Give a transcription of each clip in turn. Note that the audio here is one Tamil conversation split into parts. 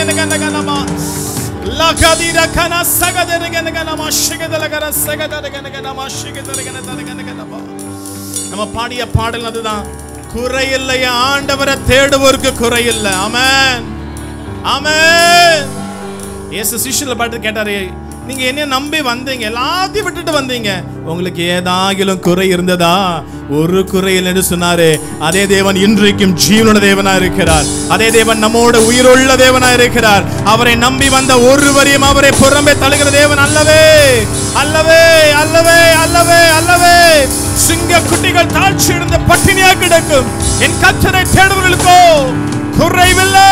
சகதரகனகனகனமா லகதிரகன சகதரகனகனமா ஷிகதலகர சகதரகனகனமா ஷிகதரகனதரகனகனமா நம்ம பாடிய பாடல் அதுதான் குறையில்லையா ஆண்டவரை தேடுவோருக்கு குறையில்லை ஆமென் ஆமென் இயேசு சிஷ்யர்களை பார்த்து கேட்டாரு நீங்க என்ன நம்பி வந்தீங்க எல்லாத்தையும் விட்டுட்டு வந்தீங்க உங்களுக்கு ஏதாகிலும் குறை இருந்ததா ஒரு குறை இல்லைன்னு சொன்னாரு அதே தேவன் இன்றைக்கும் ஜீவனுள்ள தேவனா இருக்கிறார் அதே தேவன் நம்மோட உயிருள்ள தேவனா இருக்கிறார் அவரை நம்பி வந்த ஒருவரையும் அவரை புறம்பே தழுகிற தேவன் அல்லவே அல்லவே அல்லவே அல்லவே அல்லவே சிங்க குட்டிகள் தாழ்ச்சி இருந்த பட்டினியா கிடக்கும் என் கச்சரை தேடுவர்களுக்கோ குறைவில்லை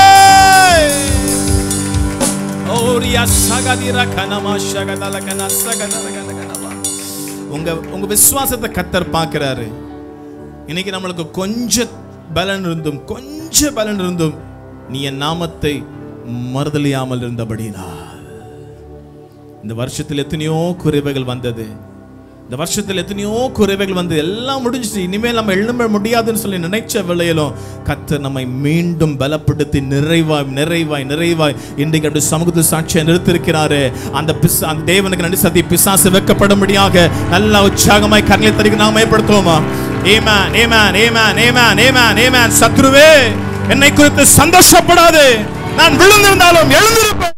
ஓரியா சகதிர கனமா சகதல கன சகதல கன கனமா உங்க உங்க விசுவாசத்தை கத்தர் பார்க்கிறாரு இன்னைக்கு நம்மளுக்கு கொஞ்சம் பலன் இருந்தும் கொஞ்சம் பலன் இருந்தும் நீ என் நாமத்தை மறுதலியாமல் இருந்தபடினா இந்த வருஷத்தில் எத்தனையோ குறைவுகள் வந்தது இந்த வருஷத்தில் எத்தனையோ குறைவுகள் வந்து எல்லாம் முடிஞ்சிச்சு இனிமேல் நம்ம எழும்ப முடியாதுன்னு சொல்லி நினைச்ச வேளையிலும் கத்தர் நம்மை மீண்டும் பலப்படுத்தி நிறைவாய் நிறைவாய் நிறைவாய் இன்றைக்கு அப்படி சமூகத்து சாட்சியை நிறுத்திருக்கிறாரு அந்த பிசா அந்த தேவனுக்கு நன்றி சத்தி பிசாசு வெக்கப்படும்படியாக நல்ல உற்சாகமாய் கரங்களை தருகி நாம் மேம்படுத்துவோமா ஏமேன் ஏமேன் ஏமேன் ஏமேன் ஏமேன் ஏமேன் சத்ருவே என்னை குறித்து சந்தோஷப்படாது நான் விழுந்திருந்தாலும் எழுந்திருப்பேன்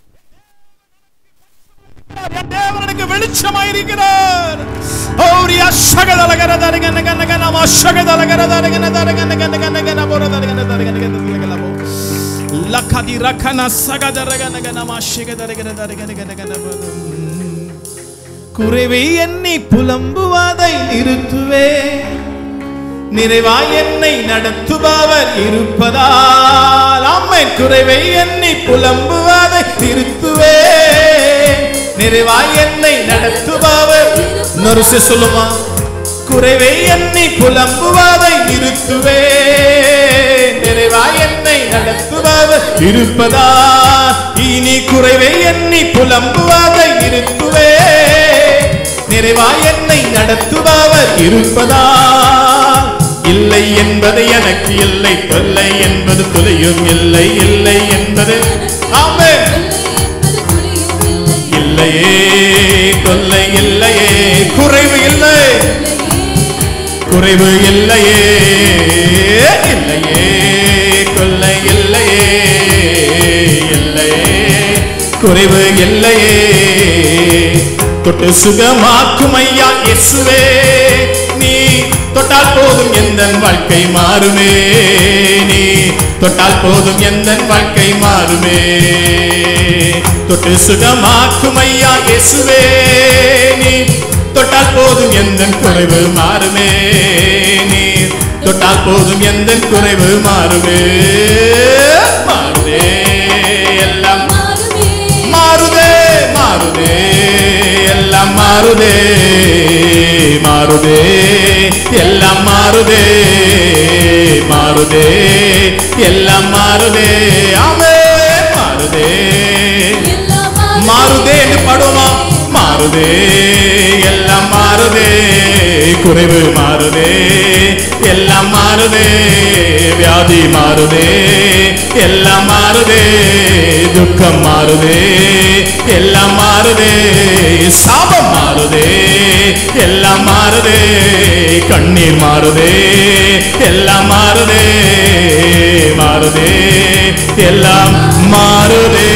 என் தேவன் எனக்கு வெளிச்சமாயிருக்கிறார் ஓரியா சகதலகர தரகன கன கனமா சகதலகர தரகன தரகன கன கன கன போர தரகன தரகன கன தரகன போ லக்கதி ரக்கன சகதரகன கனமா சகதரகன தரகன கன கன போ குறைவை எண்ணி புலம்புவதை நிறுத்துவே நிறைவாய் என்னை நடத்துபவர் இருப்பதால் அம்மை குறைவை எண்ணி புலம்புவதை நிறுத்துவே நிறைவாய் என்னை நடத்துபவர் இன்னொரு விஷயம் சொல்லுமா குறைவை எண்ணி புலம்புவதை நிறுத்துவே நிறைவாய் என்னை நடத்துபவர் இருப்பதா இனி குறைவை எண்ணி புலம்புவதை நிறுத்துவே நிறைவாய் என்னை நடத்துபவர் இருப்பதா இல்லை என்பது எனக்கு இல்லை தொல்லை என்பது துளையும் இல்லை இல்லை என்பது ஆமென் இல்லையே கொல்லை இல்லையே குறைவு இல்லை குறைவு இல்லையே இல்லையே கொல்லை இல்லையே இல்லையே குறைவு இல்லையே தொட்டு சுகமாக்கும் ஐயா இயேசுவே நீ தொட்டால் போதும் எந்த வாழ்க்கை மாறுமே நீ தொட்டால் போதும் எந்த வாழ்க்கை மாறுமே தொட்டு சுகமாக்கும் ஐயா இயேசுவே நீ தொட்டால் போதும் எந்த குறைவு மாறுமே நீ தொட்டால் போதும் எந்த குறைவு மாறுமே மாறுதே எல்லாம் மாறுதே மாறுதே எல்லாம் மாறுதே மாறுதே எல்லாம் மாறுதே மாறுதே எல்லாம் மாறுதே ஆமே மாறுதே மாறுதே என்று பாடுவோமா மாறுதே எல்லாம் மாறுதே குறைவு மாறுதே எல்லாம் மாறுதே வியாதி மாறுதே எல்லாம் மாறுதே துக்கம் மாறுதே எல்லாம் மாறுதே சாபம் மாறுதே எல்லாம் மாறுதே கண்ணீர் மாறுதே எல்லாம் மாறுதே மாறுதே எல்லாம் மாறுதே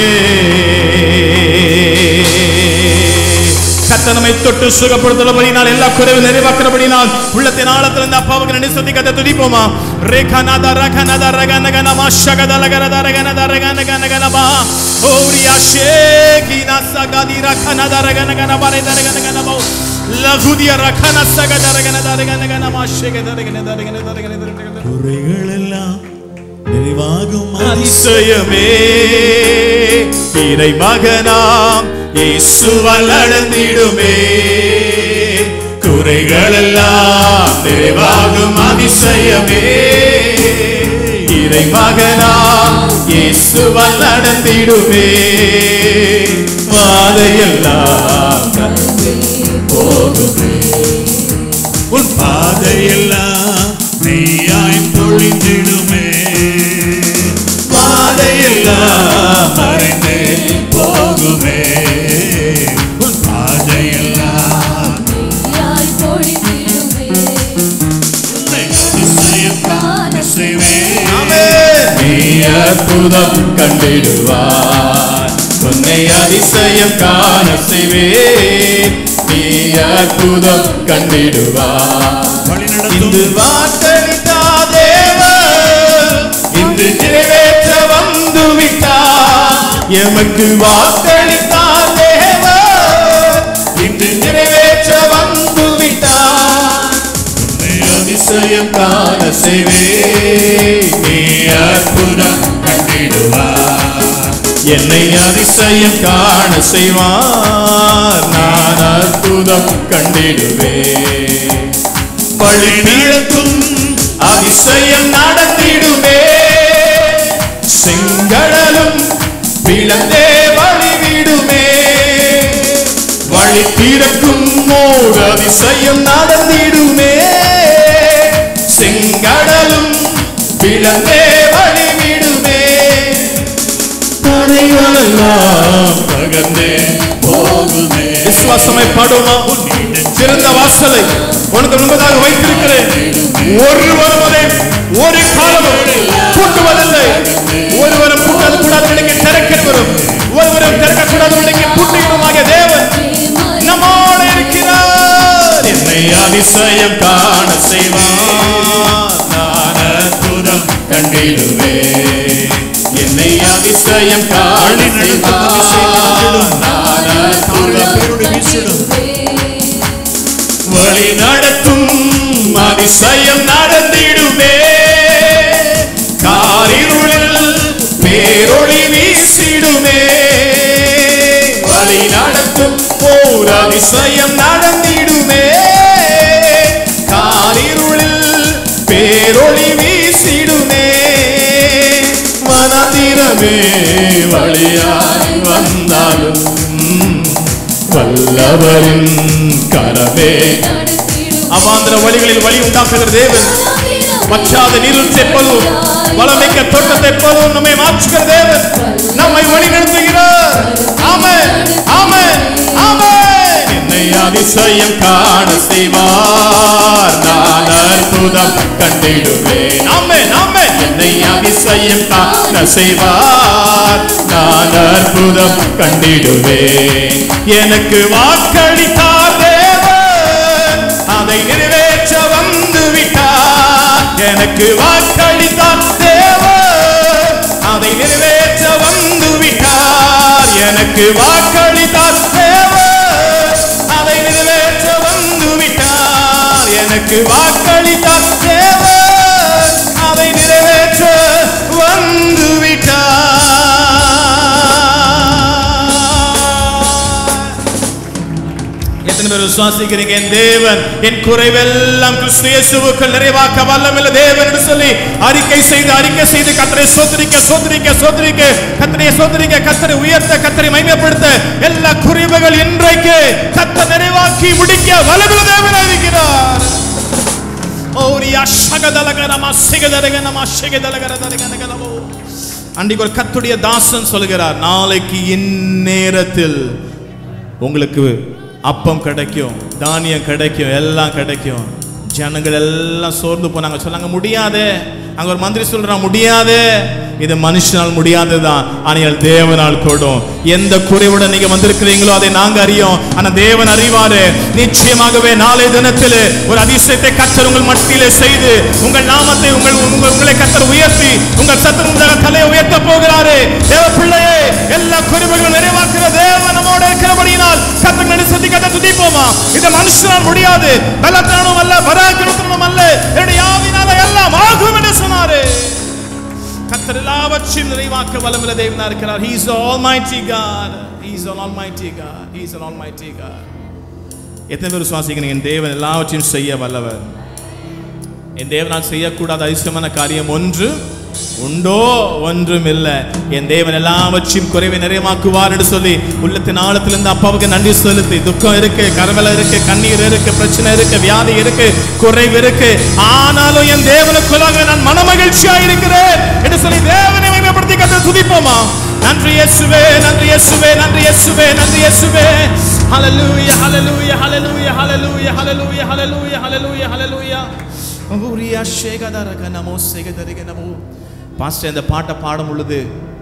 கத்தனமை தொட்டு சுகப்படுத்துள்ளபடினால் எல்லா குறைவு நிறைவாக்குறபடினால் உள்ளத்தின் ஆழத்தில் இந்த அப்பாவுக்கு நன்றி சொல்லி கத்த துதிப்போமா ரேகநாத ரகநத ரகநகனமா ஷகதலகரத ரகநத ரகநகனகனமா ஓரியா ஷேகினா சகதி ரகநத ரகநகனமா ரகநகனமா லகுதிய ரகன சகத ரகநத ரகநகனமா ஷேகத ரகநத ரகநத ரகநத குறைகளெல்லாம் நிறைவாகும் அதிசயமே இறை மகனாம் இயேசுவால் நடந்திடுமே குறைகளெல்லாம் நிறைவாகும் அதிசயமே இறை மகனாம் இயேசுவால் நடந்திடுமே பாதையெல்லாம் போகுமே உன் பாதையெல்லாம் நீயாய் பொழிந்திடுமே பாதையெல்லாம் அற்புதம் கண்டிடுவார் உன்னை அதிசயம் காண செய்வேன் நீ அற்புதம் கண்டிடுவார் இன்று வாக்களித்தா தேவன் இன்று நிறைவேற்ற வந்து விட்டார் எமக்கு வாக்களித்தா தேவன் இன்று நிறைவேற்ற வந்து விட்டார் உன்னை அதிசயம் காண செய்வே நீ அற்புதம் கண்டிடுவார் என்னை அதிசயம் காண செய்வார் நான் அற்புதம் கண்டிடுவேன் வழி நீளத்தும் அதிசயம் நடந்திடுமே செங்கடலும் பிளந்தே வழி விடுமே வழி திறக்கும் மோக அதிசயம் நடந்திடுமே செங்கடலும் பிளந்தே வழி விடுமே தடைகளெல்லாம் தகர்ந்தே போகுமே விசுவாசமை பாடுமா திறந்த வாசலை உனக்கு முன்பதாக வைத்திருக்கிறேன் ஒருவரும் அதை ஒரு காலமும் பூட்டுவதில்லை ஒருவரும் பூட்டது கூடாது விடுங்க திறக்க வரும் ஒருவரும் திறக்க கூடாது விடுங்க பூட்டிடுமாக தேவன் நம்மோடு இருக்கிறார் என்னை அதிசயம் காண செய்வார் நான் அற்புதம் கண்டிடுவேன் என்னை அதிசயம் காண செய்வார் நான் அற்புதம் வழி நடத்தும் அதிசயம் நடந்திடுமே காரிருளில் பேரொளி வீசிடுமே வழி நடத்தும் போர் அதிசயம் நடந்திடுமே காரிருளில் பேரொளி வீசிடுமே மனதிரமே வழியாய் வந்தாலும் வல்லவரின் கரமே அவாந்திர வழிகளில் வழி உண்டாக்குகிற தேவன் பச்சாத நீரில் எப்போதும் வளமிக்க தோட்டத்தை எப்போதும் நம்மை மாற்றுகிற தேவன் நம்மை வழி நடத்துகிறார் ஆமென் ஆமென் ஆமென் என்னை அதிசயம் காண செய்வார் நான் அற்புதம் கண்டிடுவேன் ஆமென் ஆமென் என்னை அதிசயம் காண செய்வார் நான் அற்புதம் கண்டிடுவேன் எனக்கு வாக்களித்தார் தேவன் அதை நிறைவேற்ற வந்து விட்டார் எனக்கு வாக்களித்தார் தேவன் அதை நிறைவேற்ற வந்து விட்டார் எனக்கு வாக்களித்தார் தேவன் அதை நிறைவேற்ற வந்து விட்டார் எனக்கு வாக்களித்தார் தேவன் அதை நிறைவேற்ற வந்து விட்டார் எத்தனை பேர் விசுவாசிக்கிறீங்க என் தேவன் என் குறைவெல்லாம் கிறிஸ்து இயேசுவுக்குள் நிறைவாக்க வல்லமில்ல தேவன் என்று சொல்லி அறிக்கை செய்து அறிக்கை செய்து கத்தரை சோதரிக்க சோதரிக்க சோதரிக்க கத்தரை சோதரிக்க கத்தரை உயர்த்த கத்தரை மைமைப்படுத்த எல்லா குறைவுகள் இன்றைக்கு கத்த நிறைவாக்கி முடிக்க வல்லமில்ல தேவன் இருக்கிறார் ஓரியா சகதலகரமா சிகதரகனமா சிகதலகரதரகனகனமோ அன்றைக்கு ஒரு கத்துடைய தாசன் சொல்கிறார் நாளைக்கு இந்நேரத்தில் உங்களுக்கு அப்பம் கிடைக்கும் தானியம் கிடைக்கும் எல்லாம் கிடைக்கும் ஜனங்கள் எல்லாம் சோர்ந்து போனாங்க சொன்னாங்க முடியாதே அங்க ஒரு மந்திரி சொல்றான் முடியாதே இது மனுஷனால் முடியாதுதான் ஆனால் தேவனால் கூடும் எந்த குறைவுடன் நீங்க வந்திருக்கிறீங்களோ அதை நாங்க அறியோம் ஆனா தேவன் அறிவாரு நிச்சயமாகவே நாளை தினத்தில் ஒரு அதிசயத்தை கத்தர் உங்கள் மத்தியிலே செய்து உங்கள் நாமத்தை உங்கள் உங்கள் உங்களை கத்தர் உயர்த்தி உங்கள் சத்தர் உங்கள் தலையை உயர்த்த போகிறாரு தேவ பிள்ளையே எல்லா குறைவுகளும் நிறைவாக்குற தேவன் நம்மோட இருக்கிறபடியினால் கத்தர் நடிசத்தி கத்த துதிப்போமா இது மனுஷனால் முடியாது பலத்தானும் அல்ல பராக்கிரமத்தினும் அல்ல என்னுடைய ஆவினால எல்லாம் ஆகும் என்று சொன்னாரு கத்தர் எல்லாவற்றையும் நிறைவாக்க வல்லமுள்ள தேவனா இருக்கிறார் he is the almighty god he is an almighty god he is an almighty god எத்தனை பேர் விசுவாசிக்கிறீங்க என் தேவன் எல்லாவற்றையும் செய்ய வல்லவர் என் தேவனால் செய்யக்கூடாத அதிசயமான காரியம் ஒன்று உண்டோ ஒன்றும் இல்லை என் தேவன் எல்லாவற்றையும் குறைவை நிறைவாக்குவார் என்று சொல்லி உள்ளத்தின் ஆழத்திலிருந்து அப்பாவுக்கு நன்றி செலுத்தி துக்கம் இருக்கு கரவலை இருக்கு கண்ணீர் இருக்கு பிரச்சனை இருக்கு வியாதி இருக்கு குறைவு இருக்கு ஆனாலும் என் தேவனுக்குள்ளாக நான் மனமகிழ்ச்சியா இருக்கிறேன் என்று சொல்லி தேவனை மகிமைப்படுத்தி கத்த துதிப்போமா நன்றி இயேசுவே நன்றி இயேசுவே நன்றி இயேசுவே நன்றி இயேசுவே ஹalleluya ஹalleluya ஹalleluya ஹalleluya ஹalleluya ஹalleluya ஹalleluya ஹalleluya ஊரியா ஷேகதரக நமோ சேகதரிக நமோ பாஸ்டர் இந்த பாட்டை பாடும் பொழுது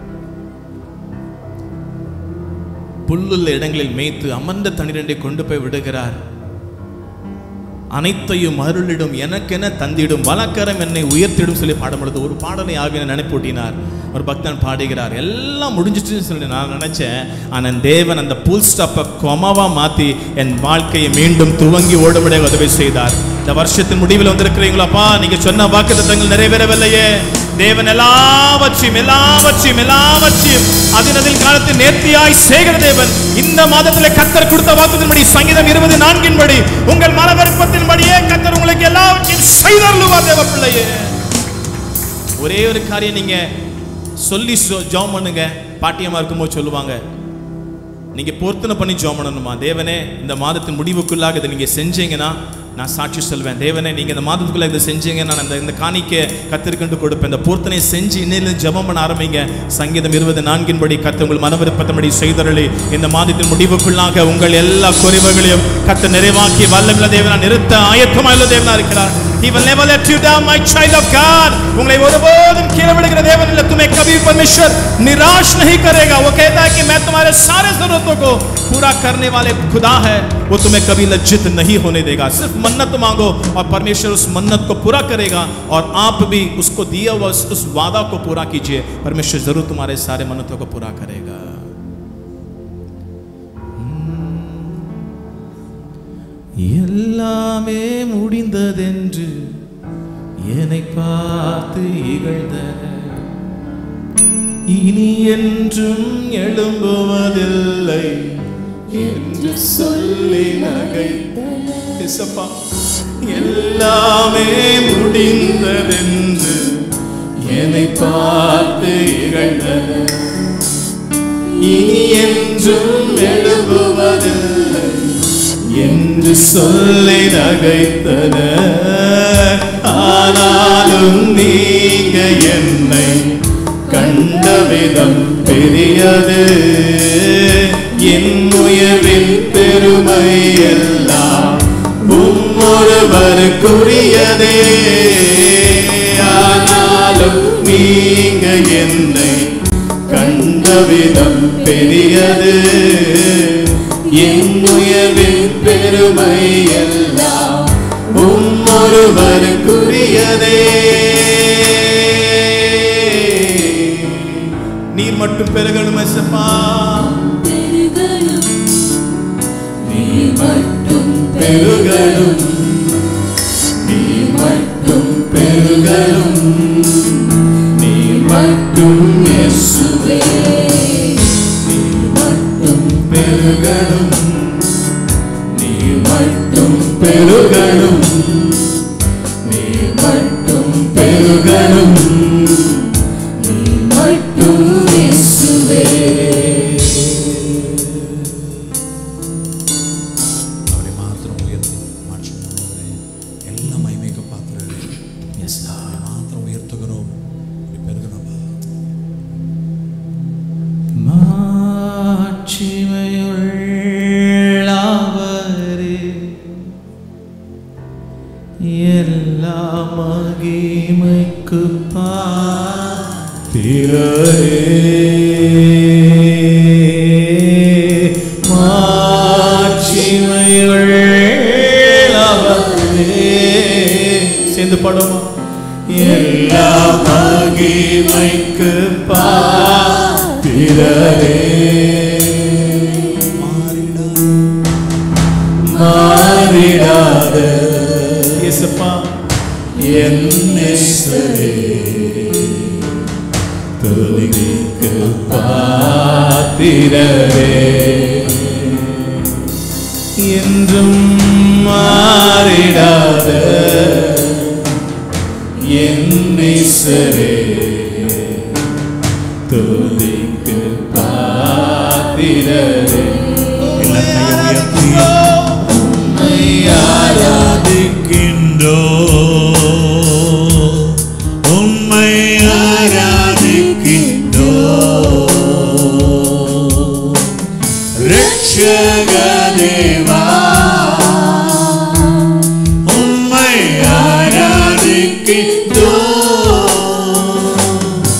புல்லுள்ள இடங்களில் மேய்த்து அமர்ந்த தண்ணீரண்டை கொண்டு போய் விடுகிறார் அனைத்தையும் அருளிடும் எனக்கென தந்திடும் வழக்கரம் என்னை உயர்த்திடும் சொல்லி பாடும் பொழுது ஒரு பாடலை ஆகிய நினைப்பூட்டினார் ஒரு பக்தன் பாடுகிறார் எல்லாம் முடிஞ்சிட்டுன்னு சொல்லி நான் நினைச்சேன் ஆனால் தேவன் அந்த புல் ஸ்டாப்பை கொமவா மாத்தி என் வாழ்க்கையை மீண்டும் துவங்கி ஓடும்படியாக உதவி செய்தார் இந்த வருஷத்தின் முடிவில் வந்திருக்கிறீங்களாப்பா நீங்க சொன்ன வாக்கு தத்தங்கள் நிறைவேறவில்லையே தேவன் எல்லாவற்றையும் எல்லாவற்றையும் எல்லாவற்றையும் அதினதில் காலத்தில் நேர்த்தியாய் சேகர தேவன் இந்த மாதத்தில் கத்தர் கொடுத்த வாக்குத்தின்படி சங்கீதம் இருபது நான்கின் படி உங்கள் மன விருப்பத்தின்படியே கத்தர் உங்களுக்கு எல்லாவற்றையும் செய்தருளுவார் தேவ பிள்ளையே ஒரே ஒரு காரியம் நீங்க சொல்லி ஜாம் பண்ணுங்க பாட்டியமா இருக்கும்போது சொல்லுவாங்க நீங்க பொருத்தனை பண்ணி ஜாம் பண்ணணுமா தேவனே இந்த மாதத்தின் முடிவுக்குள்ளாக இதை நீங்க செஞ்சீங்கன்னா நான் சாட்சி சொல்வேன் தேவனே நீங்க இந்த மாதத்துக்குள்ள இதை செஞ்சீங்க நான் இந்த இந்த காணிக்க கத்திருக்கண்டு கொடுப்பேன் இந்த பொருத்தனை செஞ்சு இன்னில ஜெபம் பண்ண ஆரம்பிங்க சங்கீதம் இருபது நான்கின் படி கத்து உங்கள் மனவிருப்பத்தபடி செய்தரளி இந்த மாதத்தின் முடிவுக்குள்ளாக உங்கள் எல்லா குறைவுகளையும் கத்து நிறைவாக்கி வல்லமில்ல தேவனா நிறுத்த ஆயத்தமாயுள்ள தேவனா இருக்கிறார் He will never let you down, my child of God. உங்களை ஒருபோதும் கீழே விடுகிற தேவன் இல்லை तुम्हें कभी परमेश्वर निराश नहीं करेगा वो कहता है कि मैं तुम्हारे सारे जरूरतों को पूरा करने वाले खुदा है वो तुम्हें कभी लज्जित नहीं होने देगा सिर्फ मन्नत मांगो और परमेश्वर उस मन्नत को पूरा करेगा और आप भी उसको दिया हुआ उस, उस वादा को पूरा कीजिए परमेश्वर जरूर तुम्हारे सारे मन्नतों को पूरा करेगा எல்லாமே முடிந்ததென்று என்னை பார்த்து இகழ்ந்தனர் இனி என்றும் எழும்புவதில்லை என்று சொல்லி நகைத்தனர் இசப்பா எல்லாமே முடிந்ததென்று என்னை பார்த்து இகழ்ந்தனர் இனி என்றும் எழும்புவதில்லை என்று சொல்லி நகைத்தனர் ஆனாலும் நீங்க என்னை கண்ட விதம் பெரியது என் உயர்வின் பெருமை எல்லாம் உம்மொருவருக்குரியதே ஆனாலும் நீங்க என்னை கண்ட விதம் பெரியது என் உயர்வின் பெருமை எல்லாம் உம்மொருவருக்குரியதே நீர் மட்டும் பெருகணும் எசப்பா பெருகணும் நீ மட்டும் பெருகணும் நீ மட்டும் இயேசுவே நீ மட்டும் பெருகணும் நீ மட்டும் பெருகணும் நீ மட்டும் பெருகணும் நீ மட்டும் இயேசுவே அவரை மாத்திரம் உயர்த்தி மாற்றுகிறவரே எல்லா மகிமைக்கு பாத்திரரே எஸ் அவரை மாத்திரம் உயர்த்துகிறோம் இப்படி பெருகணும்பா மாட்சிமையுள்ளவரே எல்லா மகிமைக்கு சேர்ந்து படமா எல்லா மகிமைக்கு பாத்திரரே மாறிடாத இயேசுப்பா என் நேசரே துதிக்கு பாத்திரரே என்றும் மாறிடாத என் நேசரே துதிக்கு பாத்திரரே எல்லா கையை உயர்த்தி ஆராதிக்கின்றோ உம்மை ஆராதிக்கின்றோ ரட்சக தேவா உம்மை ஆராதிக்கின்றோ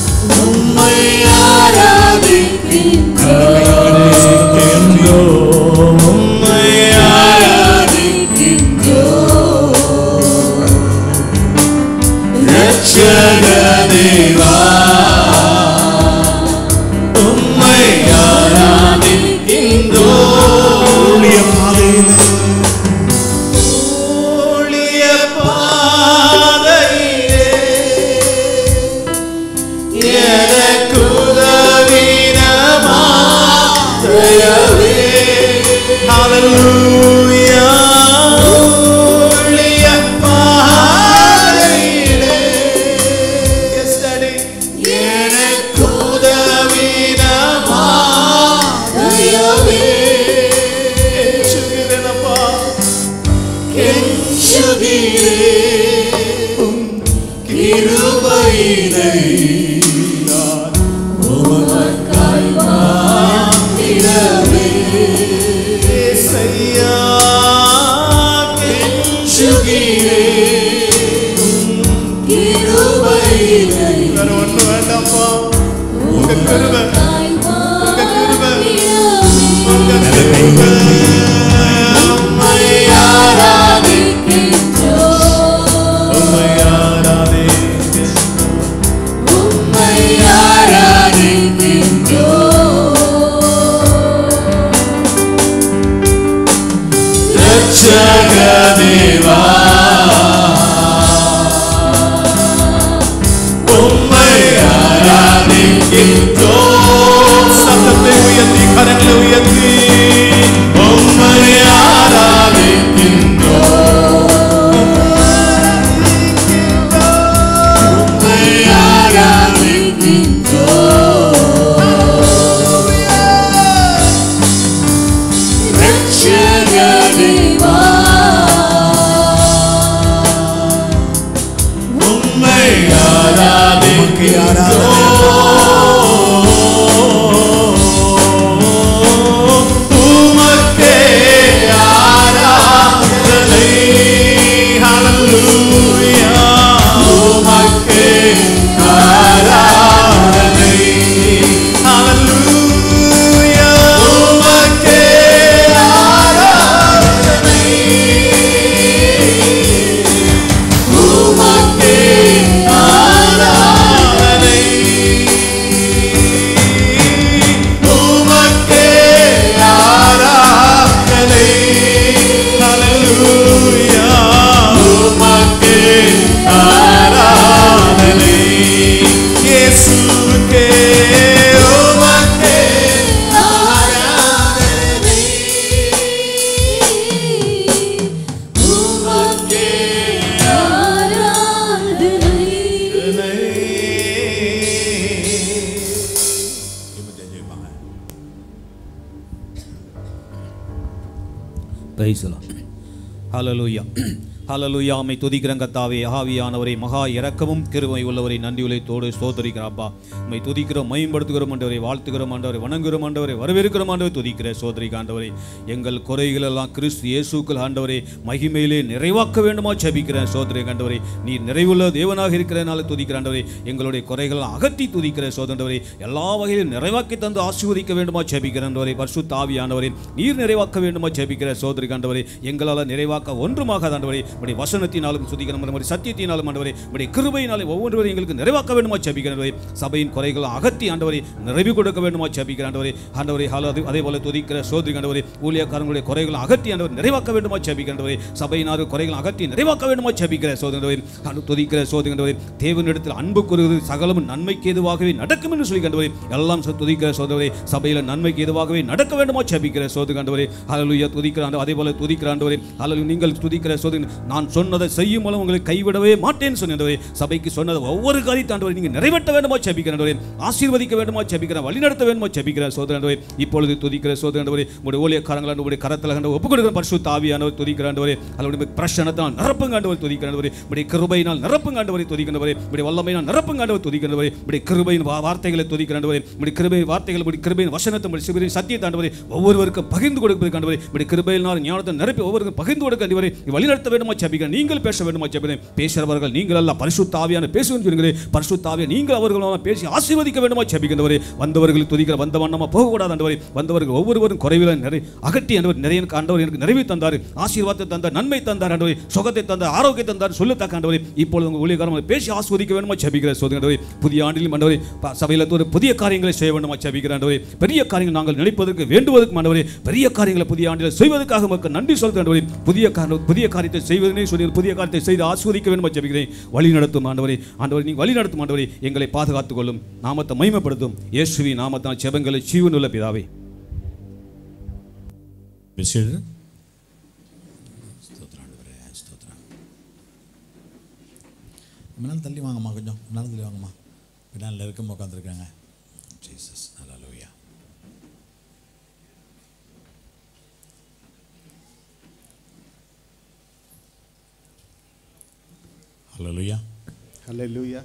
பிரைசலாம் ஹalleluya ஹalleluya மை துதிக்கிறங்க கத்தாவே ஆவியானவரை மகா இரக்கமும் கிருபை உள்ளவரை நன்றியுலைத்தோடு ஸ்தோத்தரிக்கிறாப்பா மை துதிக்கிறோம் மேம்படுத்துகிறோம் ஆண்டவரை வாழ்த்துகிறோம் ஆண்டவரை வணங்குகிறோம் ஆண்டவரை வரவேற்கிறோம் ஆண்டவரை துதிக்கிற சோதரிக்க ஆண்டவரை எங்கள் குறைகள் எல்லாம் கிறிஸ்து இயேசுக்கள் ஆண்டவரை மகிமையிலே நிறைவாக்க வேண்டுமா ஜெபிக்கிறேன் சோதரி ஆண்டவரை நீ நிறைவுள்ள தேவனாக இருக்கிறனால துதிக்கிற ஆண்டவரை எங்களுடைய குறைகள் அகற்றி துதிக்கிற சோதரவரை எல்லா வகையிலும் நிறைவாக்கி தந்து ஆசீர்வதிக்க வேண்டுமா ஜெபிக்கிறேன் ஆண்டவரை பரிசுத்த ஆவியானவரை நீர் நிறைவாக்க வேண்டுமா ஜெபிக்கிற சோதரி ஆண்டவரை எங்களால் நிறைவாக்க ஒன்றுமாக ஆண்டவரை உடைய வசனத்தினாலும் சுதிக்கிறோம் நம்முடைய சத்தியத்தினாலும் ஆண்டவரை உடைய கிருபையினாலும் ஒவ்வொருவரையும் எங்களுக்கு நிறைவாக்க வேண்டுமா ஜெபிக்கிற ஆண்டவரை சபையின் குறைகளை அகற்றி ஆண்டவரை நிறைவு கொடுக்க வேண்டுமா ஜெபிக்கிற ஆண்டவரை ஆண்டவரை ஹால அது அதே போல துதிக்கிற சோதரி ஆண்டவரை ஊழியக்காரங்களுடைய குறைகளை அகற்றி ஆண்டவர் நிறைவாக்க வேண்டுமா ஜெபிக்கிற ஆண்டவரை சபையினார் குறைகளை அகற்றி நிறைவாக்க வேண்டுமா ஜெபிக்கிற சோதரி ஆண்டவரை துதிக்கிற சோதரி ஆண்டவரை தேவனிடத்தில் அன்பு கூறுவது சகலமும் நன்மைக்கு எதுவாகவே நடக்கும் என்று சொல்லி கண்டவரை எல்லாம் சொ- துதிக்கிற சோதரவரை சபையில் நன்மைக்கு எதுவாகவே நடக்க வேண்டுமா ஜெபிக்கிற சோது கண்டவரை ஹalleluya துதிக்கிற ஆண்டு அதே போல துதிக்கிற ஆண்டவரை ஹalleluya நீங்கள் துதிக்கிற சோது நான் சொன்னதை செய்யும் மூலம் உங்களை கைவிடவே மாட்டேன்னு சொன்னவரே சபைக்கு சொன்னதை ஒவ்வொரு காரியத்தை ஆண்டவரை நீங்கள் நிறைவேற்ற வேண்டுமா ஜெபிக்கிற ஆண்டவரே ஆசீர்வதிக்க வேண்டுமா ஜெபிக்கிற வழிநடத்த வேண்டுமா ஜெபிக்கிற சோதர ஆண்டவரே இப்பொழுது துதிக்கிற சோதர ஆண்டவரே உங்களுடைய ஊழியக்காரங்கள் உங்களுடைய கரத்தில் கண்டு ஒப்பு கொடுக்கிற பரிசுத்த ஆவியானவர் துதிக்கிற ஆண்டவரே அல்லது பிரசனத்தினால் நிரப்புங்க ஆண்டவர் துதிக்கிற ஆண்டவரே உடைய கிருபையினால் நிரப்புங்க ஆண்டவரை துதிக்கின்றவரே உடைய வல்லமையினால் நிரப்புங்க ஆண்டவர் துதிக்கின்றவரே உடைய கிருபையின் வா- வார்த்தைகளை துதிக்கின்றவரே உடைய கிருபையின் வார்த்தைகள் உடைய கிருபையின் வசனத்தை உடைய சிவரின் சத்தியத்தை ஆண்டவரே ஒவ்வொருவருக்கும் பகிர்ந்து கொடுப்பதற்கு ஆண்டவரே உடைய கிருபையினால் ஞானத்தை நிரப்பி ஒவ்வொருக்கும் பகிர்ந்து கொடுக்க ஆண்டவரே வழிநடத்த வேண்டுமா ஜெபிக்க நீங்கள் பேச வேண்டுமா ஜெபிக்கிறேன் பேசுறவர்கள் நீங்கள் அல்ல பரிசுத்த ஆவியான பேசுவேன் சொல்லுங்களே பரிசுத்த ஆவியா நீங்கள் அவர்களால் பேசி ஆசீர்வதிக்க வேண்டுமா ஜெபிக்கின்றவரே வந்தவர்கள் துதிக்கிற வந்த வண்ணமா போகக்கூடாது ஆண்டவரே வந்தவர்கள் ஒவ்வொருவரும் குறைவில் நிறை அகற்றி ஆண்டவர் நிறைய எனக்கு ஆண்டவர் எனக்கு நிறைவு தந்தார் ஆசீர்வாதத்தை தந்தார் நன்மை தந்தார் ஆண்டவரே சுகத்தை தந்தார் ஆரோக்கியத்தை தந்தார் சொல்லத்தக்க ஆண்டவரே இப்பொழுது உங்கள் ஊழியக்காரங்களை பேசி ஆஸ்வதிக்க வேண்டுமா ஜெபிக்கிற சோதனை புதிய ஆண்டிலும் ஆண்டவரே ப- சபையில் ஒரு புதிய காரியங்களை செய்ய வேண்டுமா ஜெபிக்கிற ஆண்டவரே பெரிய காரியங்கள் நாங்கள் நினைப்பதற்கு வேண்டுவதற்கு ஆண்டவரே பெரிய காரியங்களை புதிய ஆண்டில் செய்வதற்காக உமக்கு நன்றி சொல்கிறேன் ஆண்டவரே புதிய காரணம் புதிய காரியத்தை செய்வதனே சொல்லி புதிய காரியத்தை செய்து ஆஸ்வதிக்க வேண்டுமா ஜெபிக்கிறேன் வழி நடத்தும் ஆண்டவரே ஆண்டவரே நீங்கள் வழி நடத்தும் ஆண்டவரே எங்களை பாதுகாத்துக் கொள்ளும் நாமத்தை மகிமைப்படுத்தும் இயேசுவி நாமத்தான் ஜெபங்களை ஜீவனுள்ள பிதாவே பெசிடு ஸ்தோத்திரம் ஆண்டவரே ஸ்தோத்திரம் முன்னால் தள்ளி வாங்கம்மா கொஞ்சம் முன்னால் தள்ளி வாங்கம்மா பின்னால் நெருக்கமாக உட்காந்துருக்காங்க ஜீசஸ் ஹalleluya ஹalleluya हालेलुया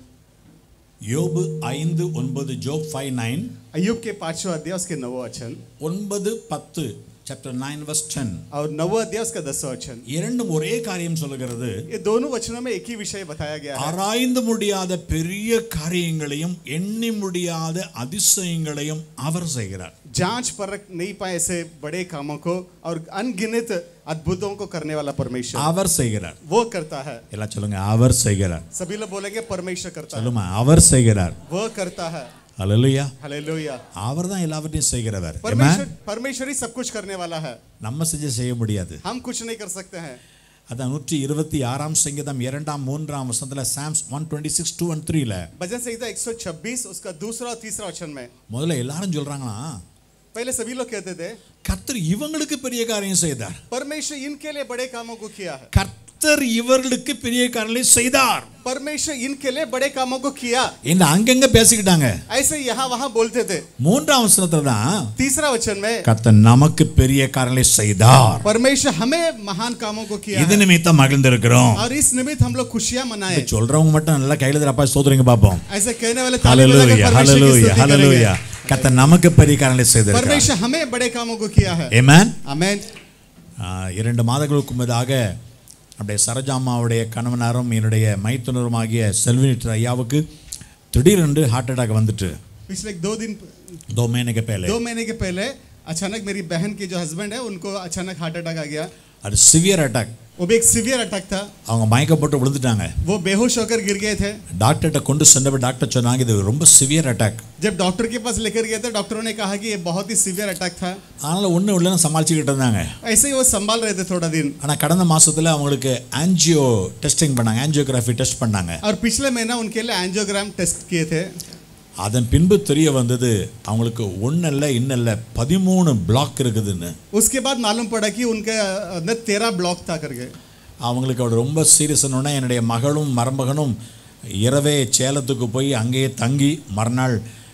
யோபு ஐந்து ஒன்பது ஜோப் ஃபைவ் நைன் अयुब के पांचवा अध्याय उसके नवो वचन ஒன்பது பத்து சாப்டர் நைன் வர்ஸ் டென் और नवो अध्याय उसका दसवा वचन இரண்டும் ஒரே காரியம் சொல்லுகிறது ये दोनों वचनों में एक ही विषय बताया गया है ஆராய்ந்து முடியாத பெரிய காரியங்களையும் எண்ணி முடியாத அதிசயங்களையும் அவர் செய்கிறார் जांच परख नहीं पाए ऐसे बड़े कामों को और अनगिनत अद्भुतों को करने वाला परमेश्वर அவர் செய்கிறார் वो करता है எல்லாம் சொல்லுங்க அவர் செய்கிறார் सभी लोग बोलेंगे परमेश्वर करता है சொல்லுமா அவர் செய்கிறார் वो करता है அல்லேலூயா हालेलुया அவர் தான் எல்லாவற்றையும் செய்கிறவர் Amen? परमेश्वर परमेश्वर ही सब कुछ करने वाला है நம்ம செஞ்ச செய்ய முடியாது हम कुछ नहीं कर सकते हैं அதான் நூற்றி இருபத்தி ஆறாம் சங்கீதம் இரண்டாம் மூன்றாம் வசனத்துல Psalms one twenty six two one த்ரீல भजन संहिता 126 उसका दूसरा और तीसरा वचन में முதல்ல எல்லாரும் சொல்றாங்களா पहले सभी लोग कहते थे கர்த்தர் இவங்களுக்கு பெரிய காரியம் செய்தார் परमेश्वर इनके लिए बड़े कामों को किया है கர்த்தர் இவர்களுக்கு பெரிய காரியங்களை செய்தார் परमेश्वर इनके लिए बड़े कामों को किया இந்த அங்கங்க பேசிக்கிட்டாங்க ऐसे यहाँ वहां बोलते थे மூன்றாம் வசனத்துல தான் तीसरा वचन में கர்த்தர் நமக்கு பெரிய காரியங்களை செய்தார் परमेश्वर हमें महान कामों को किया இது है நிமித்தம் மகிழ்ந்திருக்கிறோம் और इस निमित्त हम लोग खुशियां मनाए இதை சொல்றவங்க மட்டும் நல்லா கையில தரப்பா சோதரிங்க பாப்போம் ऐसे कहने वाले ताली बजाकर ஹalleluya परमेश्वर की ஹalleluya स्तुति ஹalleluya करेंगे கர்த்தர் நமக்கு பெரிய காரியங்களை செய்திருக்கிறார் परमेश्वर हमें बड़े कामों को किया है ஆமென் आमेन ஆஹ், இரண்டு மாதங்களுக்கு முன்னதாக அப்படியே சரோஜாம்மாவுடைய கணவனாரும் என்னுடைய மைத்துனருமாகிய செல்வினிட்டர் ஐயாவுக்கு திடீரென்று ஹார்ட் அட்டாக் வந்துட்டு पिछले दो दिन दो महीने के पहले दो महीने के पहले अचानक मेरी बहन के जो हस्बैंड है उनको अचानक हार्ट अटैक आ गया அது சிவியர் அட்டாக் वो भी एक सीवियर अटैक था அவங்க மயக்கப்பட்டு விழுந்துட்டாங்க वो बेहोश होकर गिर गए थे டாக்டர்கிட்ட கொண்டு சென்றப்ப டாக்டர் சொன்னாங்க இது ரொம்ப சிவியர் அட்டாக் जब डॉक्टर के पास लेकर गए थे डॉक्टरों ने कहा कि ये बहुत ही सीवियर अटैक था அதனால ஒன்றும் இல்லைன்னு சமாளிச்சுக்கிட்டு இருந்தாங்க ऐसे ही वो संभाल रहे थे थोड़ा दिन ஆனால் கடந்த மாசத்துல அவங்களுக்கு ஆன்ஜியோ டெஸ்டிங் பண்ணாங்க ஆன்ஜியோகிராஃபி டெஸ்ட் பண்ணாங்க और पिछले महीना उनके लिए एंजियोग्राम टेस्ट किए थे அதன் பின்பு தெரிய வந்தது அவங்களுக்கு ஒன்றும் இல்லை இன்னும் இல்லை பதிமூணு பிளாக் இருக்குதுன்னு उसके बाद मालूम पड़ा कि उनके अंदर तेरह ब्लॉक था करके அவங்களுக்கு அவர் ரொம்ப சீரியஸ்னோடனே என்னுடைய மகளும் மருமகனும் இரவே சேலத்துக்கு போய் அங்கேயே தங்கி மறுநாள்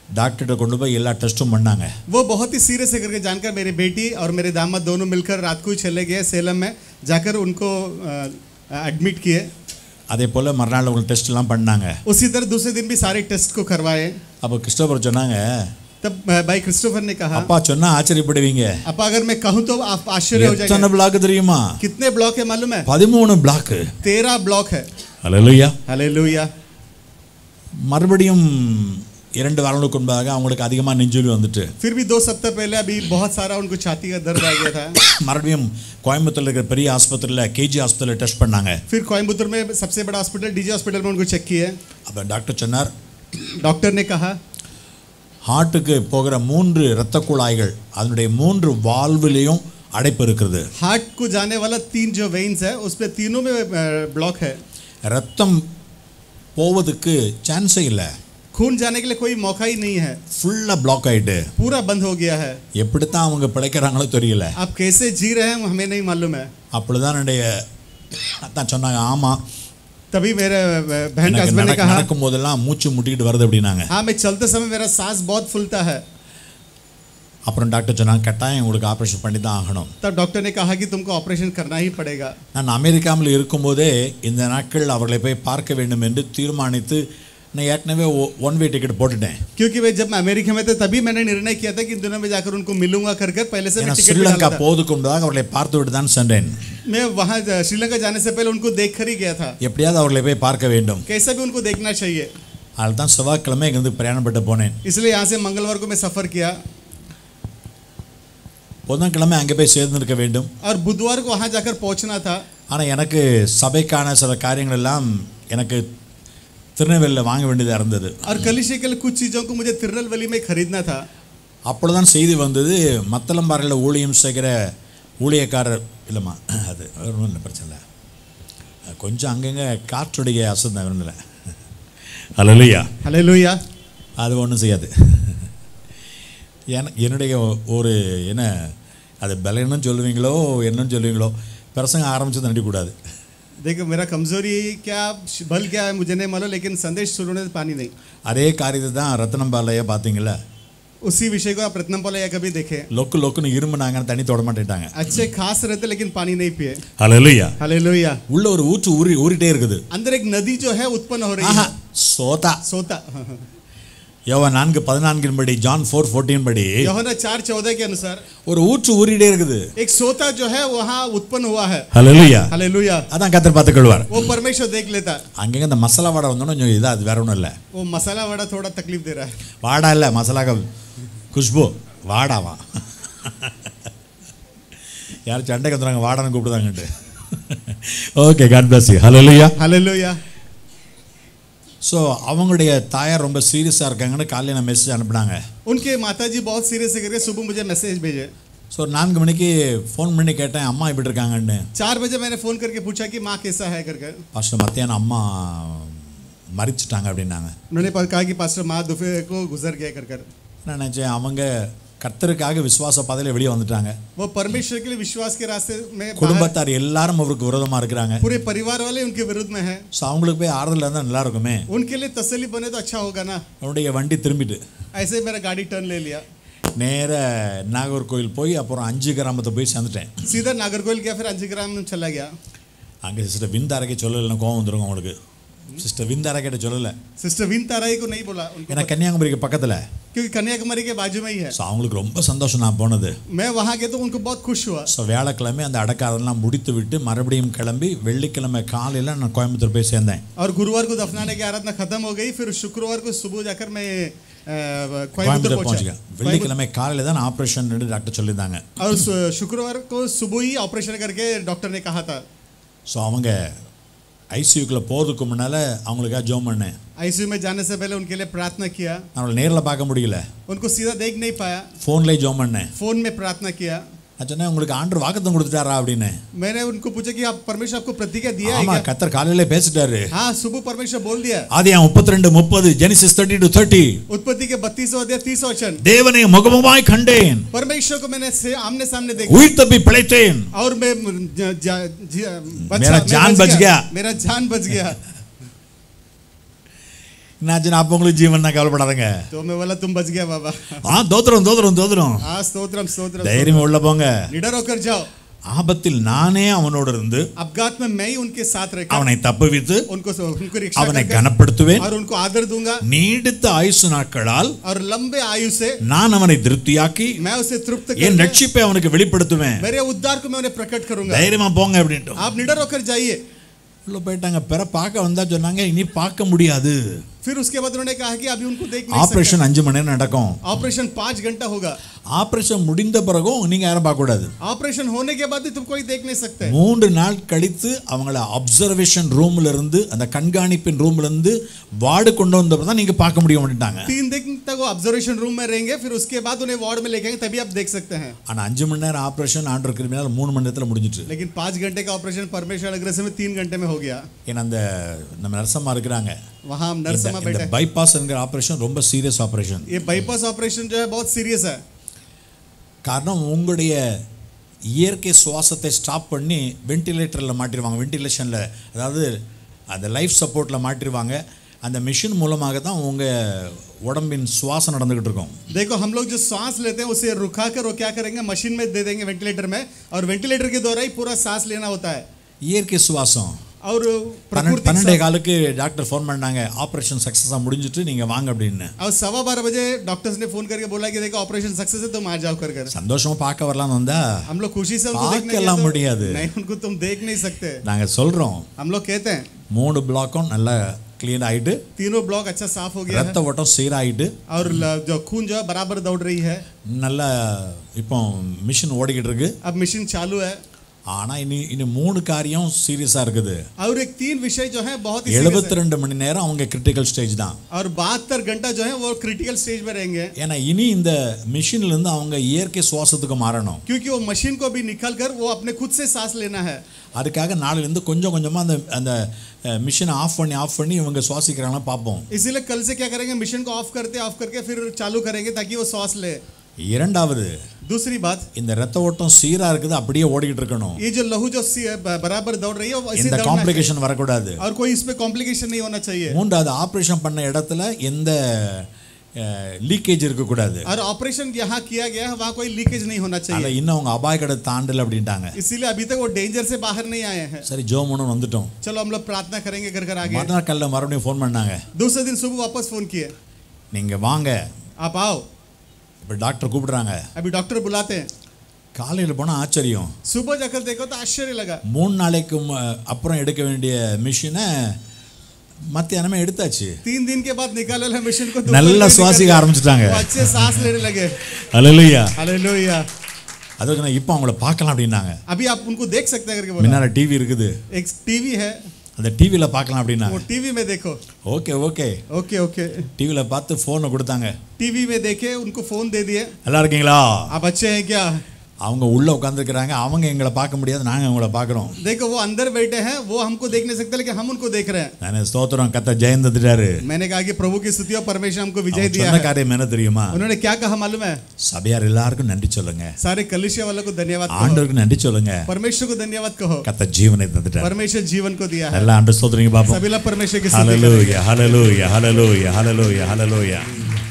டாக்டர்கிட்ட கொண்டு போய் எல்லா டெஸ்ட்டும் பண்ணாங்க वो बहुत ही सीरियस है करके जानकर मेरी बेटी और मेरे दामाद दोनों मिलकर रात को ही चले गए सेलम में जाकर उनको एडमिट किए அதே போல் மறுநாள் உங்களுக்கு டெஸ்ட் எல்லாம் பண்ணாங்க उसी तरह दूसरे दिन भी सारे टेस्ट को करवाए அப்போ கிறிஸ்டோபர் சொன்னாங்க तब अ, भाई क्रिस्टोफर ने कहा அப்பா சொன்னா ஆச்சரியப்படுவீங்க अब अगर मैं कहूँ तो आप आश्चर्य हो எத்தனை जाएगा பிளாக் தெரியுமா कितने ब्लॉक है मालूम है பதிமூணு பிளாக் तेरह ब्लॉक है அல்லையா हालेलुया மறுபடியும் இரண்டு வாரங்களுக்கு முன்பாக அவங்களுக்கு அதிகமாக நெஞ்சுலி வந்துட்டு फिर भी दो सप्ताह पहले अभी बहुत सारा उनको छाती का दर्द आ गया था மறுபடியும் கோயம்புத்தூர்ல இருக்கிற பெரிய ஆஸ்பத்திரியில் கேஜி ஆஸ்பத்திரியில் டெஸ்ட் பண்ணாங்க फिर कोयम्बतूर में सबसे बड़ा हॉस्पिटल डीजी हॉस्पिटल में उनको चेक किए அப்போ டாக்டர் சொன்னார் डॉक्टर ने कहा ஹார்ட்டுக்கு போகிற மூன்று இரத்த குழாய்கள் அதனுடைய மூன்று வால்வுலேயும் அடைப்பு இருக்கிறது हार्ट को जाने वाला तीन जो वेन्स है उस पर तीनों में ब्लॉक है ரத்தம் போவதுக்கு சான்ஸே இல்லை खून जाने के लिए कोई मौका ही नहीं है ஃபுல்லாக பிளாக் ஆயிட்டு पूरा बंद हो गया है எப்படித்தான் அவங்க பிழைக்கிறாங்களோ தெரியல आप कैसे जी रहे हैं हमें नहीं मालूम है அப்படிதான் என்னுடைய அதான் சொன்னாங்க ஆமாம் तभी मेरे अ, बहन का எனக்கு हस्बैंड ने நடக்க- कहा நடக்கும் போதெல்லாம் மூச்சு முட்டிக்கிட்டு வருது அப்படின்னாங்க हाँ मैं चलते समय मेरा सांस बहुत फूलता है அப்புறம் டாக்டர் சொன்னாங்க கட்டாயம் உங்களுக்கு ஆப்ரேஷன் பண்ணி தான் ஆகணும் तब डॉक्टर ने कहा कि तुमको ऑपरेशन करना ही पड़ेगा நான் அமெரிக்காவில் இருக்கும்போதே இந்த நாட்கள் அவர்களை போய் பார்க்க வேண்டும் என்று தீர்மானித்து நான் ஏற்கனவே ஒன் வே டிக்கெட் போட்டுட்டேன் क्योंकि वे जब मैं अमेरिका में थे तभी मैंने निर्णय किया था कि इन दिनों में जाकर उनको मिलूंगा कर कर पहले से ஏன்னா मैं टिकट भी ஸ்ரீலங்கா डाला था। போவதுக்கு முன்பதாக அவர்களை பார்த்து விட்டு தான் சென்றேன் मैं वहाँ ज- श्रीलंका जाने से पहले उनको देख कर ही गया था எப்படியாவது அவர்களை போய் பார்க்க வேண்டும் कैसा भी उनको देखना चाहिए அதில் தான் செவ்வாய்க்கிழமை இங்கிருந்து பிரயாணப்பட்டு போனேன் इसलिए यहाँ से मंगलवार को मैं सफ़र किया புதன்கிழமை அங்கே போய் சேர்ந்திருக்க வேண்டும் और बुधवार को वहाँ जाकर पहुँचना था ஆனால் எனக்கு சபைக்கான சில காரியங்கள் எல்லாம் எனக்கு திருநெல்வேலியில் வாங்க வேண்டியதாக இருந்தது और कलिशे के लिए कुछ चीज़ों को मुझे तिरुनेलवेली में खरीदना था அப்பொழுதுதான் செய்தி வந்தது மத்தளம்பாறையில் ஊழியம் செய்கிற ஊழியக்காரர் இல்லைம்மா அது ஒன்றும் இல்லை பிரச்சனை இல்லை அது கொஞ்சம் அங்கங்கே காற்றுடைய அசந்தம் இருந்தல அல்லையா हालेलुया அது ஒன்றும் செய்யாது என என்னுடைய ஒரு என்ன அது பலனும் சொல்லுவீங்களோ என்னன்னு சொல்லுவீங்களோ பிரசங்க ஆரம்பிச்சது நடிக்கூடாது देखो मेरा कमजोरी क्या बल क्या है मुझे नहीं मालूम लेकिन संदेश शुरू होने से पानी नहीं அதே காரியத்தை தான் ரத்னம்பாலையை பார்த்தீங்களா उसी विषय को आप रत्नम या कभी देखे லொக்கு லொக்குன்னு இருமுனாங்கன்னு தண்ணி தொட மாட்டேட்டாங்க अच्छे खास रहते लेकिन पानी नहीं पिए அல்லையா हालेलुया உள்ள ஒரு ஊற்று ஊறி ஊறிட்டே இருக்குது अंदर एक नदी जो है उत्पन्न हो रही ஆஹா है சோதா सोता யோவா நான்கு பதினான்கின் படி ஜான் ஃபோர் ஃபோர்டீன் படி यहोना चार चौदह के अनुसार ஒரு ஊற்று ஊறிட்டே இருக்குது एक सोता जो है वहाँ उत्पन्न हुआ है ஹalleluya हालेलुया அதான் கத்தர் பார்த்துக்கொள்வார் वो परमेश्वर देख लेता அங்கங்க இந்த மசாலா வாடை வந்தோன்னு கொஞ்சம் இதா அது வேற ஒன்றும் இல்லை वो मसाला वड़ा थोड़ा तकलीफ दे रहा है வாடா இல்லை மசாலாக குஷ்பு வாடாவா யாரும் சண்டைக்கு வந்துடுறாங்க வாடான்னு கூப்பிடுதாங்கன்ட்டு ஓகே காட் பிளஸ் யூ ஹalleluya हालेलुया ஸோ அவங்களுடைய தாயார் ரொம்ப சீரியஸாக இருக்காங்கன்னு காலையில் நான் மெசேஜ் அனுப்புனாங்க उनके माताजी बहुत सीरियस करके सुबह मुझे मैसेज भेजे ஸோ நான்கு மணிக்கு ஃபோன் பண்ணி கேட்டேன் அம்மா எப்படி இருக்காங்கன்னு चार बजे मैंने फोन करके पूछा कि माँ कैसा है करके ஃபஸ்ட்டு மத்தியானம் அம்மா மறிச்சிட்டாங்க அப்படின்னாங்க उन्होंने कहा कि पास्टर माँ दोपहर को गुजर गया कर कर நான் நினச்சேன் அவங்க கர்த்தருக்காக விசுவாச பாதையில் வெளியே வந்துட்டாங்க वो परमेश्वर के लिए विश्वास के रास्ते में बाहर குடும்பத்தார் எல்லாரும் அவருக்கு விரோதமாக இருக்கிறாங்க पूरे परिवार वाले उनके विरुद्ध में है ஸோ அவங்களுக்கு போய் ஆறுதல் இருந்தால் நல்லா இருக்குமே उनके लिए तसली बने तो अच्छा होगा ना அவனுடைய வண்டி திரும்பிட்டு ऐसे ही मेरा गाड़ी टर्न ले लिया நேர நாகர்கோவில் போய் அப்புறம் அஞ்சு கிராமத்தை போய் சேர்ந்துட்டேன் सीधा नागरकोइल गया फिर अंजग्राम में चला गया அங்கே சிஸ்டர் விந்தாரைக்கு சொல்லலைன்னா கோவம் வந்துருங்க உங்களுக்கு சிஸ்டர் விந்தாரைக்கிட்ட சொல்லலை सिस्टर विन ताराई को नहीं बोला उनको ஏன்னா கன்னியாகுமரிக்கு பக்கத்தில் क्योंकि कन्याकुमारी के बाजू में ही है ஸோ அவங்களுக்கு ரொம்ப சந்தோஷம் நான் போனது मैं वहाँ गया तो उनको बहुत खुश हुआ ஸோ வியாழக்கிழமை அந்த அடக்காதெல்லாம் முடித்து விட்டு மறுபடியும் கிளம்பி வெள்ளிக்கிழமை காலையில் நான் கோயம்புத்தூர் போய் சேர்ந்தேன் और गुरुवार को दफनाने की आराधना खत्म हो गई फिर शुक्रवार को सुबह जाकर मैं अ, कोयम्बतूर கோயம்புத்தூர் पहुंचा பहुँச்சுக்கேன் வெள்ளிக்கிழமை காலையில் தான் ஆப்ரேஷன் டாக்டர் சொல்லியிருந்தாங்க और सु- शुक्रवार को सुबह ही ऑपरेशन करके डॉक्टर ने कहा था ஸோ அவங்க ஐசியூக்குள்ளே போகிறதுக்கு முன்னால் அவங்களுக்காக ஜோம் பண்ணேன் आईसीयू में जाने से पहले उनके लिए प्रार्थना किया நான் அவளை நேரில் பார்க்க முடியல उनको सीधा देख नहीं पाया ஃபோன்லேயே ஜோம் பண்ணேன் फोन में प्रार्थना किया நான் சொன்னேன் உங்களுக்கு ஆண்டர் வாக்குத்தம் கொடுத்துட்டாரா அப்படின்னு मैंने उनको पूछा कि आप परमेश्वर आपको प्रतिज्ञा दिया है ஆமா क्या கத்தர் காலையிலே பேசிட்டாரு हाँ सुबह परमेश्वर बोल दिया ஆதி முப்பத்தி ரெண்டு முப்பது ஜெனிசிஸ் தேர்ட்டி டு தேர்ட்டி उत्पत्ति के बत्तीस अध्याय तीस वचन தேவனை முகமுமாய் கண்டேன் परमेश्वर को मैंने से आमने सामने देखा உயிர் தப்பி பிழைத்தேன் और मैं ज- ज- ज- बचा मेरा मैं जान बच गया। मेरा जान बच गया என்னாச்சுன்னா அப்போ உங்களுக்கு ஜீவன் தான் கவலைப்படாதங்க तो मैं बोला तुम बच गया बाबा ஆ தோத்துறோம் தோத்துறோம் தோத்துறோம் हाँ स्तोत्रम स्तोत्रम தைரியமா உள்ள போங்க निडर होकर जाओ ஆபத்தில் நானே அவனோடு இருந்து अपघात में मैं ही उनके साथ रहकर அவனை தப்புவித்து उनको उनको रिक्शा அவனை करके கனப்படுத்துவேன் और उनको आदर दूंगा நீடித்த ஆயுசு நாட்களால் और लंबे आयु से நான் அவனை திருப்தியாக்கி मैं उसे तृप्त என் करके ரட்சிப்பை அவனுக்கு வெளிப்படுத்துவேன் मेरे उद्धार को मैं उन्हें प्रकट करूंगा தைரியமா போங்க அப்படின்ட்டு आप निडर होकर जाइए உள்ள போயிட்டாங்க பிற பார்க்க வந்தா சொன்னாங்க இனி பார்க்க முடியாது फिर उसके बाद उन्होंने कहा कि अभी उनको देख नहीं सकते ஆபரேஷன் அஞ்சு மணி நேரம் நடக்கும் ऑपरेशन पाँच घंटा होगा ஆபரேஷன் முடிந்த பிறகும் நீங்க யாரும் பார்க்க கூடாது ऑपरेशन होने के बाद भी तुम कोई देख नहीं सकते மூன்று நாள் கழித்து அவங்கள அப்சர்வேஷன் ரூம்ல இருந்து அந்த கண்காணிப்பின் ரூம்ல இருந்து வார்டு கொண்டு வந்தப்ப தான் நீங்க பார்க்க முடியும் அப்படின்ட்டாங்க तीन दिन तक वो ऑब्जर्वेशन रूम में रहेंगे फिर उसके बाद उन्हें वार्ड में लेके आएंगे तभी आप देख सकते हैं ஆனா அஞ்சு மணி நேரம் ஆபரேஷன் ஆண்டர் கிருமினால் மூணு மணி நேரத்துல முடிஞ்சிட்டு लेकिन पाँच घंटे का ऑपरेशन परमेश्वर अग्रसर में तीन घंटे में हो गया ஏன்னா அந்த நம்ம நரசம்மா இருக்கிறாங்க वहाँ हम नर्समा இந்த बैठे பைபாஸ் என்கிற ஆபரேஷன் ரொம்ப சீரியஸ் ஆபரேஷன் ये बाईपास ऑपरेशन जो है बहुत सीरियस है காரணம் உங்களுடைய இயற்கை சுவாசத்தை ஸ்டாப் பண்ணி வென்டிலேட்டரில் மாட்டிடுவாங்க வென்டிலேஷனில் அதாவது அந்த லைஃப் சப்போர்ட்டில் மாட்டிடுவாங்க அந்த மிஷின் மூலமாக தான் உங்கள் உடம்பின் சுவாசம் நடந்துக்கிட்டு இருக்கும் देखो हम लोग जो सांस लेते हैं उसे रुका कर वो क्या करेंगे मशीन में दे देंगे वेंटिलेटर में और वेंटिलेटर के द्वारा ही पूरा सांस लेना होता है இயற்கை சுவாசம் और பன்னெண்டு प्रकृति பன்னெண்டே காலுக்கு டாக்டர் ஃபோன் பண்ணாங்க ஆப்ரேஷன் சக்ஸஸாக முடிஞ்சிட்டு நீங்கள் வாங்க அப்படின்னு और सवा बारह बजे डॉक्टर्स ने फोन करके बोला कि देखो ऑपरेशन सक्सेस है तुम आ जाओ कर कर சந்தோஷமா பார்க்க வரலாம்னு வந்தா हम लोग खुशी से उनको देखने பார்க்கலாம் गए तो- முடியாது. नहीं उनको तुम देख नहीं सकते நாங்கள் சொல்கிறோம் हम लोग कहते हैं மூணு பிளாக்கும் நல்லா க்ளீன் ஆகிட்டு तीनों ब्लॉक अच्छा साफ हो गया है ரத்த ஓட்டம் சீராகிட்டு और ल- जो खून जो है बराबर दौड़ रही है நல்லா இப்போ மிஷின் ஓடிக்கிட்டு இருக்கு अब मशीन चालू है ஆனா இனி இனி மூணு காரியம் சீரியஸா இருக்குது और एक तीन विषय जो है बहुत ही serious எழுபத்தி ரெண்டு மணி நேரம் அவங்க கிரிட்டிக்கல் ஸ்டேஜ் தான் है। और बहत्तर घंटा जो है वो क्रिटिकल स्टेज में रहेंगे ஏன்னா இனி இந்த மிஷின்ல இருந்து அவங்க இயற்கை சுவாசத்துக்கு மாறணும் क्योंकि वो मशीन को भी निकाल कर वो अपने खुद से सांस लेना है அதுக்காக நாளிலேருந்து கொஞ்சம் கொஞ்சமா அந்த அந்த மிஷினை ஆஃப் பண்ணி ஆஃப் பண்ணி இவங்க சுவாசிக்கிறாங்களா பார்ப்போம் इसीलिए कल से क्या करेंगे मशीन को ऑफ करते ऑफ करके फिर चालू करेंगे ताकि वो सांस ले இரண்டாவது दूसरी बात இந்த ரத்த ஓட்டம் சீரா இருக்குது அப்படியே ஓடிக்கிட்டு இருக்கணும் ये जो लहू जो सी- ब- बराबर दौड़ रही है वो ऐसे இந்த दौड़ना காம்ப்ளிகேஷன் வரக்கூடாது चाहिए। और कोई इसमें कॉम्प्लिकेशन नहीं होना चाहिए மூன்றாவது ஆப்ரேஷன் பண்ண இடத்துல எந்த லீக்கேஜ் இருக்கக்கூடாது और ऑपरेशन यहाँ किया गया है वहाँ कोई लीकेज नहीं होना அதை चाहिए இன்னும் அவங்க அபாயக்கடை தாண்டல அப்படின்ட்டாங்க इसीलिए अभी तक वो डेंजर से बाहर नहीं आए हैं சரி ஜோமுன்னு வந்துட்டோம் चलो हम लोग प्रार्थना करेंगे घर घर आगे மறுநாள் கல்ல மறுபடியும் ஃபோன் பண்ணாங்க दूसरे दिन सुबह वापस फोन किए நீங்க வாங்க आप आओ இப்போ டாக்டர் கூப்பிடுறாங்க अभी डॉक्टर बुलाते हैं காலையில் போனால் ஆச்சரியம் सुबह जाकर देखो तो आश्चर्य लगा மூணு நாளைக்கு ம- அப்புறம் எடுக்க வேண்டிய மிஷினை மத்தியானமே எடுத்தாச்சு तीन दिन के बाद निकाले वाला मशीन को நல்லா दोपहर में சுவாசிக்க निकाल- ஆரம்பிச்சிட்டாங்க वो अच्छे सांस लेने लगे அலலுயா हालेलुया அதுக்கு நான் இப்போ அவங்கள பார்க்கலாம் அப்படின்னாங்க अभी आप उनको देख सकते हैं करके बोला முன்னால டிவி இருக்குது एक टीवी है அந்த டிவியில் பார்க்கலாம் அப்படின்னாங்க वो टीवी में देखो ஓகே ஓகே ओके ओके டிவியில் பார்த்து ஃபோனை கொடுத்தாங்க टीवी में देखे उनको फोन दे दिए நல்லா இருக்கீங்களா आप अच्छे हैं क्या அவங்க உள்ள உட்காந்துருக்கிறாங்க அவங்க எங்களை பார்க்க முடியாது நாங்கள் அவங்கள பார்க்குறோம் देखो वो अंदर बैठे हैं वो हमको देख नहीं सकते लेकिन हम उनको देख रहे हैं நான் ஸ்தோத்திரம் கத்த ஜெயம் தந்துட்டாரு मैंने कहा कि प्रभु की स्तुति और परमेश्वर हमको विजय அவர் दिया சொன்ன है காரியம் என்ன தெரியுமா उन्होंने क्या कहा मालूम है சபையார் எல்லாருக்கும் நன்றி சொல்லுங்க सारे कलिशिया वालों को धन्यवाद कहो ஆண்டவருக்கு நன்றி சொல்லுங்க परमेश्वर को धन्यवाद कहो கத்த ஜீவனை தந்துட்டார் परमेश्वर जीवन को दिया है எல்லாம் ஆண்டு ஸ்தோத்திரிங்க பாப்போம் सभी लोग परमेश्वर की स्तुति करें। ஹalleluya ஹalleluya ஹalleluya ஹalleluya ஹalleluya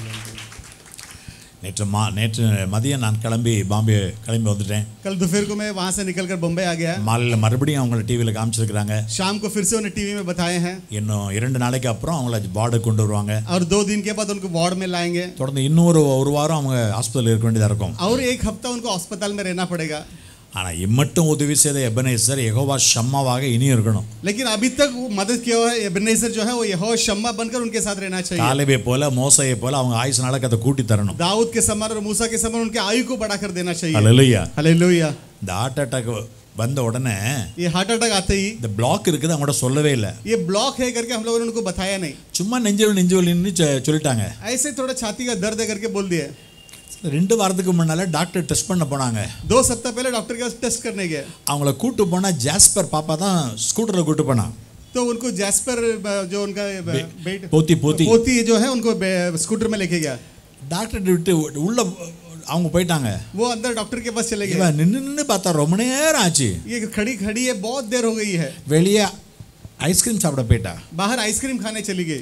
நேற்று மா நேற்று மதியம் நான் கிளம்பி பாம்பே கிளம்பி வந்துட்டேன் कल दोपहर को मैं वहां से निकलकर बम्बई आ गया மாலையில் மறுபடியும் அவங்கள டிவியில் காமிச்சிருக்கிறாங்க शाम को फिर से उन्हें टीवी में बताए हैं இன்னும் இரண்டு நாளைக்கு அப்புறம் அவங்கள வார்டு கொண்டு வருவாங்க और दो दिन के बाद उनको वार्ड में लाएंगे தொடர்ந்து இன்னொரு ஒரு வாரம் அவங்க ஹாஸ்பிட்டல் இருக்க வேண்டியதாக இருக்கும் और एक हफ्ता उनको अस्पताल में रहना पड़ेगा ஆனால் இம்மட்டும் உதவி செய்த எபனேசர் யெகோவா ஷம்மாவாக இனியும் இருக்கணும் लेकिन अभी तक वो मदद किया हुआ है एबनेजर जो है वो यहोवा शम्मा बनकर उनके साथ रहना चाहिए காலைவை போல மோசையை போல அவங்க ஆயுசு நாளுக்கு அதை கூட்டி தரணும் दाऊद के समान और मूसा के समान उनके आयु को बढ़ाकर देना चाहिए அல்லையா हालेलुया இந்த ஹார்ட் அட்டாக் வந்த உடனே ये हार्ट अटैक आते ही இந்த பிளாக் இருக்குது அவங்கள்ட்ட சொல்லவே இல்லை ये ब्लॉक है करके हम लोगों ने उनको बताया नहीं சும்மா நெஞ்சு நெஞ்சு வலின்னு சொ- சொல்லிட்டாங்க ऐसे थोड़ा छाती का दर्द है करके बोल दिए ரெண்டு வாரத்துக்கு முன்னால டாக்டர் டெஸ்ட் பண்ண போனாங்க दो सप्ताह पहले डॉक्टर के पास टेस्ट करने गए அவங்கள கூட்டு போனா ஜாஸ்பர் பாப்பா தான் ஸ்கூட்டரில் கூட்டு போனான் तो उनको जैस्पर जो उनका बेट போத்தி போத்தி पोती जो है उनको बे- स्कूटर में लेके गया டாக்டர் விட்டு உள்ள அவங்க போயிட்டாங்க वो अंदर डॉक्टर के पास चले गए இவன் நின்று நின்று பார்த்தா ரொம்ப நேரம் ஆச்சு ये खड़ी खड़ी है बहुत देर हो गई है வெளியே ஐஸ்கிரீம் சாப்பிட போயிட்டா बाहर आइसक्रीम खाने चली गई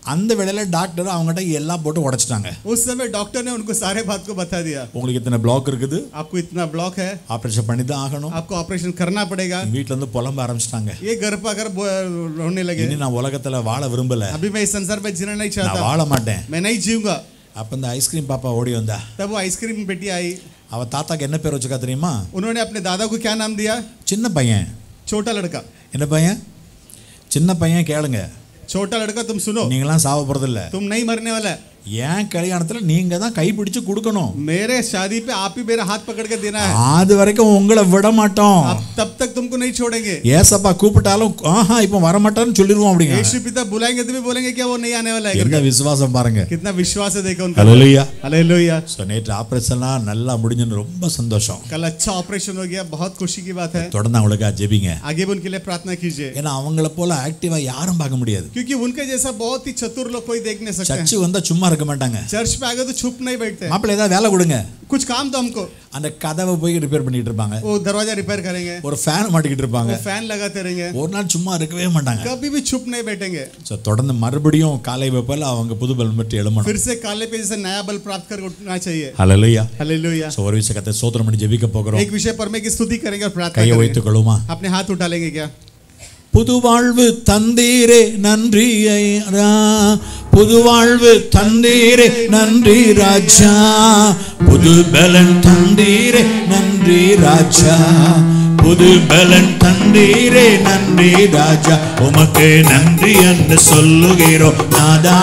அந்த வேளையில டாக்டர் அவங்ககிட்ட எல்லாம் போட்டு உடைச்சிட்டாங்க उस समय डॉक्टर ने उनको सारे बात को बता दिया உங்களுக்கு இத்தனை பிளாக் இருக்குது आपको इतना ब्लॉक है ஆப்ரேஷன் பண்ணி தான் ஆகணும் आपको ऑपरेशन करना पड़ेगा வீட்டுல இருந்து புலம்ப ஆரம்பிச்சிட்டாங்க ये घर पर अगर बो- रोने लगे இனி நான் உலகத்துல வாழ விரும்பல अभी मैं इस संसार में जीना नहीं நான் चाहता வாழ மாட்டேன் मैं नहीं जीऊंगा அப்ப இந்த ஐஸ்கிரீம் பாப்பா ஓடி வந்தா तब वो आइसक्रीम बेटी आई அவ தாத்தாக்கு என்ன பேர் வச்சுக்கா தெரியுமா उन्होंने अपने दादा को क्या नाम दिया சின்ன பையன் छोटा लड़का என்ன பையன் சின்ன பையன் கேளுங்க छोटा लड़का तुम सुनो நீங்களாம் சாவ போறதில்ல तुम नहीं मरने वाला है ஏன் கல்யாணத்துல நீங்க தான் கை பிடிச்சு கொடுக்கணும் मेरे शादी पे आप ही मेरा हाथ पकड़ के देना है அது வரைக்கும் உங்களை விட மாட்டோம் अब तब तक तुमको नहीं छोड़ेंगे ஏசப்பா கூப்பிட்டாலும் ஆஹா இப்போ வரமாட்டான்னு சொல்லிடுவோம் அப்படிங்க यीशु पिता बुलाएंगे तो भी बोलेंगे क्या वो नहीं आने वाला है என்ன விசுவாசம் பாருங்க कितना विश्वास है देखो उनका ஹalleluya हालेलुया ஸோ நேற்று ஆப்ரேஷன்லாம் நல்லா முடிஞ்சுன்னு ரொம்ப சந்தோஷம் कल अच्छा ऑपरेशन हो गया बहुत खुशी की बात है தொடர்ந்து அவங்களுக்கா ஜெபிங்க आगे भी उनके लिए प्रार्थना कीजिए ஏன்னா அவங்கள போல ஆக்டிவா யாரும் பார்க்க முடியாது क्योंकि उनके जैसा बहुत ही चतुर लोग कोई देख नहीं सकते हैं சர்ச்சு வந்தா சும்மா இருக்க மாட்டாங்க चर्च पे आगे तो छुप नहीं बैठते மாப்பிள்ளை ஏதாவது வேலை கொடுங்க कुछ काम तो हमको அந்த கதவை போய் ரிப்பேர் பண்ணிட்டு இருப்பாங்க वो दरवाजा रिपेयर करेंगे ஒரு ஃபேன் மாட்டிக்கிட்டு இருப்பாங்க वो फैन लगाते रहेंगे ஒரு நாள் சும்மா இருக்கவே மாட்டாங்க कभी भी छुप नहीं बैठेंगे ஸோ தொடர்ந்து மறுபடியும் காலை வைப்பல அவங்க புது பல் பெற்று எழுமணும் फिर से काले पे जैसे नया बल प्राप्त कर उठना चाहिए ஹalleluya हालेलुया ஸோ ஒரு விஷயம் கத்தை சோதனம் பண்ணி ஜெபிக்க போகிறோம் एक विषय पर में की स्तुति करेंगे और प्रार्थना கையை करेंगे வைத்துக் கொள்ளுமா अपने हाथ उठा लेंगे क्या புது வாழ்வு தந்தீரே நன்றி ஐயா புது வாழ்வு தந்தீரே நன்றி ராஜா புது பலன் தந்தீரே நன்றி ராஜா புது பலன் தந்தீரே நன்றி ராஜா உமக்கு நன்றி என்று சொல்லுகிறோம் நாதா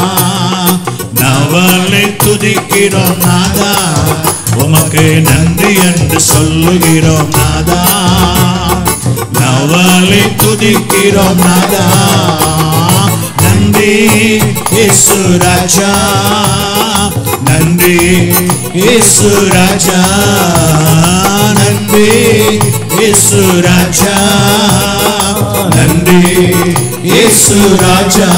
நவலை துதிக்கிறோம் நாதா உமக்கு நன்றி என்று சொல்லுகிறோம் நாதா நவலை துதிக்கிறோம் நாதா நன்றி இயேசு ராஜா நன்றி இயேசு ராஜா நன்றி இயேசு ராஜா நன்றி இயேசு ராஜா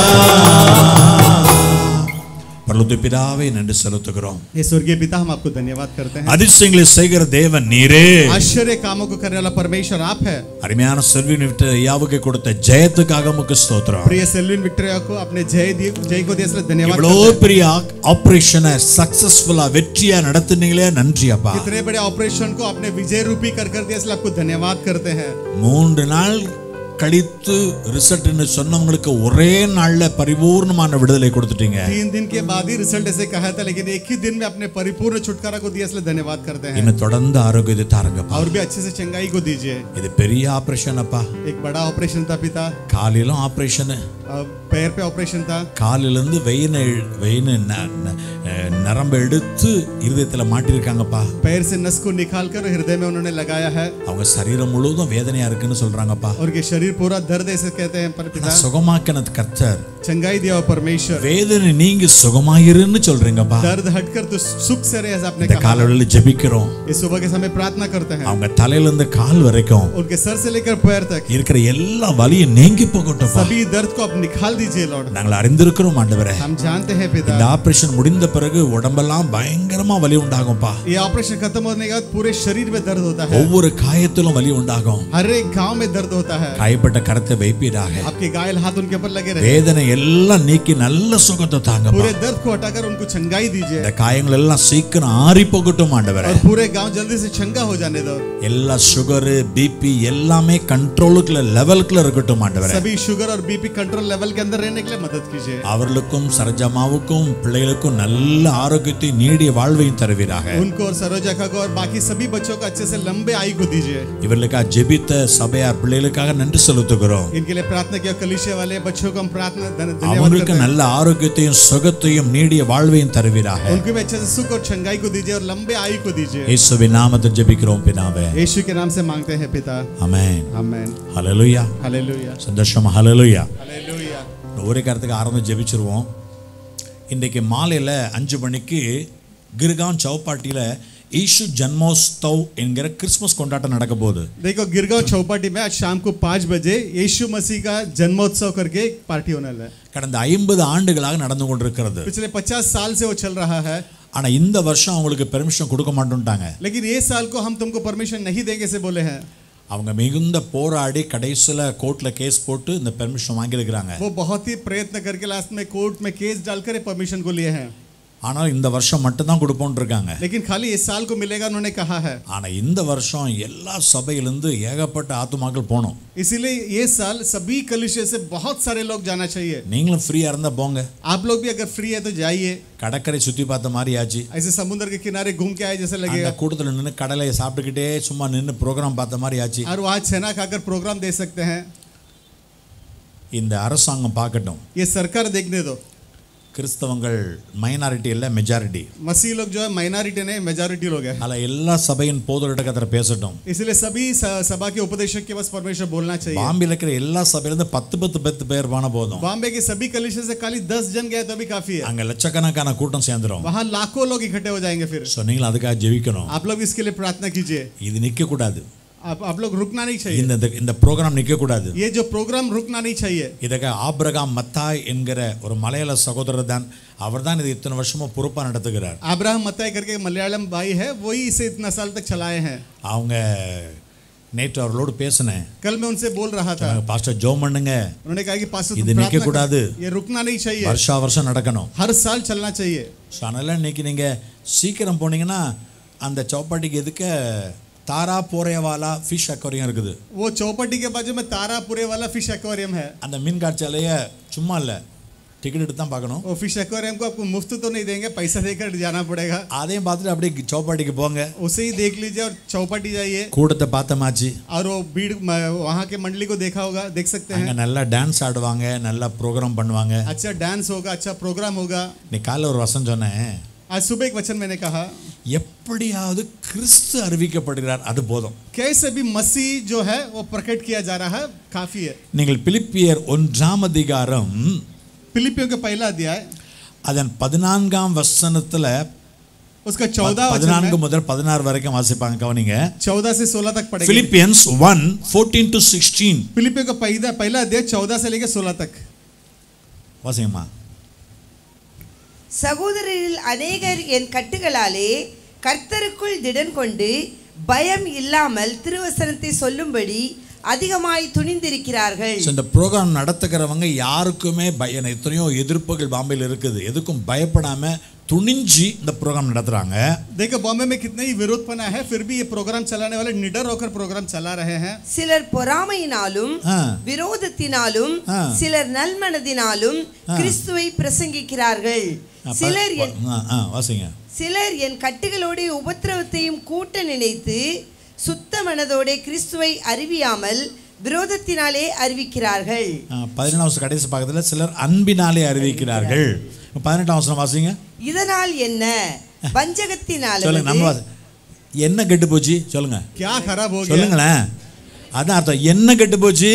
பரலோக பிதாவே நன்றி செலுத்துகிறோம் ये स्वर्गीय पिता हम आपको धन्यवाद करते हैं அதிசயங்களை செய்கிற தேவன் நீரே आश्चर्य कामों को करने वाला परमेश्वर आप है அருமையான செல்வின் விட்டு ஐயாவுக்கு கொடுத்த ஜெயத்துக்காக உமக்கு ஸ்தோத்திரம் प्रिय सेल्विन विक्टोरिया को अपने जय दिए जय को दिए इसलिए धन्यवाद இவ்வளோ करते हैं। பெரிய ஆபரேஷனை சக்சஸ்ஃபுல்லா வெற்றியா நடத்துனீங்களே நன்றி அப்பா इतने बड़े ऑपरेशन को अपने विजय रूपी कर कर दिया इसलिए आपको धन्यवाद करते हैं மூன்று நாள் கழித்து ரிசல்ட்னு சொன்னவங்களுக்கு ஒரே நாள்ல பரிபூர்ணமான விடுதலை கொடுத்துட்டீங்க तीन दिन के बाद ही रिजल्ट ऐसे कहा था लेकिन एक ही दिन में अपने परिपूर्ण छुटकारा को दिया इसलिए धन्यवाद करते हैं இன்னும் தொடர்ந்து ஆரோக்கியத்தை தாருங்கப்பா और भी अच्छे से चंगाई को दीजिए இது பெரிய ஆபரேஷன் அப்பா एक बड़ा ऑपरेशन था पिता காலையிலும் ஆபரேஷனு अब पैर पे ऑपरेशन था காலிலிருந்து வெயினை வெயின்னு ந- ந- அஹ் நரம்பை எடுத்து இருதயத்துல மாட்டியிருக்காங்கப்பா पैर से नस को निकाल कर हृदय में उन्होंने लगाया है அவங்க சரீரம் முழுவதும் வேதனையா இருக்குன்னு சொல்றாங்கப்பா और ये शरीर पूरा दर्द ऐसे कहते हैं पर पिता சுகமாக்கினது கர்த்தர் चंगाई दिया हो परमेश्वर வேதனை நீங்கி சுகமாயிருன்னு சொல்றீங்கப்பா दर्द हटकर तो सुख से रहे ऐसा आपने இந்த कहा காலையில் ஜெபிக்கிறோம் इस सुबह के समय प्रार्थना करते हैं அவங்க தலையில இருந்து கால் வரைக்கும் उनके सर से लेकर पैर तक இருக்கிற எல்லா வலியும் நீங்கி போகட்டும் सभी दर्द को आप निकाल दीजिए लॉर्ड நாங்கள் அறிந்திருக்கிறோம் ஆண்டவரே हम जानते हैं இந்த पिता ஆபரேஷன் முடிந்த பிறகு உடம்பெல்லாம் பயங்கரமா வலி உண்டாகும்பா ये ऑपरेशन खत्म होने के बाद पूरे शरीर में दर्द होता है ஒவ்வொரு காயத்திலும் வலி உண்டாகும் हर एक गांव में दर्द होता है காயப்பட்ட கரத்தை வைப்பீராக आपके घायल हाथ उनके ऊपर लगे रहे வேதனை எல்லாம் நீக்கி நல்ல சுகத்தை தாங்கப்பா पूरे दर्द को हटाकर उनको चंगाई दीजिए இந்த காயங்கள் எல்லாம் சீக்கிரம் ஆறி போகட்டும் ஆண்டவரே और पूरे गांव जल्दी से चंगा हो जाने दो எல்லா சுகரு பிபி எல்லாமே கண்ட்ரோலுக்குள்ள லெவலுக்குள்ள இருக்கட்டும் ஆண்டவரே सभी शुगर और बीपी कंट्रोल लेवल के अंदर रहने के लिए मदद कीजिए அவர்களுக்கும் சரஜமாவுக்கும் பிள்ளைகளுக்கும் நல்ல ஆரோக்கியத்தை நீடிய வாழ்வையும் தருவீராக उनको और सरोजा का को और बाकी सभी बच्चों को अच्छे से लंबे आयु को दीजिए இவர்களுக்காக ஜெபித்த சபையார் பிள்ளைகளுக்காக நன்றி செலுத்துகிறோம் इनके लिए प्रार्थना किया कलिशे वाले बच्चों को हम प्रार्थना धन- धन्यवाद அவங்களுக்கு करते हैं நல்ல ஆரோக்கியத்தையும் சுகத்தையும் நீடிய வாழ்வையும் தருவீராக उनको भी अच्छे से सुख और चंगाई को दीजिए और लंबे आयु को दीजिए இயேசுவின் நாமத்தில் ஜெபிக்கிறோம் பிதாவே यीशु के नाम से मांगते हैं पिता ஆமென் आमेन ஹalleluya हालेलुया சந்தோஷமா ஹalleluya हालेलुया ஒரே காரத்துக்கு ஆரம்பி ஜெபிச்சிருவோம் இன்றைக்கு மாலையில் அஞ்சு மணிக்கு கிர்கான் சௌப்பாட்டியில் ஈஷு ஜன்மோத்சவ் என்கிற கிறிஸ்மஸ் கொண்டாட்டம் நடக்க போகுது देखो गिरगांव चौपाटी में आज शाम को पाँच बजे यीशु मसीह का जन्मोत्सव करके एक पार्टी होने वाला है கடந்த ஐம்பது ஆண்டுகளாக நடந்து கொண்டிருக்கிறது पिछले पचास साल से वो चल रहा है ஆனால் இந்த வருஷம் அவங்களுக்கு பெர்மிஷன் கொடுக்க மாட்டோம்ட்டாங்க लेकिन ये साल को हम तुमको परमिशन नहीं देंगे से बोले हैं அவங்க மிகுந்த போராடி கடைசியில் கோர்ட்டில் கேஸ் போட்டு இந்த பெர்மிஷன் வாங்கியிருக்கிறாங்க वो बहुत ही प्रयत्न करके लास्ट में कोर्ट में केस डालकर ये परमिशन को लिए हैं ஆனால் இந்த வருஷம் மட்டும்தான் கொடுப்போம்னு இருக்காங்க लेकिन खाली इस साल को मिलेगा उन्होंने कहा है ஆனால் இந்த வருஷம் எல்லா சபையிலேருந்து ஏகப்பட்ட ஆத்துமாக்கள் போகணும் इसीलिए ये साल सभी कलिशे से बहुत सारे लोग जाना चाहिए நீங்களும் ஃப்ரீயாக இருந்தால் போங்க आप लोग भी अगर फ्री है तो जाइए கடற்கரை சுற்றி பார்த்த மாதிரி ஆச்சு ऐसे समुद्र के किनारे घूम के आए जैसे அந்த लगेगा கூட்டத்தில் நின்று கடலை சாப்பிட்டுக்கிட்டே சும்மா நின்று ப்ரோக்ராம் பார்த்த மாதிரி ஆச்சு और वहाँ छेना खाकर प्रोग्राम दे सकते हैं இந்த அரசாங்கம் பார்க்கட்டும் ये सरकार देखने दो கிறிஸ்தவங்கள் மைனாரிட்டி இல்லை மெஜாரிட்டி मसीह लोग जो है माइनॉरिटी नहीं मेजॉरिटी लोग हैं அதில் எல்லா சபையின் போதோட கத்திர பேசட்டும் इसलिए सभी स- सभा के उपदेशक के पास परमेश्वर बोलना चाहिए பாம்பியில் இருக்கிற எல்லா சபையிலேருந்து பத்து பத்து பத்து பேர் போன போதும் बॉम्बे के सभी कलिशे से खाली दस जन गए तो भी काफी है அங்கே லட்சக்கணக்கான கூட்டம் சேர்ந்துரும் वहाँ लाखों लोग इकट्ठे हो जाएंगे फिर ஸோ நீங்கள் அதுக்காக ஜெபிக்கணும் आप लोग इसके लिए प्रार्थना कीजिए இது நிற்கக்கூடாது आप आप लोग रुकना नहीं चाहिए இந்த இந்த- இந்த ப்ரோக்ராம் நிற்கக்கூடாது ये जो प्रोग्राम रुकना नहीं चाहिए இதுக்கு ஆபிரகாம் மத்தாய் என்கிற ஒரு மலையாள சகோதரர் தான் அவர் தான் இது இத்தனை வருஷமா பொறுப்பாக நடத்துகிறார் अब्राहम मताई करके मलयालम भाई है वही इसे इतना साल तक चलाए हैं அவங்க நேற்று அவர்களோடு பேசினேன் कल मैं उनसे बोल रहा था பாஸ்டர் ஜோம் பண்ணுங்க उन्होंने कहा कि पास्टर இது तुम நிக்க प्रार्थना கூடாது. करो। ये रुकना नहीं चाहिए வருஷா வருஷம் நடக்கணும் हर साल चलना चाहिए ஸோ அதனால் இன்னைக்கு நீங்கள் சீக்கிரம் போனீங்கன்னா அந்த சௌப்பாட்டிக்கு எதுக்க தாரா போரையவாலா ஃபிஷ் அக்வரியம் இருக்குது वो चौपटी के बाजू में तारापुरे वाला फिश एक्वेरियम है அந்த மீன் காட்சியாலேயே சும்மா இல்லை டிக்கெட் எடுத்து தான் பார்க்கணும் वो फिश एक्वेरियम को आपको मुफ्त तो नहीं देंगे पैसा देकर जाना पड़ेगा அதையும் பார்த்துட்டு அப்படியே சௌப்பாட்டிக்கு போங்க उसे ही देख लीजिए और चौपाटी जाइए கூட்டத்தை பார்த்தமாச்சு और वो भीड़ म- वहाँ के मंडली को देखा होगा देख सकते அங்கே हैं நல்லா டான்ஸ் ஆடுவாங்க நல்லா ப்ரோக்ராம் பண்ணுவாங்க अच्छा डांस होगा अच्छा प्रोग्राम होगा நீ காலைல ஒரு வசனம் சொன்னேன் आज सुबह एक वचन मैंने कहा எப்படியாவது கிறிஸ்து அறிவிக்கப்படுகிறார் அது போதும் कैसे भी मसीह जो है वो प्रकट किया जा रहा है काफी है நீங்கள் பிலிப்பியர் ஒன்றாம் அதிகாரம் फिलिपियो का पहला अध्याय அதன் பதினான்காம் வசனத்துல उसका चौदह वचन பதினான்கு में முதல் பதினாறு வரைக்கும் வாசிப்பாங்க கவனிங்க चौदह से सोलह तक पढ़ेंगे Philippians one fourteen to sixteen फिलिपियो का पहला पहला अध्याय चौदह से लेकर सोलह तक வாசிங்கம்மா சகோதரரில் அநேகர் என் கட்டுகளாலே கர்த்தருக்குள் திடன் கொண்டு பயம் இல்லாமல் திருவசனத்தை சொல்லும்படி அதிகமாய் துணிந்திருக்கிறார்கள் ஸோ இந்த ப்ரோக்ராம் நடத்துகிறவங்க யாருக்குமே பய எத்தனையோ எதிர்ப்புகள் பாம்பேயில் இருக்குது எதுக்கும் பயப்படாம துணிஞ்சு இந்த ப்ரோக்ராம் நடத்துறாங்க देखो बॉम्बे में कितने ही विरोधपना है फिर भी ये प्रोग्राम चलाने वाले निडर होकर प्रोग्राम चला रहे हैं சிலர் பொறாமையினாலும் ஆ. விரோதத்தினாலும் ஆ. சிலர் நல்மனதினாலும் கிறிஸ்துவை பிரசங்கிக்கிறார்கள் ஆ, ப- சிலர் என் ஆ, ஆ, வாசிங்க சிலர் என் கட்டுகளோட உபத்திரவத்தையும் கூட்ட நினைத்து சுத்த மனதோட கிறிஸ்துவை அறிவியாமல் விரோதத்தினாலே அறிவிக்கிறார்கள் ஆ, பதினேழாம் வருஷம் கடைசி பக்கத்தில் சிலர் அன்பினாலே அறிவிக்கிறார்கள் பதினெட்டாம் வருஷம் வாசிங்க இதனால் என்ன வஞ்சகத்தினால சொல்லுங்க நம்ம வாசி- என்ன கெட்டு போச்சு சொல்லுங்க क्या खराब हो गया சொல்லுங்களேன் அதான் அர்த்தம் என்ன கெட்டு போச்சு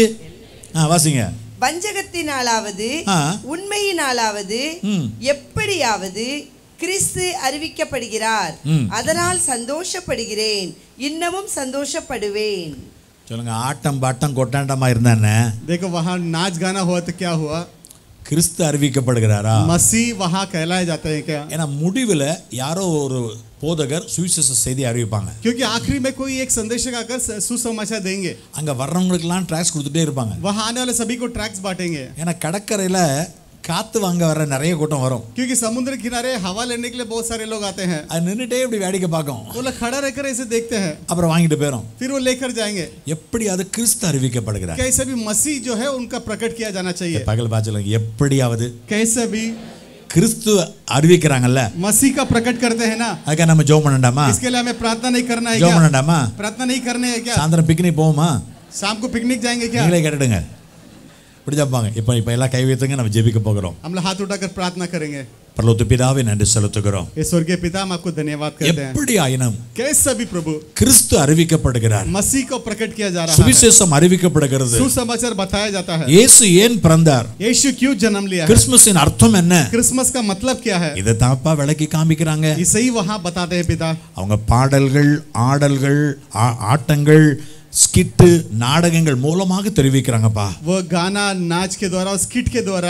ஆ வாசிங்க வஞ்சகத்தினாலாவது ஆ. உண்மையினாலாவது ம். எப்படியாவது கிறிஸ்து அறிவிக்கப்படுகிறார் ம். அதனால் சந்தோஷப்படுகிறேன் இன்னமும் சந்தோஷப்படுவேன் சொல்லுங்க ஆட்டம் பாட்டம் கொட்டாண்டமா இருந்தானே देखो वहाँ नाच गाना हुआ तो क्या हुआ கிறிஸ்து அறிவிக்கப்படுகிறாரா मसीह वहाँ कहलाए जाते हैं क्या ஏன்னா முடிவில் யாரோ ஒரு போதகர் சுவிசேஷ செய்தி அறிவிப்பாங்க क्योंकि आखिरी में कोई एक संदेशक आकर स- सुसमाचार देंगे அங்கே வர்றவங்களுக்கெல்லாம் ட்ராக்ஸ் கொடுத்துட்டே இருப்பாங்க वहाँ आने वाले सभी को ट्रैक्स बांटेंगे ஏன்னா கடற்கரையில் காற்று வாங்க வர நிறைய கூட்டம் வரும் क्योंकि समुद्र किनारे हवा लेने के लिए बहुत सारे लोग आते हैं அது நின்றுட்டே இப்படி வேடிக்கை பார்க்கும் वो लोग खड़ा रहकर ऐसे देखते हैं அப்புறம் வாங்கிட்டு போயிடும் फिर वो लेकर जाएंगे எப்படி அது கிறிஸ்து அறிவிக்கப்படுகிறார் कैसे भी मसीह जो है उनका प्रकट किया जाना चाहिए பகல் பாய்ச்சல் எப்படியாவது कैसे भी கிறிஸ்து அறிவிக்கிறாங்கல்ல मसीह का प्रकट करते हैं ना அதுக்காக நம்ம ஜோம் பண்ணண்டாமா इसके लिए हमें प्रार्थना नहीं करना है ஜோம் क्या பண்ணண்டாமா प्रार्थना नहीं करने है क्या சாயந்தரம் பிக்னிக் போவோமா शाम को पिकनिक जाएंगे क्या நீங்களே கேட்டுடுங்க இப்படி ஜப்பாங்க இப்போ இப்போ எல்லாம் கை வைத்துங்க நம்ம ஜெபிக்க போகிறோம் हम लोग हाथ उठाकर प्रार्थना करेंगे பரலோத்து பிதாவை நன்றி செலுத்துகிறோம் ये स्वर्गीय पिता हम आपको धन्यवाद करते हैं எப்படி ஆயினும் कैसे भी प्रभु கிறிஸ்து அறிவிக்கப்படுகிறார் मसीह को प्रकट किया जा रहा है சுவிசேஷம் அறிவிக்கப்படுகிறது सुसमाचार बताया जाता है இயேசு ஏன் பிறந்தார் यीशु क्यों जन्म लिया है கிறிஸ்துமஸின் அர்த்தம் என்ன क्रिसमस का मतलब क्या है இதை தாப்பா விளக்கி காமிக்கிறாங்க इसे ही वहाँ बताते हैं पिता அவங்க பாடல்கள் ஆடல்கள் ஆ- ஆட்டங்கள் ஸ்கிட்டு நாடகங்கள் மூலமாக தெரிவிக்கிறாங்கப்பா वो गाना नाच के द्वारा और स्किट के द्वारा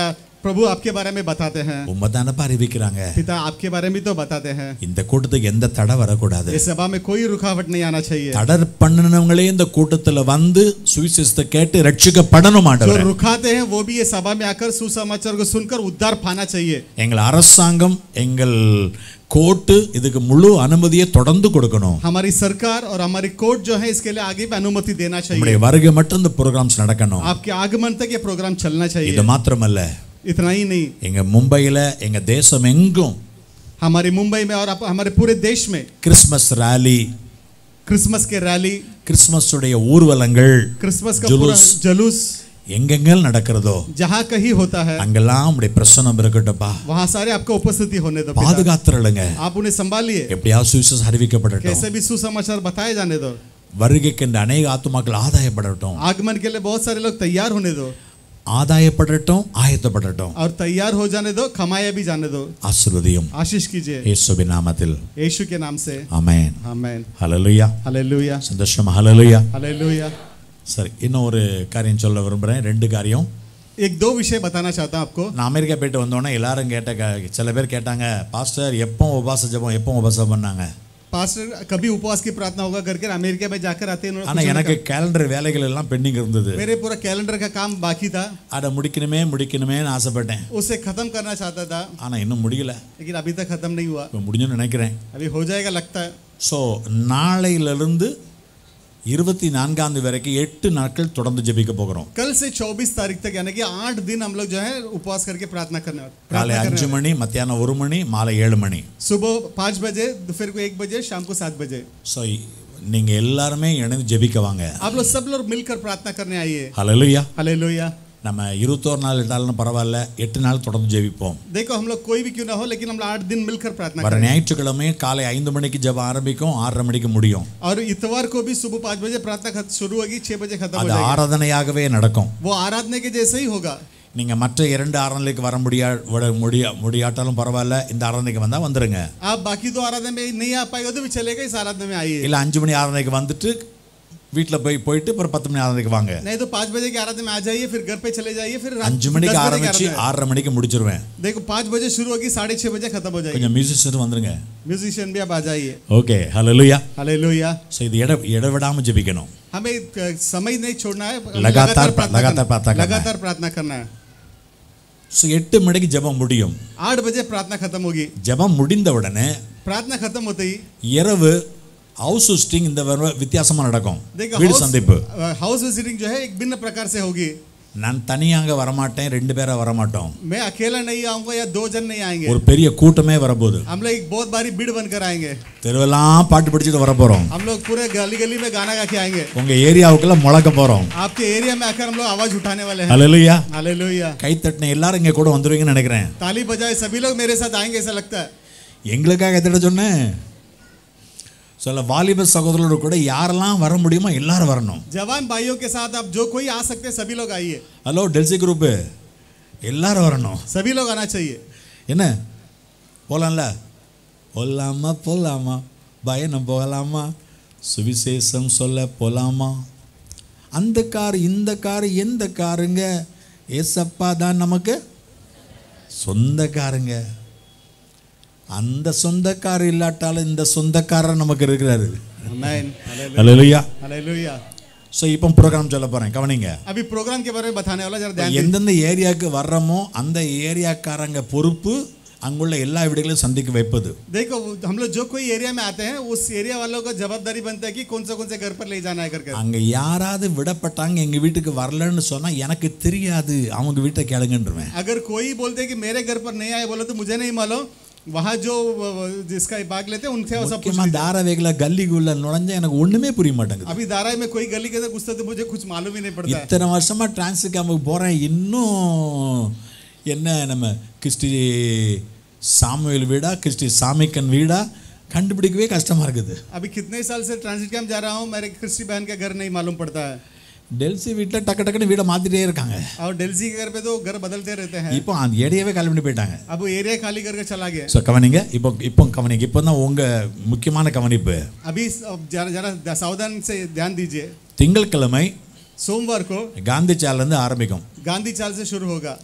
प्रभु आपके बारे में बताते हैं உண்மை தானப்பா அறிவிக்கிறாங்க पिता आपके बारे में तो बताते हैं இந்த கூட்டத்துக்கு எந்த தடை வரக்கூடாது इस सभा में कोई रुकावट नहीं आना चाहिए தடர் பண்ணினவங்களே இந்த கூட்டத்துல வந்து சுவிசேஷத்தை கேட்டு ரட்சிக்கப்படணும் जो ஆண்டவரே रुकाते हैं वो भी ये सभा में आकर सुसमाचार को सुनकर उद्धार पाना चाहिए எங்கள் அரசாங்கம் எங்கள் கோர்ட்டு இதுக்கு முழு அனுமதியை தொடர்ந்து கொடுக்கணும் हमारी सरकार और हमारी कोर्ट जो है इसके लिए आगे भी अनुमति देना चाहिए நம்முடைய வருகை மட்டும் இந்த ப்ரோக்ராம்ஸ் நடக்கணும் आपके आगमन तक ये प्रोग्राम चलना இது चाहिए மாத்திரமல்ல इतना ही नहीं எங்க மும்பையில எங்க தேசம் எங்கும் हमारे मुंबई में और आप- हमारे पूरे देश में கிறிஸ்மஸ் ரேலி क्रिसमस के रैली கிறிஸ்மஸ் உடைய ஊர்வலங்கள் क्रिसमस का पूरा जुलूस। जलूस எங்கெங்கள் நடக்கிறதோ जहाँ कहीं होता है அங்கெல்லாம் உடைய பிரசனம் இருக்கட்டும்ப்பா वहाँ सारे आपको उपस्थिति होने दो पिता। பாதுகாத்துறலுங்க आप उन्हें संभालिए எப்படியாவது சுவிசேஷம் அறிவிக்கப்படட்டும் कैसे भी सुसमाचार बताए जाने दो வருகைக்கு இந்த அநேக ஆத்துமாக்கள் ஆதாயப்படட்டும் आगमन के लिए बहुत सारे लोग तैयार होने दो ஆதாயப்படட்டும் ஆயத்தப்படட்டும் और तैयार हो जाने दो कमाया भी जाने दो ஆசீர்வதியும் आशीष कीजिए இயேசுவின் நாமத்தில் यीशु के नाम से ஆமென் आमेन ஹalleluya हालेलुया சந்தோஷம் ஹalleluya हालेलुया சரி இன்னும் ஒரு காரியம் சொல்ல விரும்புகிறேன் ரெண்டு காரியம் एक दो विषय बताना चाहता हूं आपको நான் அமெரிக்கா போயிட்டு வந்தோடனே எல்லாரும் கேட்ட க- சில பேர் கேட்டாங்க பாஸ்டர் எப்போ உபாச ஜெபம் எப்போ உபாசம் பண்ணாங்க पास्टर कभी उपवास की प्रार्थना होगा करके अमेरिका में जाकर आते हैं उन्होंने ஆனால் कुछ எனக்கு उन्होंने கேலண்டர் வேலைகள் எல்லாம் பெண்டிங் இருந்தது कहा, मेरे पूरा कैलेंडर का काम बाकी था அதை முடிக்கணுமே முடிக்கணுமேன்னு ஆசைப்பட்டேன் उसे खत्म करना चाहता था ஆனால் இன்னும் முடியல लेकिन अभी तक खत्म नहीं हुआ இப்போ முடிஞ்சுன்னு நினைக்கிறேன் अभी हो जाएगा लगता है ஸோ நாளையிலிருந்து இருபத்தி நான்காம் தேதி வரைக்கும் எட்டு நாட்கள் தொடர்ந்து ஜெபிக்க போகிறோம் कल से 24 तारीख तक यानी कि आठ दिन हम लोग जो है उपवास करके प्रार्थना करने காலை प्रार्थना करने அஞ்சு மணி மத்தியானம் ஒரு மணி மாலை ஏழு மணி सुबह पाँच बजे दोपहर को एक बजे शाम को सात बजे ஸோ நீங்கள் எல்லாருமே இணைந்து ஜெபிக்க வாங்க आप लोग सब लोग मिलकर प्रार्थना करने आइए ஹalleluya हालेलुया நம்ம இருபத்தோரு நாள் இட்டாலும் பரவாயில்ல எட்டு நாள் தொடர்ந்து ஜெபிப்போம் देखो हम लोग कोई भी क्यों ना हो लेकिन हम लोग आठ दिन मिलकर प्रार्थना வர करें ஞாயிற்றுக்கிழமை காலை ஐந்து மணிக்கு ஜெபம் ஆரம்பிக்கும் ஆறரை மணிக்கு முடியும் और इतवार को भी सुबह पाँच बजे प्रार्थना खत- शुरू होगी छह बजे खत्म हो அது जाएगी ஆராதனையாகவே நடக்கும் वो आराधना के जैसे ही होगा நீங்க மற்ற இரண்டு ஆராதனைக்கு வர முடியா விட முடியா முடியாட்டாலும் பரவாயில்ல இந்த ஆராதனைக்கு வந்தா வந்துருங்க आप बाकी दो आराधना में नहीं आ पाएगा तो भी चलेगा इस आराधना में आइए இல்ல அஞ்சு மணி ஆராதனைக்கு வந்துட்டு வீட்டில் போய் போயிட்டு அப்புறம் பத்து மணி ஆராதனைக்கு வாங்க नहीं तो पाँच बजे की आराधना में आ जाइए फिर घर पे चले जाइए फिर रात அஞ்சு दस மணிக்கு बजे की ஆரம்பிச்சு आराधना है। ஆறரை மணிக்கு முடிச்சிருவேன் देखो पाँच बजे शुरू होगी साढ़े छह बजे खत्म हो जाएगी கொஞ்சம் மியூசிஷியன் வந்துருங்க म्यूजिशियन भी आप आ जाइए ஓகே ஹalleluya हालेलुया ஸோ இது இட இடவிடாம ஜெபிக்கணும் हमें अ, समय नहीं छोड़ना है हमें लगातार प्रार्थना लगातार करना- प्रार्थना करना है। लगातार प्रार्थना करना है ஸோ எட்டு மணிக்கு ஜெபம் முடியும் आठ बजे प्रार्थना खत्म होगी ஜெபம் முடிந்த உடனே प्रार्थना खत्म होते ही இரவு ஹவுஸ் ஹோஸ்டிங் இந்த வர- வித்தியாசமா நடக்கும் देखो வீடு हाउस சந்திப்பு अ, हाउस विजिटिंग जो है एक भिन्न प्रकार से होगी நான் தனியாக வரமாட்டேன் ரெண்டு பேரா வரமாட்டோம் मैं अकेला नहीं आऊंगा या दो जन नहीं आएंगे ஒரு பெரிய கூட்டமே வரப்போகுது हम लोग एक बहुत बारी भीड़ बनकर आएंगे தெருவெல்லாம் பாட்டு படிச்சுட்டு வர போறோம் हम लोग पूरे गली गली में गाना गा के आएंगे உங்க ஏரியாவுக்கெல்லாம் முழக்க போறோம் आपके एरिया में आकर हम लोग आवाज उठाने वाले हैं ஹalleluya हालेलुया கை தட்டின எல்லாரும் இங்க கூட வந்துருவீங்கன்னு நினைக்கிறேன் ताली बजाए सभी लोग मेरे साथ आएंगे ऐसा लगता है எங்களுக்காக எத்திட சொன்னேன் சொல்ல வாலிப சகோதரரோடு கூட யாரெல்லாம் வர முடியுமோ எல்லாரும் வரணும் जवान भाइयों के साथ आप जो कोई आ सकते हैं सभी लोग आइए ஹலோ டெல்சி குரூப்பு எல்லாரும் வரணும் सभी लोग आना चाहिए என்ன போலாம்ல போலாமா போலாமா பயணம் போகலாமா சுவிசேஷம் சொல்ல போலாமா அந்த கார் இந்த கார் எந்த காருங்க ஏசப்பா தான் நமக்கு சொந்தக்காரங்க அந்த சொந்தக்காரர் இல்லாட்டாலும் இந்த சொந்தக்காரர் நமக்கு இருக்கிறாரு आमेन அல்லேலூயா हालेलुया ஸோ இப்போ ப்ரோக்ராம் சொல்ல போகிறேன் கவனிங்க अभी प्रोग्राम के बारे में बताने वाला जरा ध्यान दीजिए எந்தெந்த ஏரியாவுக்கு வர்றோமோ அந்த ஏரியாக்காரங்க பொறுப்பு அங்குள்ள எல்லா வீடுகளையும் சந்திக்க வைப்பது देखो हम लोग जो कोई एरिया में आते हैं उस एरिया वालों का जवाबदारी बनता है कि कौन से कौन से घर पर ले जाना है करके அங்க யாராவது விடப்பட்டாங்க எங்க வீட்டுக்கு வரலன்னு சொன்னா எனக்கு தெரியாது அவங்க வீட்டை கேளுங்கன்றவேன் अगर कोई बोलते हैं कि मेरे घर पर नहीं आए बोले तो मुझे नहीं मालूम वहाँ जो अ, जिसका भाग लेते हैं उनसे वो सब पूछ முக்கியமா लीजिए। தாராவேகில கல்லிக்குள்ள நுழைஞ்சா எனக்கு ஒண்ணுமே புரிய மாட்டேங்குது अभी दाराई में कोई गली के अंदर घुसता तो मुझे कुछ मालूम ही नहीं पड़ता है இத்தனை வருஷமா டிரான்ஸ்ஃபர் கேம்புக்கு போறேன் இன்னும் என்ன நம்ம கிறிஸ்டி சாமுவேல் வீடா கிறிஸ்டி சாமிக்கன் வீடா கண்டுபிடிக்கவே கஷ்டமா இருக்குது अभी कितने साल से ट्रांसिट कैंप जा रहा हूँ मेरे क्रिस्टी बहन का घर नहीं मालूम पड़ता है டெல்சி வீட்டில் டக்கு டக்குன்னு வீடை மாத்திட்டே இருக்காங்க और डेल्सी के घर पे तो घर बदलते रहते हैं இப்போ அந்த ஏரியாவே காலி பண்ணி போயிட்டாங்க अब वो एरिया खाली करके चला गया ஸோ கவனிங்க இப்போ இப்போ கவனிங்க இப்போ தான் உங்கள் முக்கியமான கவனிப்பு अभी अब जरा जरा सावधान से ध्यान दीजिए திங்கட்கிழமை सोमवार को காந்தி சாலேருந்து ஆரம்பிக்கும் गांधी चाल से शुरू होगा